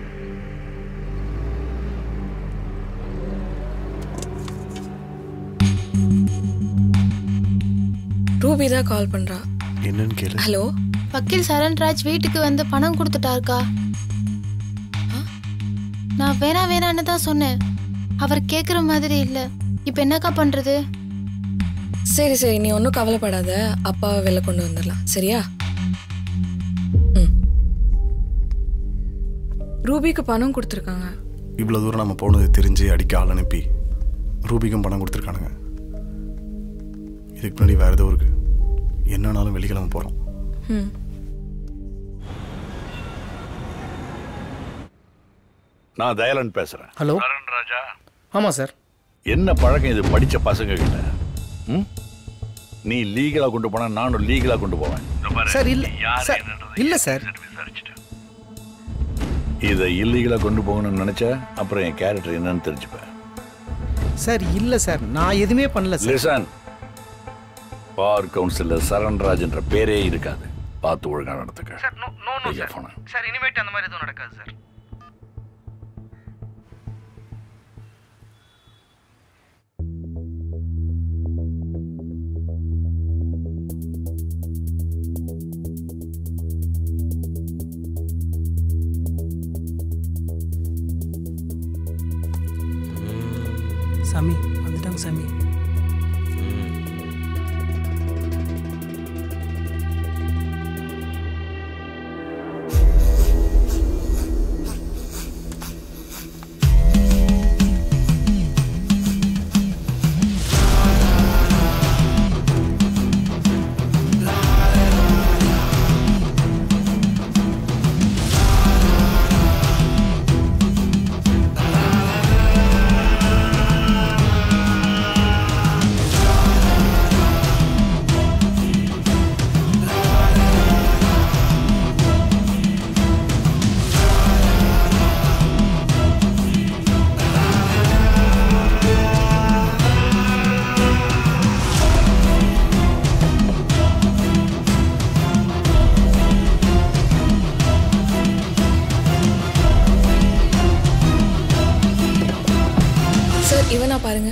ரூபி தான் கால் பண்றா என்னன்னு கேளு ஹலோ வக்கீல் சரண்ராஜ் வீட்டுக்கு வந்து பணம் கொடுத்துட்டாருக்கா நான் வேணா வேணான்னு தான் சொன்னேன் அவர் கேட்குற மாதிரி இல்லை இப்போ என்னக்கா பண்ணுறது சரி சரி நீ ஒன்றும் கவலைப்படாத அப்பாவை வெளில கொண்டு வந்துடலாம் சரியா ம் ரூபிக்கு பணம் கொடுத்துருக்காங்க இவ்வளோ தூரம் நம்ம போனது தெரிஞ்சு அடிக்க ஆள் அனுப்பி ரூபிக்கும் பணம் கொடுத்துருக்கானுங்க இதுக்கு முன்னாடி வேறு ஏதோ இருக்கு என்னன்னாலும் வெள்ளிக்கிழமை போகிறோம் ம் நான் தயாளன் பேசுறேன் ஹலோ ராஜா ஆமாம் சார் என்ன பழக்கம் இது படிச்ச பசங்க கிட்ட ம்? நீ லீகலா கொண்டு போனா நானும் லீகலா கொண்டு போவேன் இந்த பாரு, சார் இல்ல நீ யாரு சார் என்னன்றதை இல்ல சார் இதை இல்லீகலா கொண்டு போகணும்னு நினைச்சா அப்புறம் என் கேரக்டர் என்னன்னு தெரிஞ்சுப்பேன் சார் இல்ல சார் நான் எதுவுமே பண்ணல சார் லிசன் பார் கவுன்சிலர் சரண்ராஜ்ன்ற பேரே இருக்காது பார்த்து ஒழுங்கா நடத்துக்க சார் நோ நோ நோ ஐயா, சார் போன. சார் இனிமேட்டு அந்த மாதிரி எதுவும் நடக்காது சார் சாமி வந்துட்டாங்க சாமி சார் இவனா பாருங்க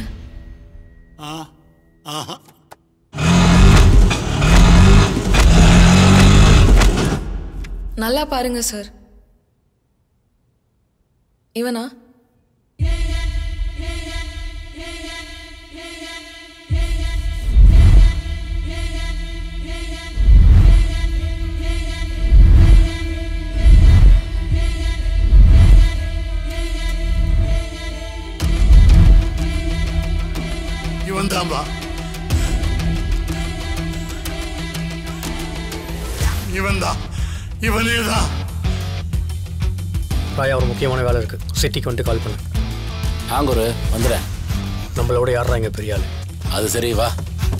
நல்லா பாருங்க சார் இவனா இவன் தான்பா இவன் தான் இவனே தான் ராயா ஒரு முக்கியமான வேலை இருக்கு சிட்டிக்கு வந்துட்டு கால் பண்ணு ஆங்கூர் வந்துடுறேன் நம்மளோட யாரா இங்க பெரிய ஆளு அது சரி வா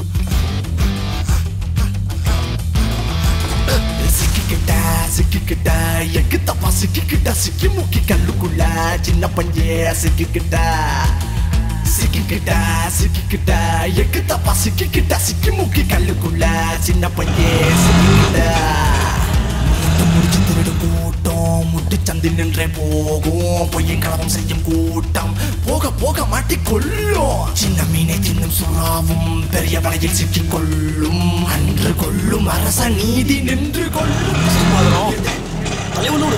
சிக்கிக்கிட்ட சிக்கிக்கிட்ட எக்கு தப்பா சிக்கிக்கிட்ட சிக்கி முக்கி கல்லுக்குள்ள சின்ன பஞ்சே சிக்கிக்கிட்ட சிக்கிக்கிட்ட சிக்கிக்கிட்ட எக்கு தப்பா சிக்கிக்கிட்ட சிக்கி முக்கி கல்லுக்குள்ள சின்ன பஞ்சே சிக்கிக்கிட்ட முத்து முடிச்சு திருடு கூட்டம் முட்டு சந்து நின்றே போகும் பொய்யின் கலவம் செய்யும் கூட்டம் போக போக மாட்டி கொள்ளும் சின்ன மீனை தின்னும் சுறாவும் பெரிய வலையில் சிக்கிக் கொள்ளும் அன்று கொள்ளும் அரச நீதி நின்று கொள்ளும் தலைவனோடு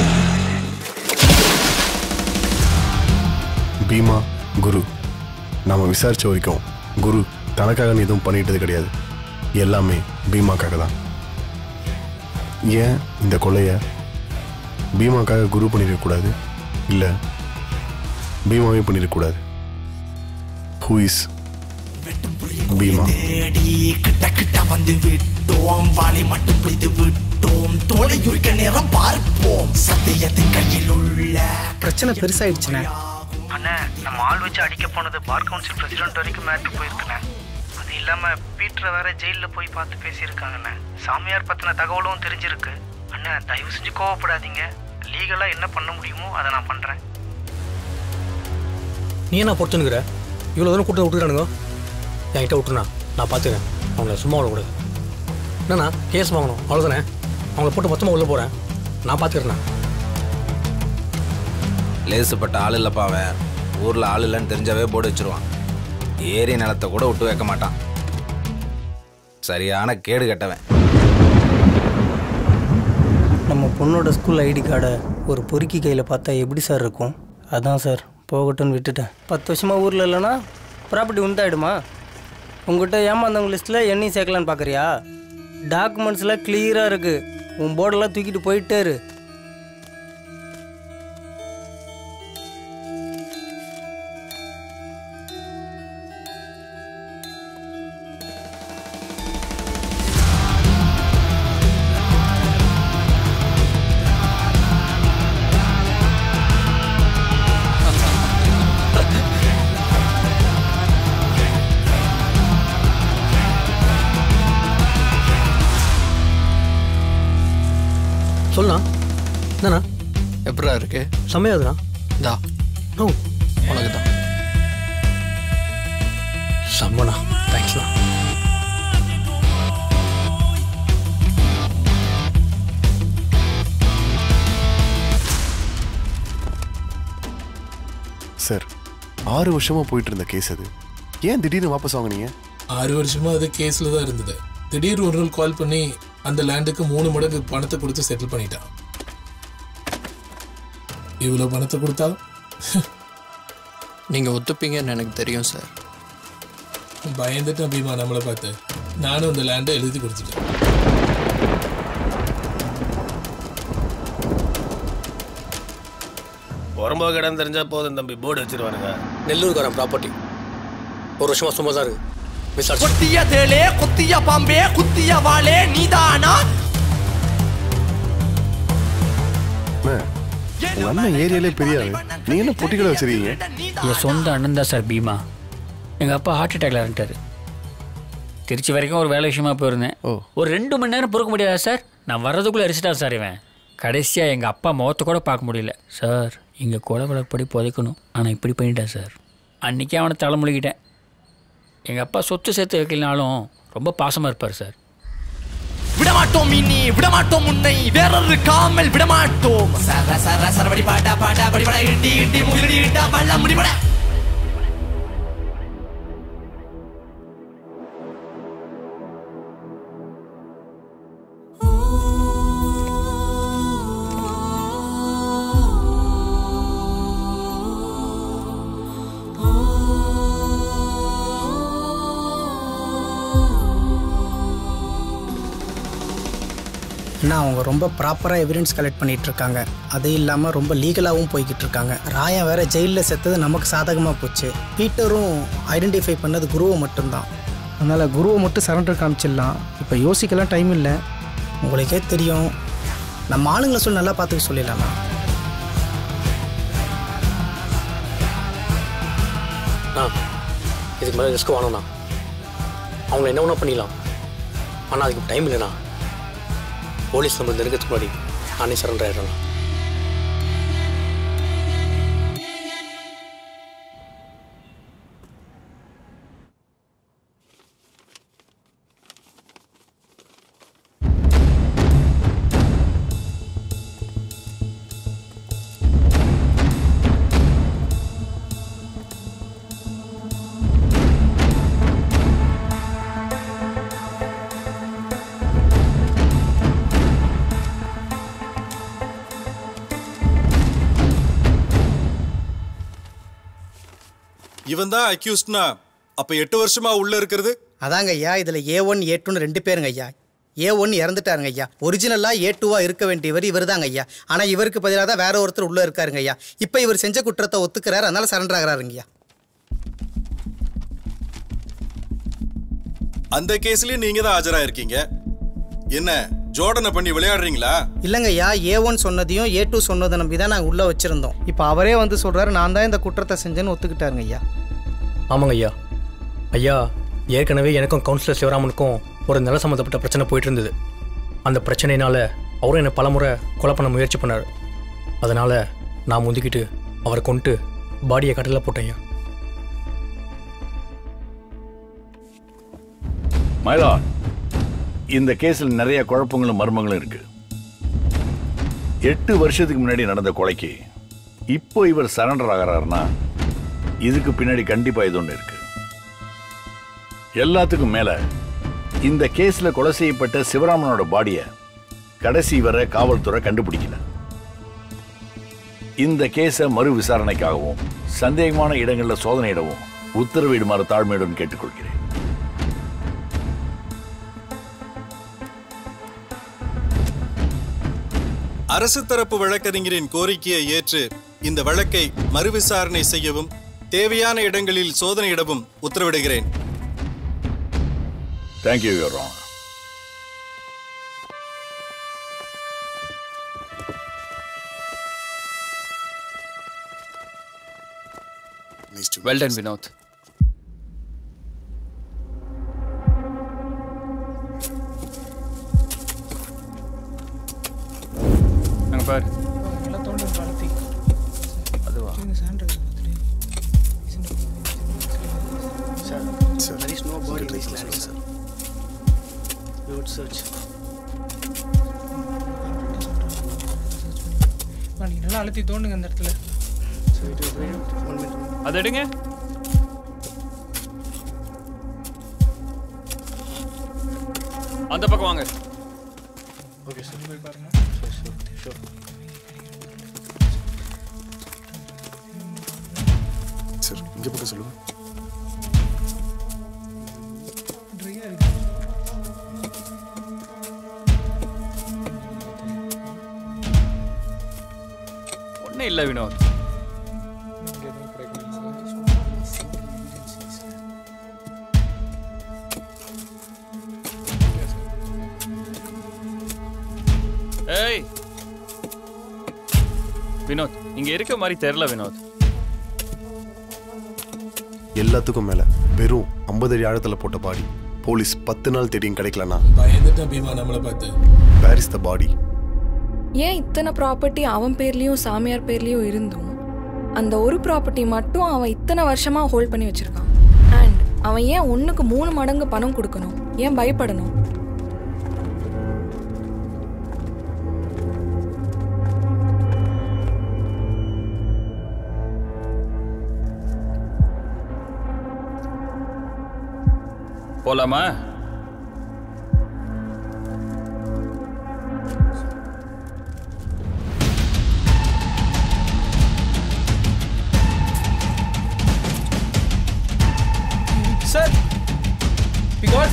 பீமா குரு நாம விசாரிச்ச வரைக்கும் குரு தனக்காக நீ எதுவும் பண்ணிட்டது கிடையாது எல்லாமே பீமாக்காக தான் ஏன் இந்த கொலையை பீமாக்காக குரு பண்ணிடக்கூடாது இல்லை பீமாவே பண்ணிடக்கூடாது ஹூ இஸ் பீமா தேடி கிட்ட கிட்ட வந்து விட்டோம் வாளை மட்டும் பிடித்து விட்டோம் தோலை உரிக்க நேரம் பார்ப்போம் சத்தியத்தின் கையில் உள்ள பிரச்சனை பெருசாயிடுச்சுண்ணே அண்ணா நம்ம ஆள் வச்சு அடிக்க போனது பார் கவுன்சில் பிரசிடென்ட் வரைக்கும் மேட்ரு போயிருக்குண்ணே அது இல்லாம பீட்டரை வேற ஜெயிலில் போய் பார்த்து பேசியிருக்காங்கண்ணே சாமியார் பத்தின தகவலும் தெரிஞ்சிருக்கு அண்ணா தயவு செஞ்சு கோவப்படாதீங்க லீகலா என்ன பண்ண முடியுமோ அதை நான் பண்றேன் நீ என்ன பொறுத்துனுக்குற இவ்வளோ தூரம் கூட்டம் விட்டுறானுங்க என்கிட்ட விட்டுருண்ணா நான் பார்த்துக்கிறேன் அவங்கள சும்மா விடக்கூடாது என்னண்ணா கேஸ் வாங்கணும் அவ்வளோதானே அவங்கள போட்டு மொத்தமாக உள்ளே போகிறேன் நான் பார்த்துக்கிறேண்ணா லேசுப்பட்ட ஆள் இல்லைப்பா அவன் ஊரில் ஆள் இல்லைன்னு தெரிஞ்சாவே போர்டு வச்சிருவான் ஏரி நிலத்தை கூட விட்டு வைக்க மாட்டான் சரியான கேடு கட்டவன் நம்ம பொண்ணோட ஸ்கூல் ஐடி கார்டை ஒரு பொறுக்கி கையில் பார்த்தா எப்படி சார் இருக்கும் அதான் சார் போகட்டும்னு விட்டுட்டேன் பத்து வருஷமாக ஊரில் இல்லைன்னா ப்ராப்பர்ட்டி உண்டாயிடுமா உங்ககிட்ட ஏமாந்தவங்க லிஸ்ட்டில் என்னையும் சேர்க்கலான்னு பார்க்குறியா டாக்குமெண்ட்ஸ்லாம் கிளியராக இருக்குது உன் போர்டெல்லாம் தூக்கிட்டு போயிட்டே இரு சொல்லண்ணா என்னண்ணா எப்படா இருக்கு செம்மையாதுண்ணா தா நோ உனக்கு தான் செம்மண்ணா தேங்க்ஸ்ண்ணா சார் ஆறு வருஷமா போயிட்டு இருந்த கேஸ் அது ஏன் திடீர்னு வாபஸ் வாங்குனீங்க ஆறு வருஷமா அது கேஸ்ல தான் இருந்தது திடீர் ஒரு நாள் கால் பண்ணி அந்த லேண்டுக்கு மூணு மடங்கு பணத்தை கொடுத்து செட்டில் பண்ணிட்டான் இவ்வளோ பணத்தை கொடுத்தா நீங்க ஒத்துப்பீங்கன்னு எனக்கு தெரியும் சார் பயந்துட்டு பீமா நம்மளை பார்த்து நானும் அந்த லேண்டை எழுதி கொடுத்துட்டேன் புறம்போக இடம் தெரிஞ்சா போதும் தம்பி போர்டு வச்சிருவானுங்க நெல்லூர்காரன் ப்ராப்பர்ட்டி ஒரு வருஷமா சும்மா தான் இருக்கு விசாரிச்சு கொத்திய தேளே கொத்திய பாம்பே குத்திய வாளே நீதானா அண்ணே, உங்க அண்ணன் ஏரியாலே பெரிய ஆளு நீங்க என்ன பொட்டிகளை வச்சிருக்கீங்க என் சொந்த அண்ணன் தான் சார் பீமா எங்கள் அப்பா ஹார்ட் அட்டாக்ல இறந்துட்டாரு திருச்சி வரைக்கும் ஒரு வேலை விஷயமா போயிருந்தேன் ஒரு ரெண்டு மணி நேரம் பொறுக்க முடியாதா சார் நான் வர்றதுக்குள்ளே அரிச்சிட்டா சார் இவன் கடைசியாக எங்கள் அப்பா முகத்தை கூட பார்க்க முடியல சார் இங்கே கொலை வழக்கப்படி புதைக்கணும் ஆனால் இப்படி பண்ணிட்டேன் சார் அன்றைக்கே அவனை தலைமுழுகிட்டேன் எங்கள் அப்பா சொத்து சேர்த்து வைக்கலனாலும் ரொம்ப பாசமாக இருப்பார் சார் விடமாட்டோம் இனி விடமாட்டோம் உன்னை வேறொரு காமல் விடமாட்டோம் சர சர சரபடி பாடா பாடா படி பட இண்டி இண்டி முகிலடி இண்டா பள்ள முடிபட ஏன்னா அவங்க ரொம்ப ப்ராப்பராக எவிடன்ஸ் கலெக்ட் பண்ணிட்டு இருக்காங்க அது இல்லாமல் ரொம்ப லீகலாகவும் போய்கிட்டு இருக்காங்க ராயா வேற ஜெயிலில் செத்தது நமக்கு சாதகமாக போச்சு பீட்டரும் ஐடென்டிஃபை பண்ணது குருவை மட்டும்தான் அதனால் குருவை மட்டும் சரண்டர் காமிச்சிடலாம் இப்போ யோசிக்கலாம் டைம் இல்லை உங்களுக்கே தெரியும் நம்ம ஆளுங்களை சொல்லி நல்லா பார்த்துக்க சொல்லிடலாம்ண்ணா அண்ணா இதுக்கு மேலே ரிஸ்க் வேணும்ண்ணா அவங்கள என்ன ஒன்றா பண்ணிடலாம் ஆனால் அதுக்கு டைம் இல்லைண்ணா போலீஸ் நம்ம நெருங்கிறதுக்கு முன்னாடி நானே சரண்டர் ஆயிடுறேண்ணா இவன் தான் அக்யூஸ்ட்னா அப்ப எட்டு வருஷமா உள்ள இருக்கிறது அதாங்க ஐயா இதில் ஏ ஒன் ஏ டூன்னு ரெண்டு பேருங்க ஐயா ஏ ஒன் இறந்துட்டாருங்க ஐயா ஒரிஜினலாக ஏ டூவாக இருக்க வேண்டியவர் இவர் தாங்க ஐயா ஆனால் இவருக்கு பதிலாக தான் வேற ஒருத்தர் உள்ளே இருக்காருங்க ஐயா இப்போ இவர் செஞ்ச குற்றத்தை ஒத்துக்கிறாரு அதனால சரண்டர் ஆகிறாருங்க ஐயா அந்த கேஸ்லயும் நீங்க தான் ஆஜரா இருக்கீங்க என்ன ஜோடனை பண்ணி விளையாடுறீங்களா இல்லைங்க ஐயா ஏ ஒன் சொன்னதையும் ஏ டூ சொன்னதை நம்பி தான் நாங்கள் உள்ளே வச்சுருந்தோம் இப்போ அவரே வந்து சொல்கிறாரு நான் தான் இந்த குற்றத்தை செஞ்சேன்னு ஒத்துக்கிட்டாருங்க ஐயா ஆமாங்க ஐயா ஐயா ஏற்கனவே எனக்கும் கவுன்சிலர் சிவராமனுக்கும் ஒரு நில சம்மந்தப்பட்ட பிரச்சனை போயிட்டு இருந்தது அந்த பிரச்சனையினால அவரும் என்னை பலமுறை கொலை பண்ண முயற்சி பண்ணார் அதனால நான் முந்திக்கிட்டு அவரை கொண்டு பாடியை கடலில் போட்டேன் ஐயா மயிலான் இந்த கேஸில் நிறைய குழப்பங்களும் மர்மங்களும் இருக்கு எட்டு வருஷத்துக்கு முன்னாடி நடந்த கொலைக்கு இப்போ இவர் சரண்டர் ஆகிறாருன்னா இதுக்கு பின்னாடி கண்டிப்பா இது ஒன்று இருக்கு எல்லாத்துக்கும் மேல இந்த கேஸ்ல கொலை செய்யப்பட்ட சிவராமனோட பாடிய கடைசி வரை காவல்துறை கண்டுபிடிக்கல இந்த கேஸை மறு விசாரணைக்காகவும் சந்தேகமான இடங்களில் சோதனையிடவும் உத்தரவிடுமாறு தாழ்மையுடன் கேட்டுக்கொள்கிறேன் அரசு தரப்பு வழக்கறிஞரின் கோரிக்கையை ஏற்று இந்த வழக்கை மறுவிசாரணை செய்யவும் தேவையான இடங்களில் சோதனையிடவும் உத்தரவிடுகிறேன் thank you your honour well done Vinod அங்க பாரு எல்லாம் தோண்டி வளர்த்தி அதுவா Sir, there is no body in this land, sir. We would search. நீங்க நல்லா அழுத்தி தோண்டுங்க அந்த இடத்துல So it will wait one minute. அதை எடுங்க அந்த பக்கம் வாங்க Okay, sir. போய் பாருங்க Sure, sure, sure. சார் இங்கே பக்கம் சொல்லுங்க ட்ரையா இருக்கு ஒன்றும் இல்லை வினோத் ஏய் வினோத் இங்க இருக்க மாதிரி தெரியல வினோத் எல்லாத்துக்கும் மேலே வெறும் ஐம்பது அடி ஆழத்தில் போட்ட பாடி போலீஸ் பத்து நாள் தேடியும் கிடைக்கலனா பயந்துட்டான் பீமா நம்மளை பார்த்து வேர் இஸ் த பாடி ஏன் இத்தனை ப்ராப்பர்ட்டி அவன் பேர்லயும் சாமியார் பேர்லயும் இருந்தும் அந்த ஒரு ப்ராப்பர்ட்டி மட்டும் அவன் இத்தனை வருஷமா ஹோல்ட் பண்ணி வச்சிருக்கான் அண்ட் அவன் ஏன் ஒண்ணுக்கு மூணு மடங்கு பணம் கொடுக்கணும் ஏன் பயப்படணும் போலாமா சார் பிகாஸ்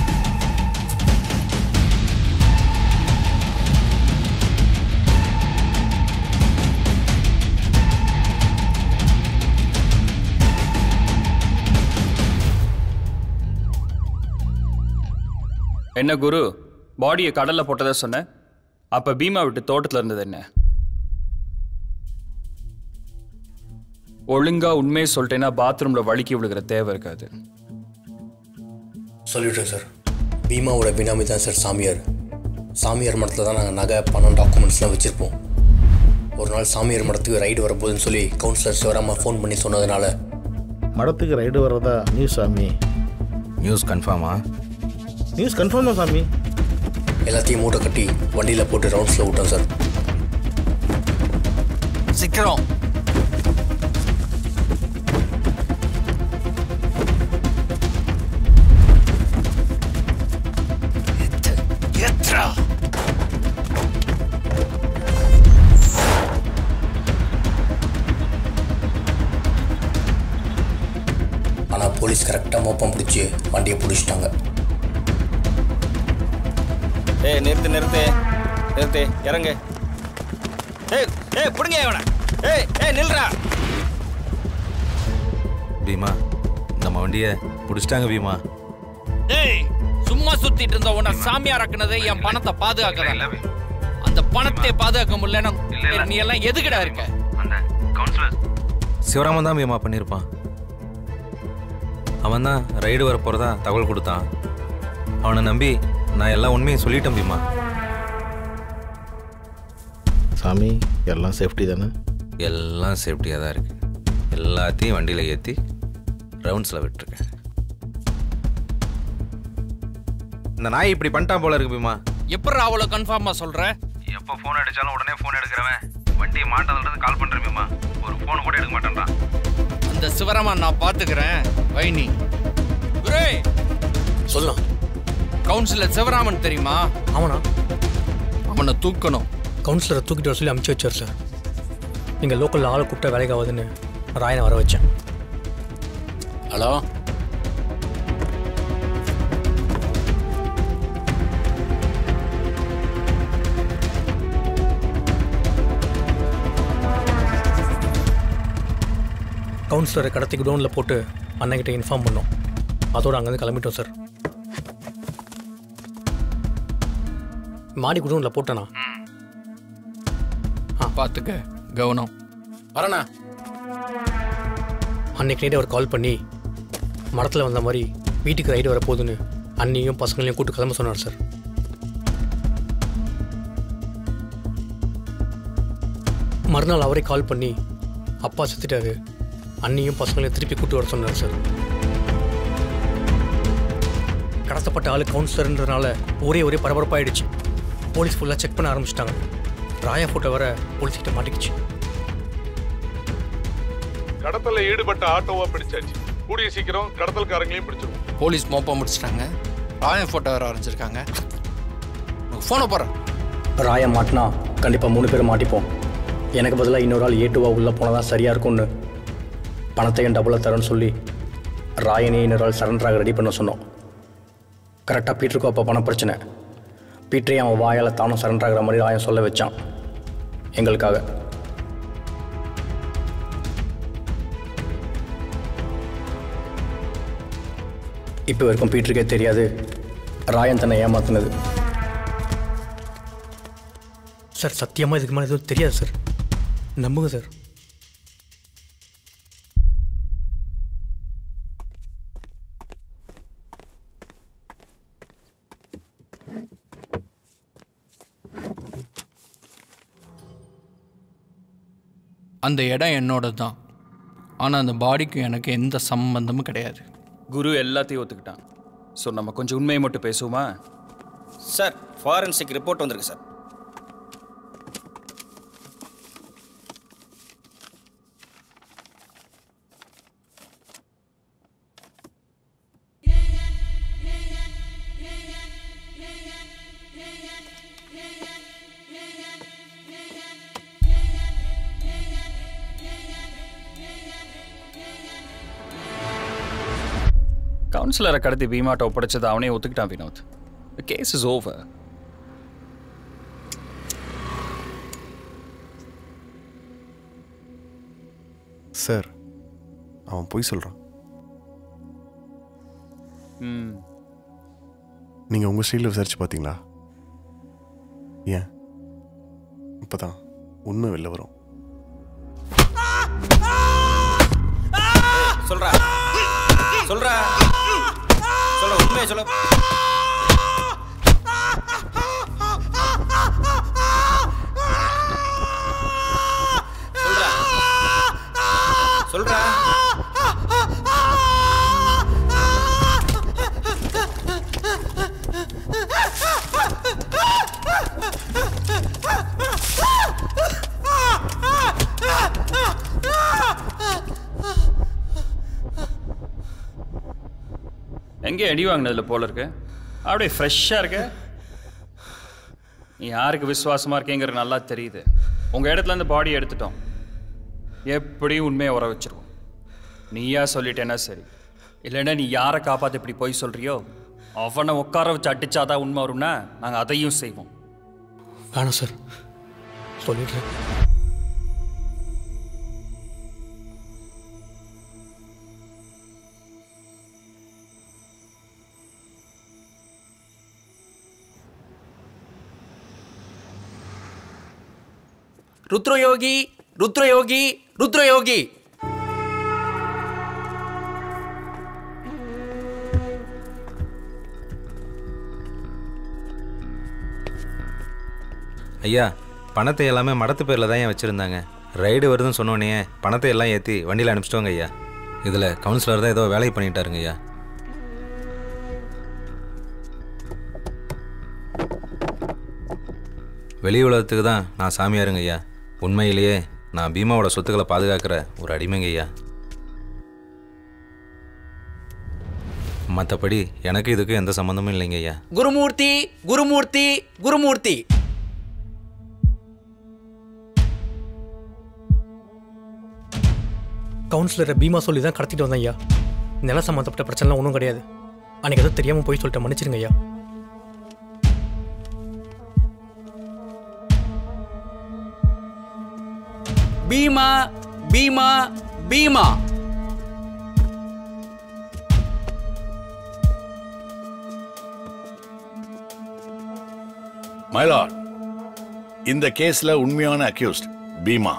என்ன குரு பாடியை கடல்ல போட்டதா சொன்ன அப்ப பீமா விட்டு தோட்டத்துல இருந்தது என்ன ஒழுங்கா உண்மையை சொல்லிட்டேன்னா பாத்ரூம்ல வழுக்கி விழுகிற தேவை இருக்காது சொல்லிட்டேன் சார் பீமாவோட பினாமி தான் சார் சாமியார் சாமியார் மடத்தில் தான் நாங்கள் நகை பணம் டாக்குமெண்ட்ஸ்லாம் வச்சுருப்போம் ஒரு நாள் சாமியார் மடத்துக்கு ரைடு வரப்போகுதுன்னு சொல்லி கவுன்சிலர் சிவராமா ஃபோன் பண்ணி சொன்னதுனால மடத்துக்கு ரைடு வர்றதா நியூஸ் சாமி நியூஸ் கன்ஃபார்மா நியூஸ் கன்ஃபார்ம் தான் சாமி எல்லாத்தையும் மூட்டை கட்டி வண்டியில் போட்டு ரவுண்ட்ஸில் விட்டோம் சார் சீக்கிரம் ஆனால் போலீஸ் கரெக்டாக மோப்பம் பிடிச்சி வண்டியை பிடிச்சிட்டாங்க ஏய் நிறுத்து நிறுத்து நிறுத்து இறங்கு ஏய் ஏய் பிடுங்க இவனை ஏய் ஏய் நில்றா பீமா நம்ம வண்டியை பிடிச்சிட்டாங்க பீமா டேய் சும்மா சுத்திட்டு இருந்த உன்னை சாமியாராக்குனது என் பணத்தை பாதுகாக்கல அந்த பணத்தை பாதுகாக்க முடியலன்னா நீ எல்லாம் எதுக்குடா இருக்க அந்த கவுன்சிலர் சிவராமன் தான் பீமா பண்ணியிருப்பான் அவன் தான் ரைடு வர போகிறதா தகவல் கொடுத்தான் அவனை நம்பி நான் எல்லா உண்மையும் சொல்லிட்டேன் பீமா சாமி எல்லாம் சேஃப்டி தானே எல்லாம் சேஃப்டியாக தான் இருக்கு எல்லாத்தையும் வண்டியில் ஏற்றி ரவுண்ட்ஸில் விட்டுருக்கேன் இந்த நாய் இப்படி பண்ணிட்டான் போல இருக்கு பீமா எப்படி அவ்வளோ கன்ஃபார்மாக சொல்ற எப்போ ஃபோன் அடிச்சாலும் உடனே ஃபோன் எடுக்கிறவன் வண்டியை மாட்டதுலேருந்து கால் பண்ணுறேன் பீமா ஒரு ஃபோன் கூட எடுக்க மாட்டேன்றான் அந்த சிவராமன் நான் பார்த்துக்கிறேன் வைனி குரே சொல்லலாம் கவுன்சிலர் சிவராமன் தெரியுமா அவனா அவனை தூக்கணும் கவுன்சிலரை தூக்கிட்டு வர சொல்லி அமுச்சு வச்சார் சார் நீங்கள் லோக்கலில் ஆளை கூப்பிட்டா வேலைக்கு ஆகுதுன்னு ராயனை வர வச்சேன் ஹலோ கவுன்சிலரை கடத்தி குடோனில் போட்டு அண்ணன்கிட்ட இன்ஃபார்ம் பண்ணோம் அதோட அங்கேருந்து கிளம்பிட்டோம் சார் மாடி குடோனில் போட்டேனா பார்த்துக்க கவனம் வரண்ணா அன்னைக்கு நைட்டு அவர் கால் பண்ணி மரத்தில் வந்த மாதிரி வீட்டுக்கு ரைடு வரப்போகுதுன்னு அண்ணியும் பசங்களையும் கூட்டு கிளம்ப சொன்னார் சார் மறுநாள் அவரே கால் பண்ணி அப்பா செத்துட்டாரு அண்ணியும் பசங்களையும் திருப்பி கூட்டு வர சொன்னார் சார் கடத்தப்பட்ட ஆளு கவுன்சிலர்ன்றதுனால ஒரே ஒரே பரபரப்பாயிடுச்சு போலீஸ் ஃபுல்லாக செக் பண்ண ஆரம்பிச்சிட்டாங்க ராயா ஃபோட்டோ வர போலீஸ் கிட்ட மாட்டிக்கிச்சு கடத்தல ஈடுபட்ட ஆட்டோவா பிடிச்சாச்சு கூடிய சீக்கிரம் கடத்தல்காரங்களையும் பிடிச்சிருவோம் போலீஸ் மோப்பம் முடிச்சிட்டாங்க ராயன் ஃபோட்டோ வேறு வரைஞ்சிருக்காங்க ஃபோனை போகிறேன் ராயா மாட்டினா கண்டிப்பாக மூணு பேரும் மாட்டிப்போம் எனக்கு பதிலாக இன்னொரு ஆள் ஏட்டுவா உள்ளே போனால் தான் சரியாக இருக்கும்னு பணத்தையும் டபுளாக தரேன்னு சொல்லி ராயனே இன்னொரு ஆள் சரண்டராக ரெடி பண்ண சொன்னோம் கரெக்டாக பீட்டருக்கும் அப்போ பண பிரச்சனை பீட்டரையும் அவன் வாயால் தானும் சரண்டராகிற மாதிரி ராயன் சொல்ல வச்சான் எங்களுக்காக இப்போ வரைக்கும் பீட்டருக்கே தெரியாது ராயன் தன்னை ஏமாத்துனது சார் சத்தியமாக இதுக்கு மேலே எதுவும் தெரியாது சார் நம்புங்க சார் அந்த இடம் என்னோட தான் ஆனால் அந்த பாடிக்கு எனக்கு எந்த சம்பந்தமும் கிடையாது குரு எல்லாத்தையும் ஒத்துக்கிட்டான் ஸோ நம்ம கொஞ்சம் உண்மையை மட்டும் பேசுவோமா சார் ஃபாரன்சிக் ரிப்போர்ட் வந்திருக்கு சார் கவுன்சிலரை கடத்தி பீமாட்ட ஒப்படைச்சது அவனே ஒத்துக்கிட்டான் Vinod case is over sir அவன் பொய் சொல்கிறான் ம் நீங்கள் உங்கள் ஸ்டைலில் விசாரிச்சு பார்த்தீங்களா ஏன் இப்போ தான் உண்மை வெளில வரும் சொல்றா சொல்றா சொல்ற உண்மையை சொல்ல சொல்றா சொல்றா எங்கே அடி வாங்கினதுல போல இருக்கு அப்படியே ஃப்ரெஷ்ஷாக இருக்க நீ யாருக்கு விசுவாசமாக இருக்கேங்கிறது நல்லா தெரியுது உங்கள் இடத்துல இருந்து பாடி எடுத்துட்டோம் எப்படியும் உண்மையை உற வச்சிருவோம் நீயா சொல்லிட்டேன்னா சரி இல்லைன்னா நீ யாரை காப்பாற்ற இப்படி போய் சொல்றியோ அவனை உட்கார வச்சு அடிச்சாதான் உண்மை வரும்னா நாங்கள் அதையும் செய்வோம் வேணாம் சார் சொல்லிடுறேன் ருத்ரயோகி ருத்ரயோகி ருத்ரயோகி ஐயா பணத்தை எல்லாமே மடத்து பேரில் தான் ஏன் வச்சுருந்தாங்க ரைடு வருதுன்னு சொன்னோன்னே பணத்தை எல்லாம் ஏற்றி வண்டியில் அனுப்பிச்சிட்டோங்க ஐயா இதில் கவுன்சிலர் தான் ஏதோ வேலை பண்ணிட்டாருங்க ஐயா வெளி உலகத்துக்கு தான் நான் சாமியாருங்க ஐயா உண்மையிலேயே நான் பீமாவோட சொத்துக்களை பாதுகாக்கிற ஒரு அடிமைங்க ஐயா மற்றபடி எனக்கு இதுக்கு எந்த சம்மந்தமும் இல்லைங்க ஐயா குருமூர்த்தி குருமூர்த்தி குருமூர்த்தி கவுன்சிலரை பீமா சொல்லி தான் கடத்திட்டு வந்தேன் ஐயா நில சம்மந்தப்பட்ட பிரச்சனைலாம் ஒன்றும் கிடையாது அன்னைக்கு ஏதோ தெரியாமல் போய் சொல்லிட்டேன் மன்னிச்சிருங்க ஐயா பீமா பீமா பீமா மயிலாட் இந்த கேஸ்ல உண்மையான accused Bheema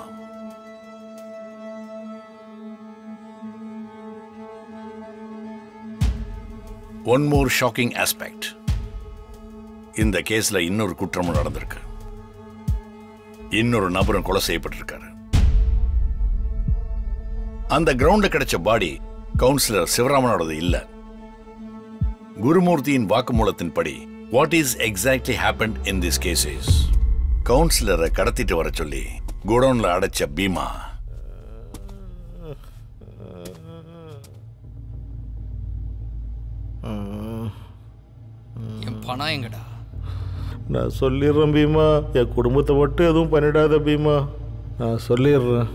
one more shocking aspect இந்த கேஸ்ல இன்னொரு குற்றமும் நடந்திருக்கு இன்னொரு நபரும் கொலை செய்யப்பட்டிருக்காரு அந்த கிரவுண்ட்ல கிடைச்ச பாடி கவுன்சிலர் சிவராமனோடது இல்ல குருமூர்த்தியின் வாக்குமூலத்தின்படி what is exactly happen in this case is கவுன்சிலரை கடத்திட்டு வர சொல்லி குடோன்ல அடைச்ச பீமா என் பணம் எங்கடா நான் சொல்லிடுறேன் பீமா என் குடும்பத்தை மட்டும் எதுவும் பண்ணிடாத பீமா நான் சொல்லிடுறேன்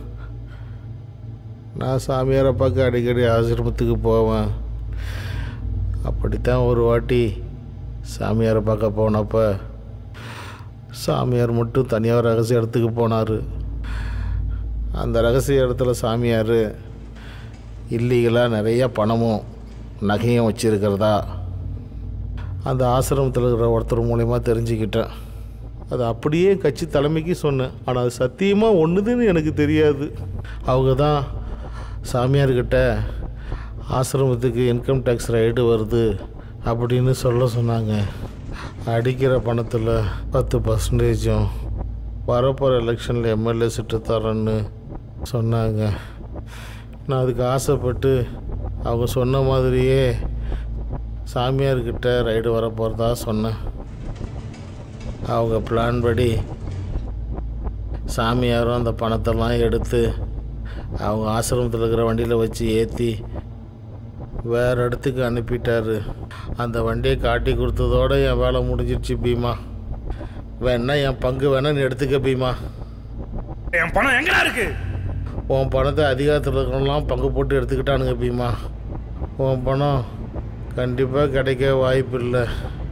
நான் சாமியாரை பார்க்க அடிக்கடி ஆசிரமத்துக்கு போவேன் அப்படித்தான் ஒரு வாட்டி சாமியாரை பார்க்க போனப்ப சாமியார் மட்டும் தனியாக ரகசிய இடத்துக்கு போனார் அந்த ரகசிய இடத்துல சாமியார் இல்லீகலாக நிறைய பணமும் நகையும் வச்சிருக்கிறதா அந்த ஆசிரமத்தில் இருக்கிற ஒருத்தர் மூலயமா தெரிஞ்சுக்கிட்டேன் அது அப்படியே கட்சி தலைமைக்கு சொன்னேன் ஆனால் அது சத்தியமாக ஒன்றுதுன்னு எனக்கு தெரியாது அவங்க தான் சாமியார்கிட்ட ஆசிரமத்துக்கு இன்கம் டேக்ஸ் ரைடு வருது அப்படின்னு சொல்ல சொன்னாங்க அடிக்கிற பணத்தில் பத்து பர்சன்டேஜும் வரப்போகிற எலெக்ஷனில் எம்எல்ஏ சீட்டு தரேன்னு சொன்னாங்க நான் அதுக்கு ஆசைப்பட்டு அவங்க சொன்ன மாதிரியே சாமியார்கிட்ட ரைடு வர போகிறதா சொன்னேன் அவங்க பிளான் படி சாமியாரும் அந்த பணத்தெல்லாம் எடுத்து அவங்க ஆசிரமத்தில் இருக்கிற வண்டியில் வச்சு ஏற்றி வேறு இடத்துக்கு அனுப்பிட்டாரு அந்த வண்டியை காட்டி கொடுத்ததோட என் வேலை முடிஞ்சிடுச்சு பீமா வேணா என் பங்கு வேணா நீ எடுத்துக்க பீமா என் பணம் எங்கடா இருக்கு உன் பணத்தை அதிகாரத்தில் இருக்கிறவங்களாம் பங்கு போட்டு எடுத்துக்கிட்டானுங்க பீமா உன் பணம் கண்டிப்பாக கிடைக்க வாய்ப்பு இல்லை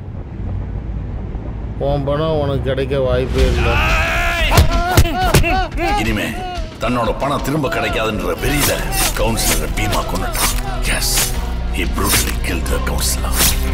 உன் பணம் உனக்கு கிடைக்க வாய்ப்பே இல்லை இனிமே தன்னோட பணம் திரும்ப கிடைக்காதுன்ற வெறியில கவுன்சிலரை பீமா கொண்டுட்டான் yes he brutally killed the counselor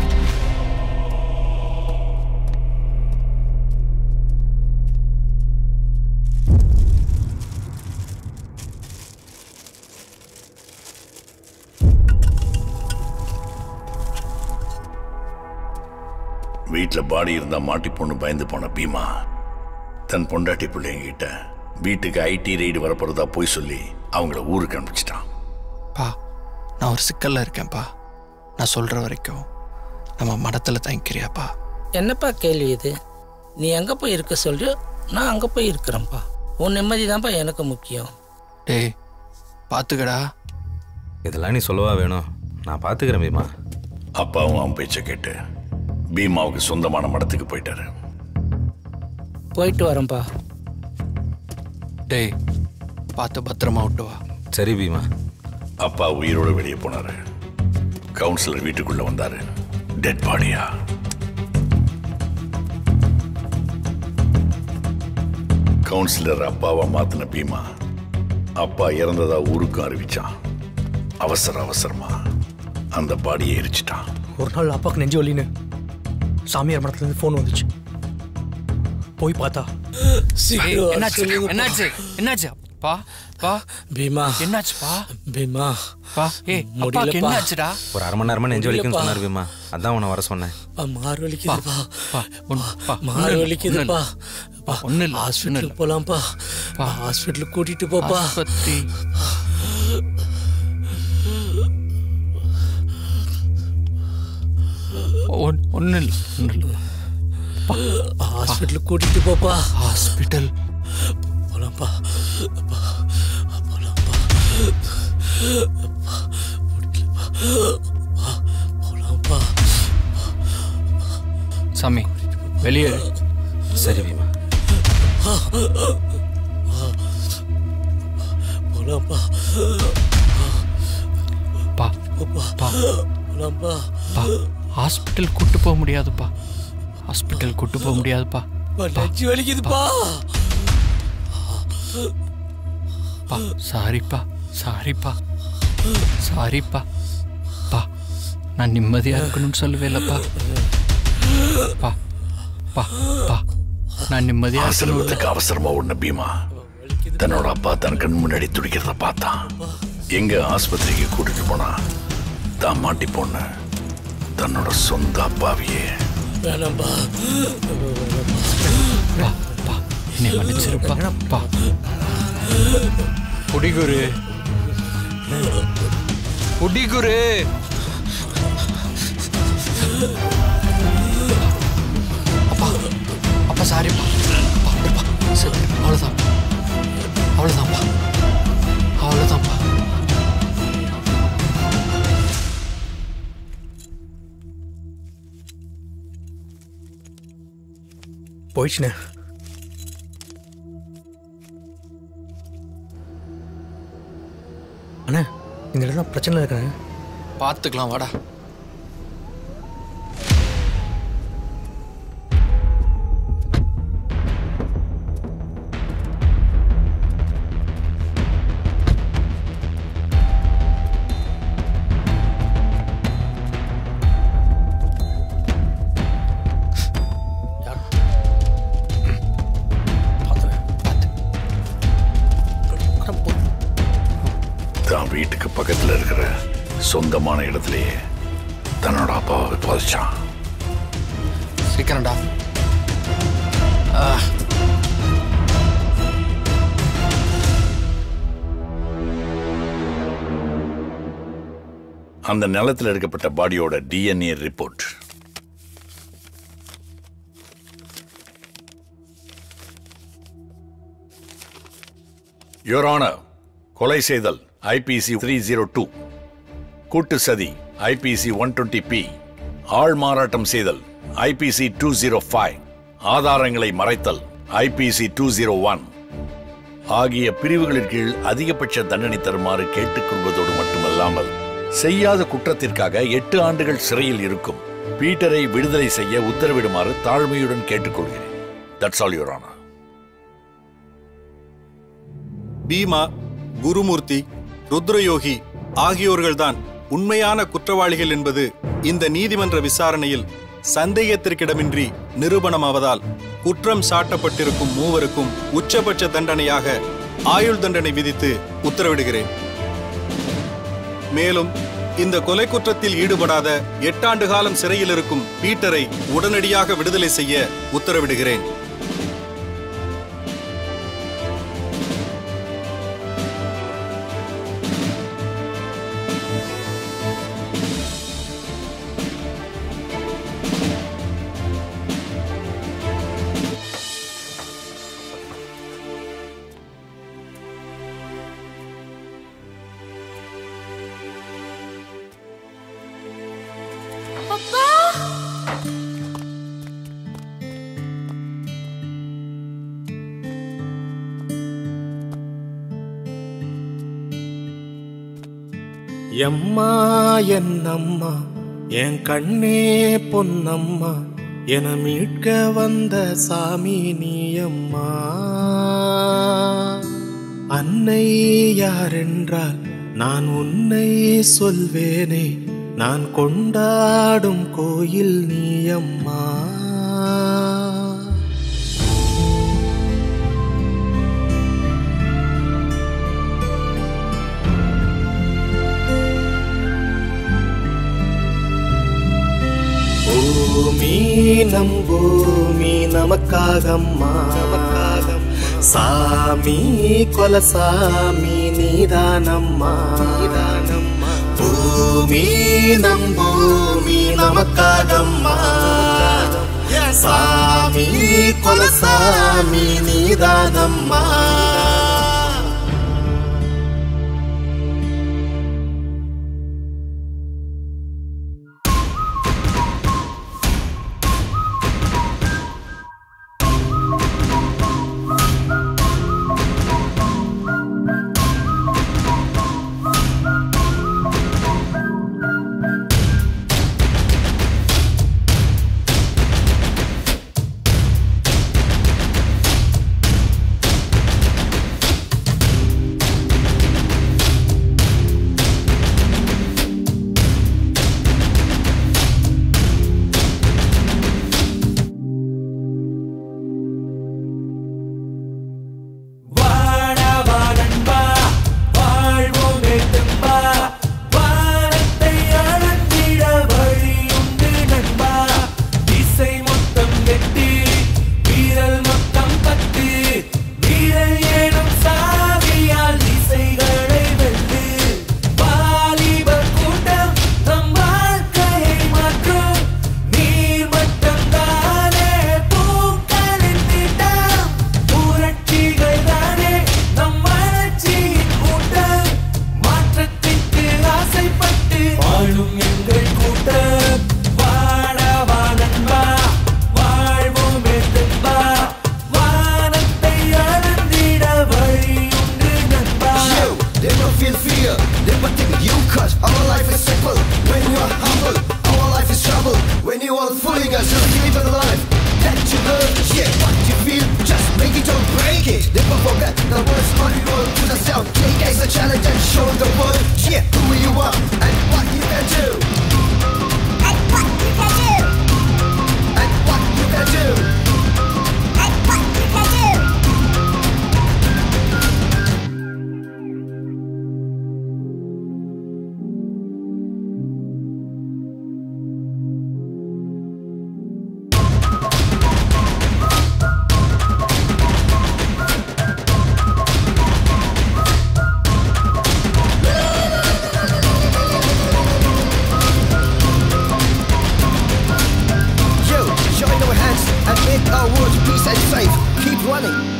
வீட்டில் பாடி இருந்தா மாட்டி பொண்ணு பயந்து போன பீமா தன் பொண்டாட்டி பிள்ளைங்கிட்ட வீட்டுக்கு ஐடி ரெய்டு வரப்போறதா போய் சொல்லி அவங்கள ஊருக்கு அனுப்பிச்சிட்டான் பா நான் ஒரு சிக்கல்ல இருக்கேன்ப்பா நான் சொல்ற வரைக்கும் நம்ம மடத்தில் தங்கிக்கிறியாப்பா என்னப்பா கேள்வி இது நீ எங்கே போய் இருக்க சொல்றியோ நான் அங்கே போய் இருக்கிறேன்ப்பா உன் நிம்மதி தான்ப்பா எனக்கு முக்கியம் டேய் பார்த்துக்கடா இதெல்லாம் நீ சொல்லவா வேணும் நான் பார்த்துக்கிறேன் பீமா அப்பாவும் அவன் பேச்சை கேட்டு பீமாவுக்கு சொந்தமான மடத்துக்கு போயிட்டாரு போயிட்டு வரேன்ப்பா டேய் பார்த்து பத்திரமா விட்டு வா சரி பீமா அப்பா உயிரோட வெளியே போனாரு கவுன்சிலர் வீட்டுக்குள்ள வந்தாரு டெட் பாடியா கவுன்சிலர் அப்பாவை மாத்தின பீமா அப்பா இறந்ததா ஊருக்கும் அறிவிச்சான் அவசர அவசரமா அந்த பாடியை எரிச்சிட்டான் ஒரு நாள் அப்பாவுக்கு நெஞ்சு வலின்னு சாமியார் மடத்துலேருந்து ஃபோன் வந்துச்சு போய் பார்த்தா ஏய், என்னாச்சு என்னாச்சு என்னாச்சு பா பா பீமா என்னாச்சுப்பா பீமா பா ஏய் அப்பாக்கு முடியலப்பா. என்னாச்சுடா ஒரு அரை மணி நேரமா நெஞ்சு வலிக்குன்னு முடியலப்பா. சொன்னார் பீமா அதான் உன்னை வர சொன்னேன் மாறு வலிக்குதுப்பா பா மாறு வலிக்குதுப்பா ஒண்ணு இல்ல ஹாஸ்பிட்டல் போலாம்ப்பா ஹாஸ்பிட்டல் கூட்டிட்டு போப்பா ஆஸ்பத்திரி ஒன்றும் இல்லை ஒன்றும் இல்லை ஹாஸ்பிட்டலுக்கு கூட்டிட்டு போப்பா ஹாஸ்பிட்டல் போலாம்ப்பா அப்பா, போலாம்ப்பா அப்பா, முடியலப்பா. அப்பா, போலாம்ப்பா சாமி வெளியே சரி பீமா போலாம்ப்பா பா அப்பா, பா போலாம்ப்பா பா ஹாஸ்பிட்டல் கூட்டு போக முடியாதுப்பா ஹாஸ்பிட்டல் கூட்டு போக முடியாதுப்பா அப்பா, நெஞ்சு வலிக்குதுப்பா பா சாரிப்பா சாரிப்பா சாரிப்பா பா நான் நிம்மதியாக இருக்கணும்னு சொல்லவேலப்பா பா பா பா நான் நிம்மதியாக இருக்கணும் ஆசிரமத்துக்கு அவசரமா ஒண்ணு பீமா தன்னோட அப்பா தன் கண் முன்னாடி துடிக்கிறத பார்த்தான் எங்க ஆஸ்பத்திரிக்கு கூட்டிட்டு போனா தான் மாட்டி பொண்ணு தன்னோட சொந்த அப்பாவையே வேணாம்ப்பா பா பா என்னை மன்னிச்சிருப்பா பா குடிகுரு குடிகுரு அப்பா அப்பா சாரிப்பா அப்பா அப்பா சரி அவ்வளோதான் அவ்வளோதான்ப்பா அவ்வளோதான்ப்பா போயிடுச்சுண்ணே அண்ணா இந்த இடம் பிரச்சனை இருக்கிறேன் பார்த்துக்கலாம் வாடா தான் வீட்டுக்கு பக்கத்துல இருக்கிற சொந்தமான இடத்துலயே தன்னோட அப்பாவை புதைச்சான் சீக்கிரம்டா ஆ அந்த நிலத்தில் எடுக்கப்பட்ட பாடியோட டிஎன்ஏ ரிப்போர்ட் யோரான கொலை செய்தல் ஐபிசி த்ரீ ஜீரோ டூ கூட்டு சதி ஐபிசி ஒன் டுவெண்ட்டி பி ஆள் மாறாட்டம் செய்தல் ஐபிசி டூ ஜீரோ ஃபைவ் ஆதாரங்களை மறைத்தல் ஐபிசி டூ ஜீரோ ஒன் ஆகிய பிரிவுகளின் கீழ் அதிகபட்ச தண்டனை தருமாறு கேட்டுக்கொள்வதோடு மட்டுமல்லாமல் செய்யாத குற்றத்திற்காக எட்டு ஆண்டுகள் சிறையில் இருக்கும் பீட்டரை விடுதலை செய்ய உத்தரவிடுமாறு தாழ்மையுடன் கேட்டுக்கொள்கிறேன் that's all your honour Bheema Gurumurthy Rudrayogi ஆகியோர்கள்தான் உண்மையான குற்றவாளிகள் என்பது இந்த நீதிமன்ற விசாரணையில் சந்தேகத்திற்கிடமின்றி நிரூபணமாவதால் குற்றம் சாட்டப்பட்டிருக்கும் மூவருக்கும் உச்சபட்ச தண்டனையாக ஆயுள் தண்டனை விதித்து உத்தரவிடுகிறேன் மேலும் இந்த கொலை குற்றத்தில் ஈடுபடாத எட்டாண்டு காலம் சிறையில் இருக்கும் பீட்டரை உடனடியாக விடுதலை செய்ய உத்தரவிடுகிறேன் அப்பா எம்மா என்னம்மா என் கண்ணே பொன்னம்மா என மீட்க வந்த சாமி நீ அம்மா அன்னை யாரென்றால் நான் உன்னை சொல்வேனே நான் கொண்டாடும் கோயில் நீ அம்மா பூமி நம் பூமி நமக்காகம்மா சாமி கொலசாமி நீதானம்மா பூமி நம் பூமி நமக்காகம்மா சாமி குலசாமி நீதானம்மா வாடா வா நண்பா வாழ்வோமே தெம்பா வானத்தை அளந்திட வழியுண்டு நண்பா இசை மொத்தம் எட்டு வீரல் மொத்தம் பத்து வீரல் ஏனும் சாவியால் இசைகளை வென்று வாலிப கூட்டம் நம் வாழ்க்கையை மாற்றும் நீர் மட்டம் தானே பூக்களின் திட்டம் புரட்சிகள் தானே நம் வளர்ச்சியின் கூட்டம் மாற்றத்திற்கு ஆசைப்பட்டு வாழும் எங்கள் கூட்டம் வாடா வா நண்பா வாழ்வோமே தெம்பா வானத்தை அளந்திட வழியுண்டு நண்பா Never feel fear, never think you cause our life is simple. When you are humble, our life is trouble. When you are fooling us, just live it alive. That you learn, yeah, what you feel, just make it or break it. Never forget the words on your own to the sound. Take it as a challenge and show the world, yeah, who you are and what you can do. And what you can do. And what you can do. And what you can do. Yo, join our hands and make our world peace and safe. Keep running,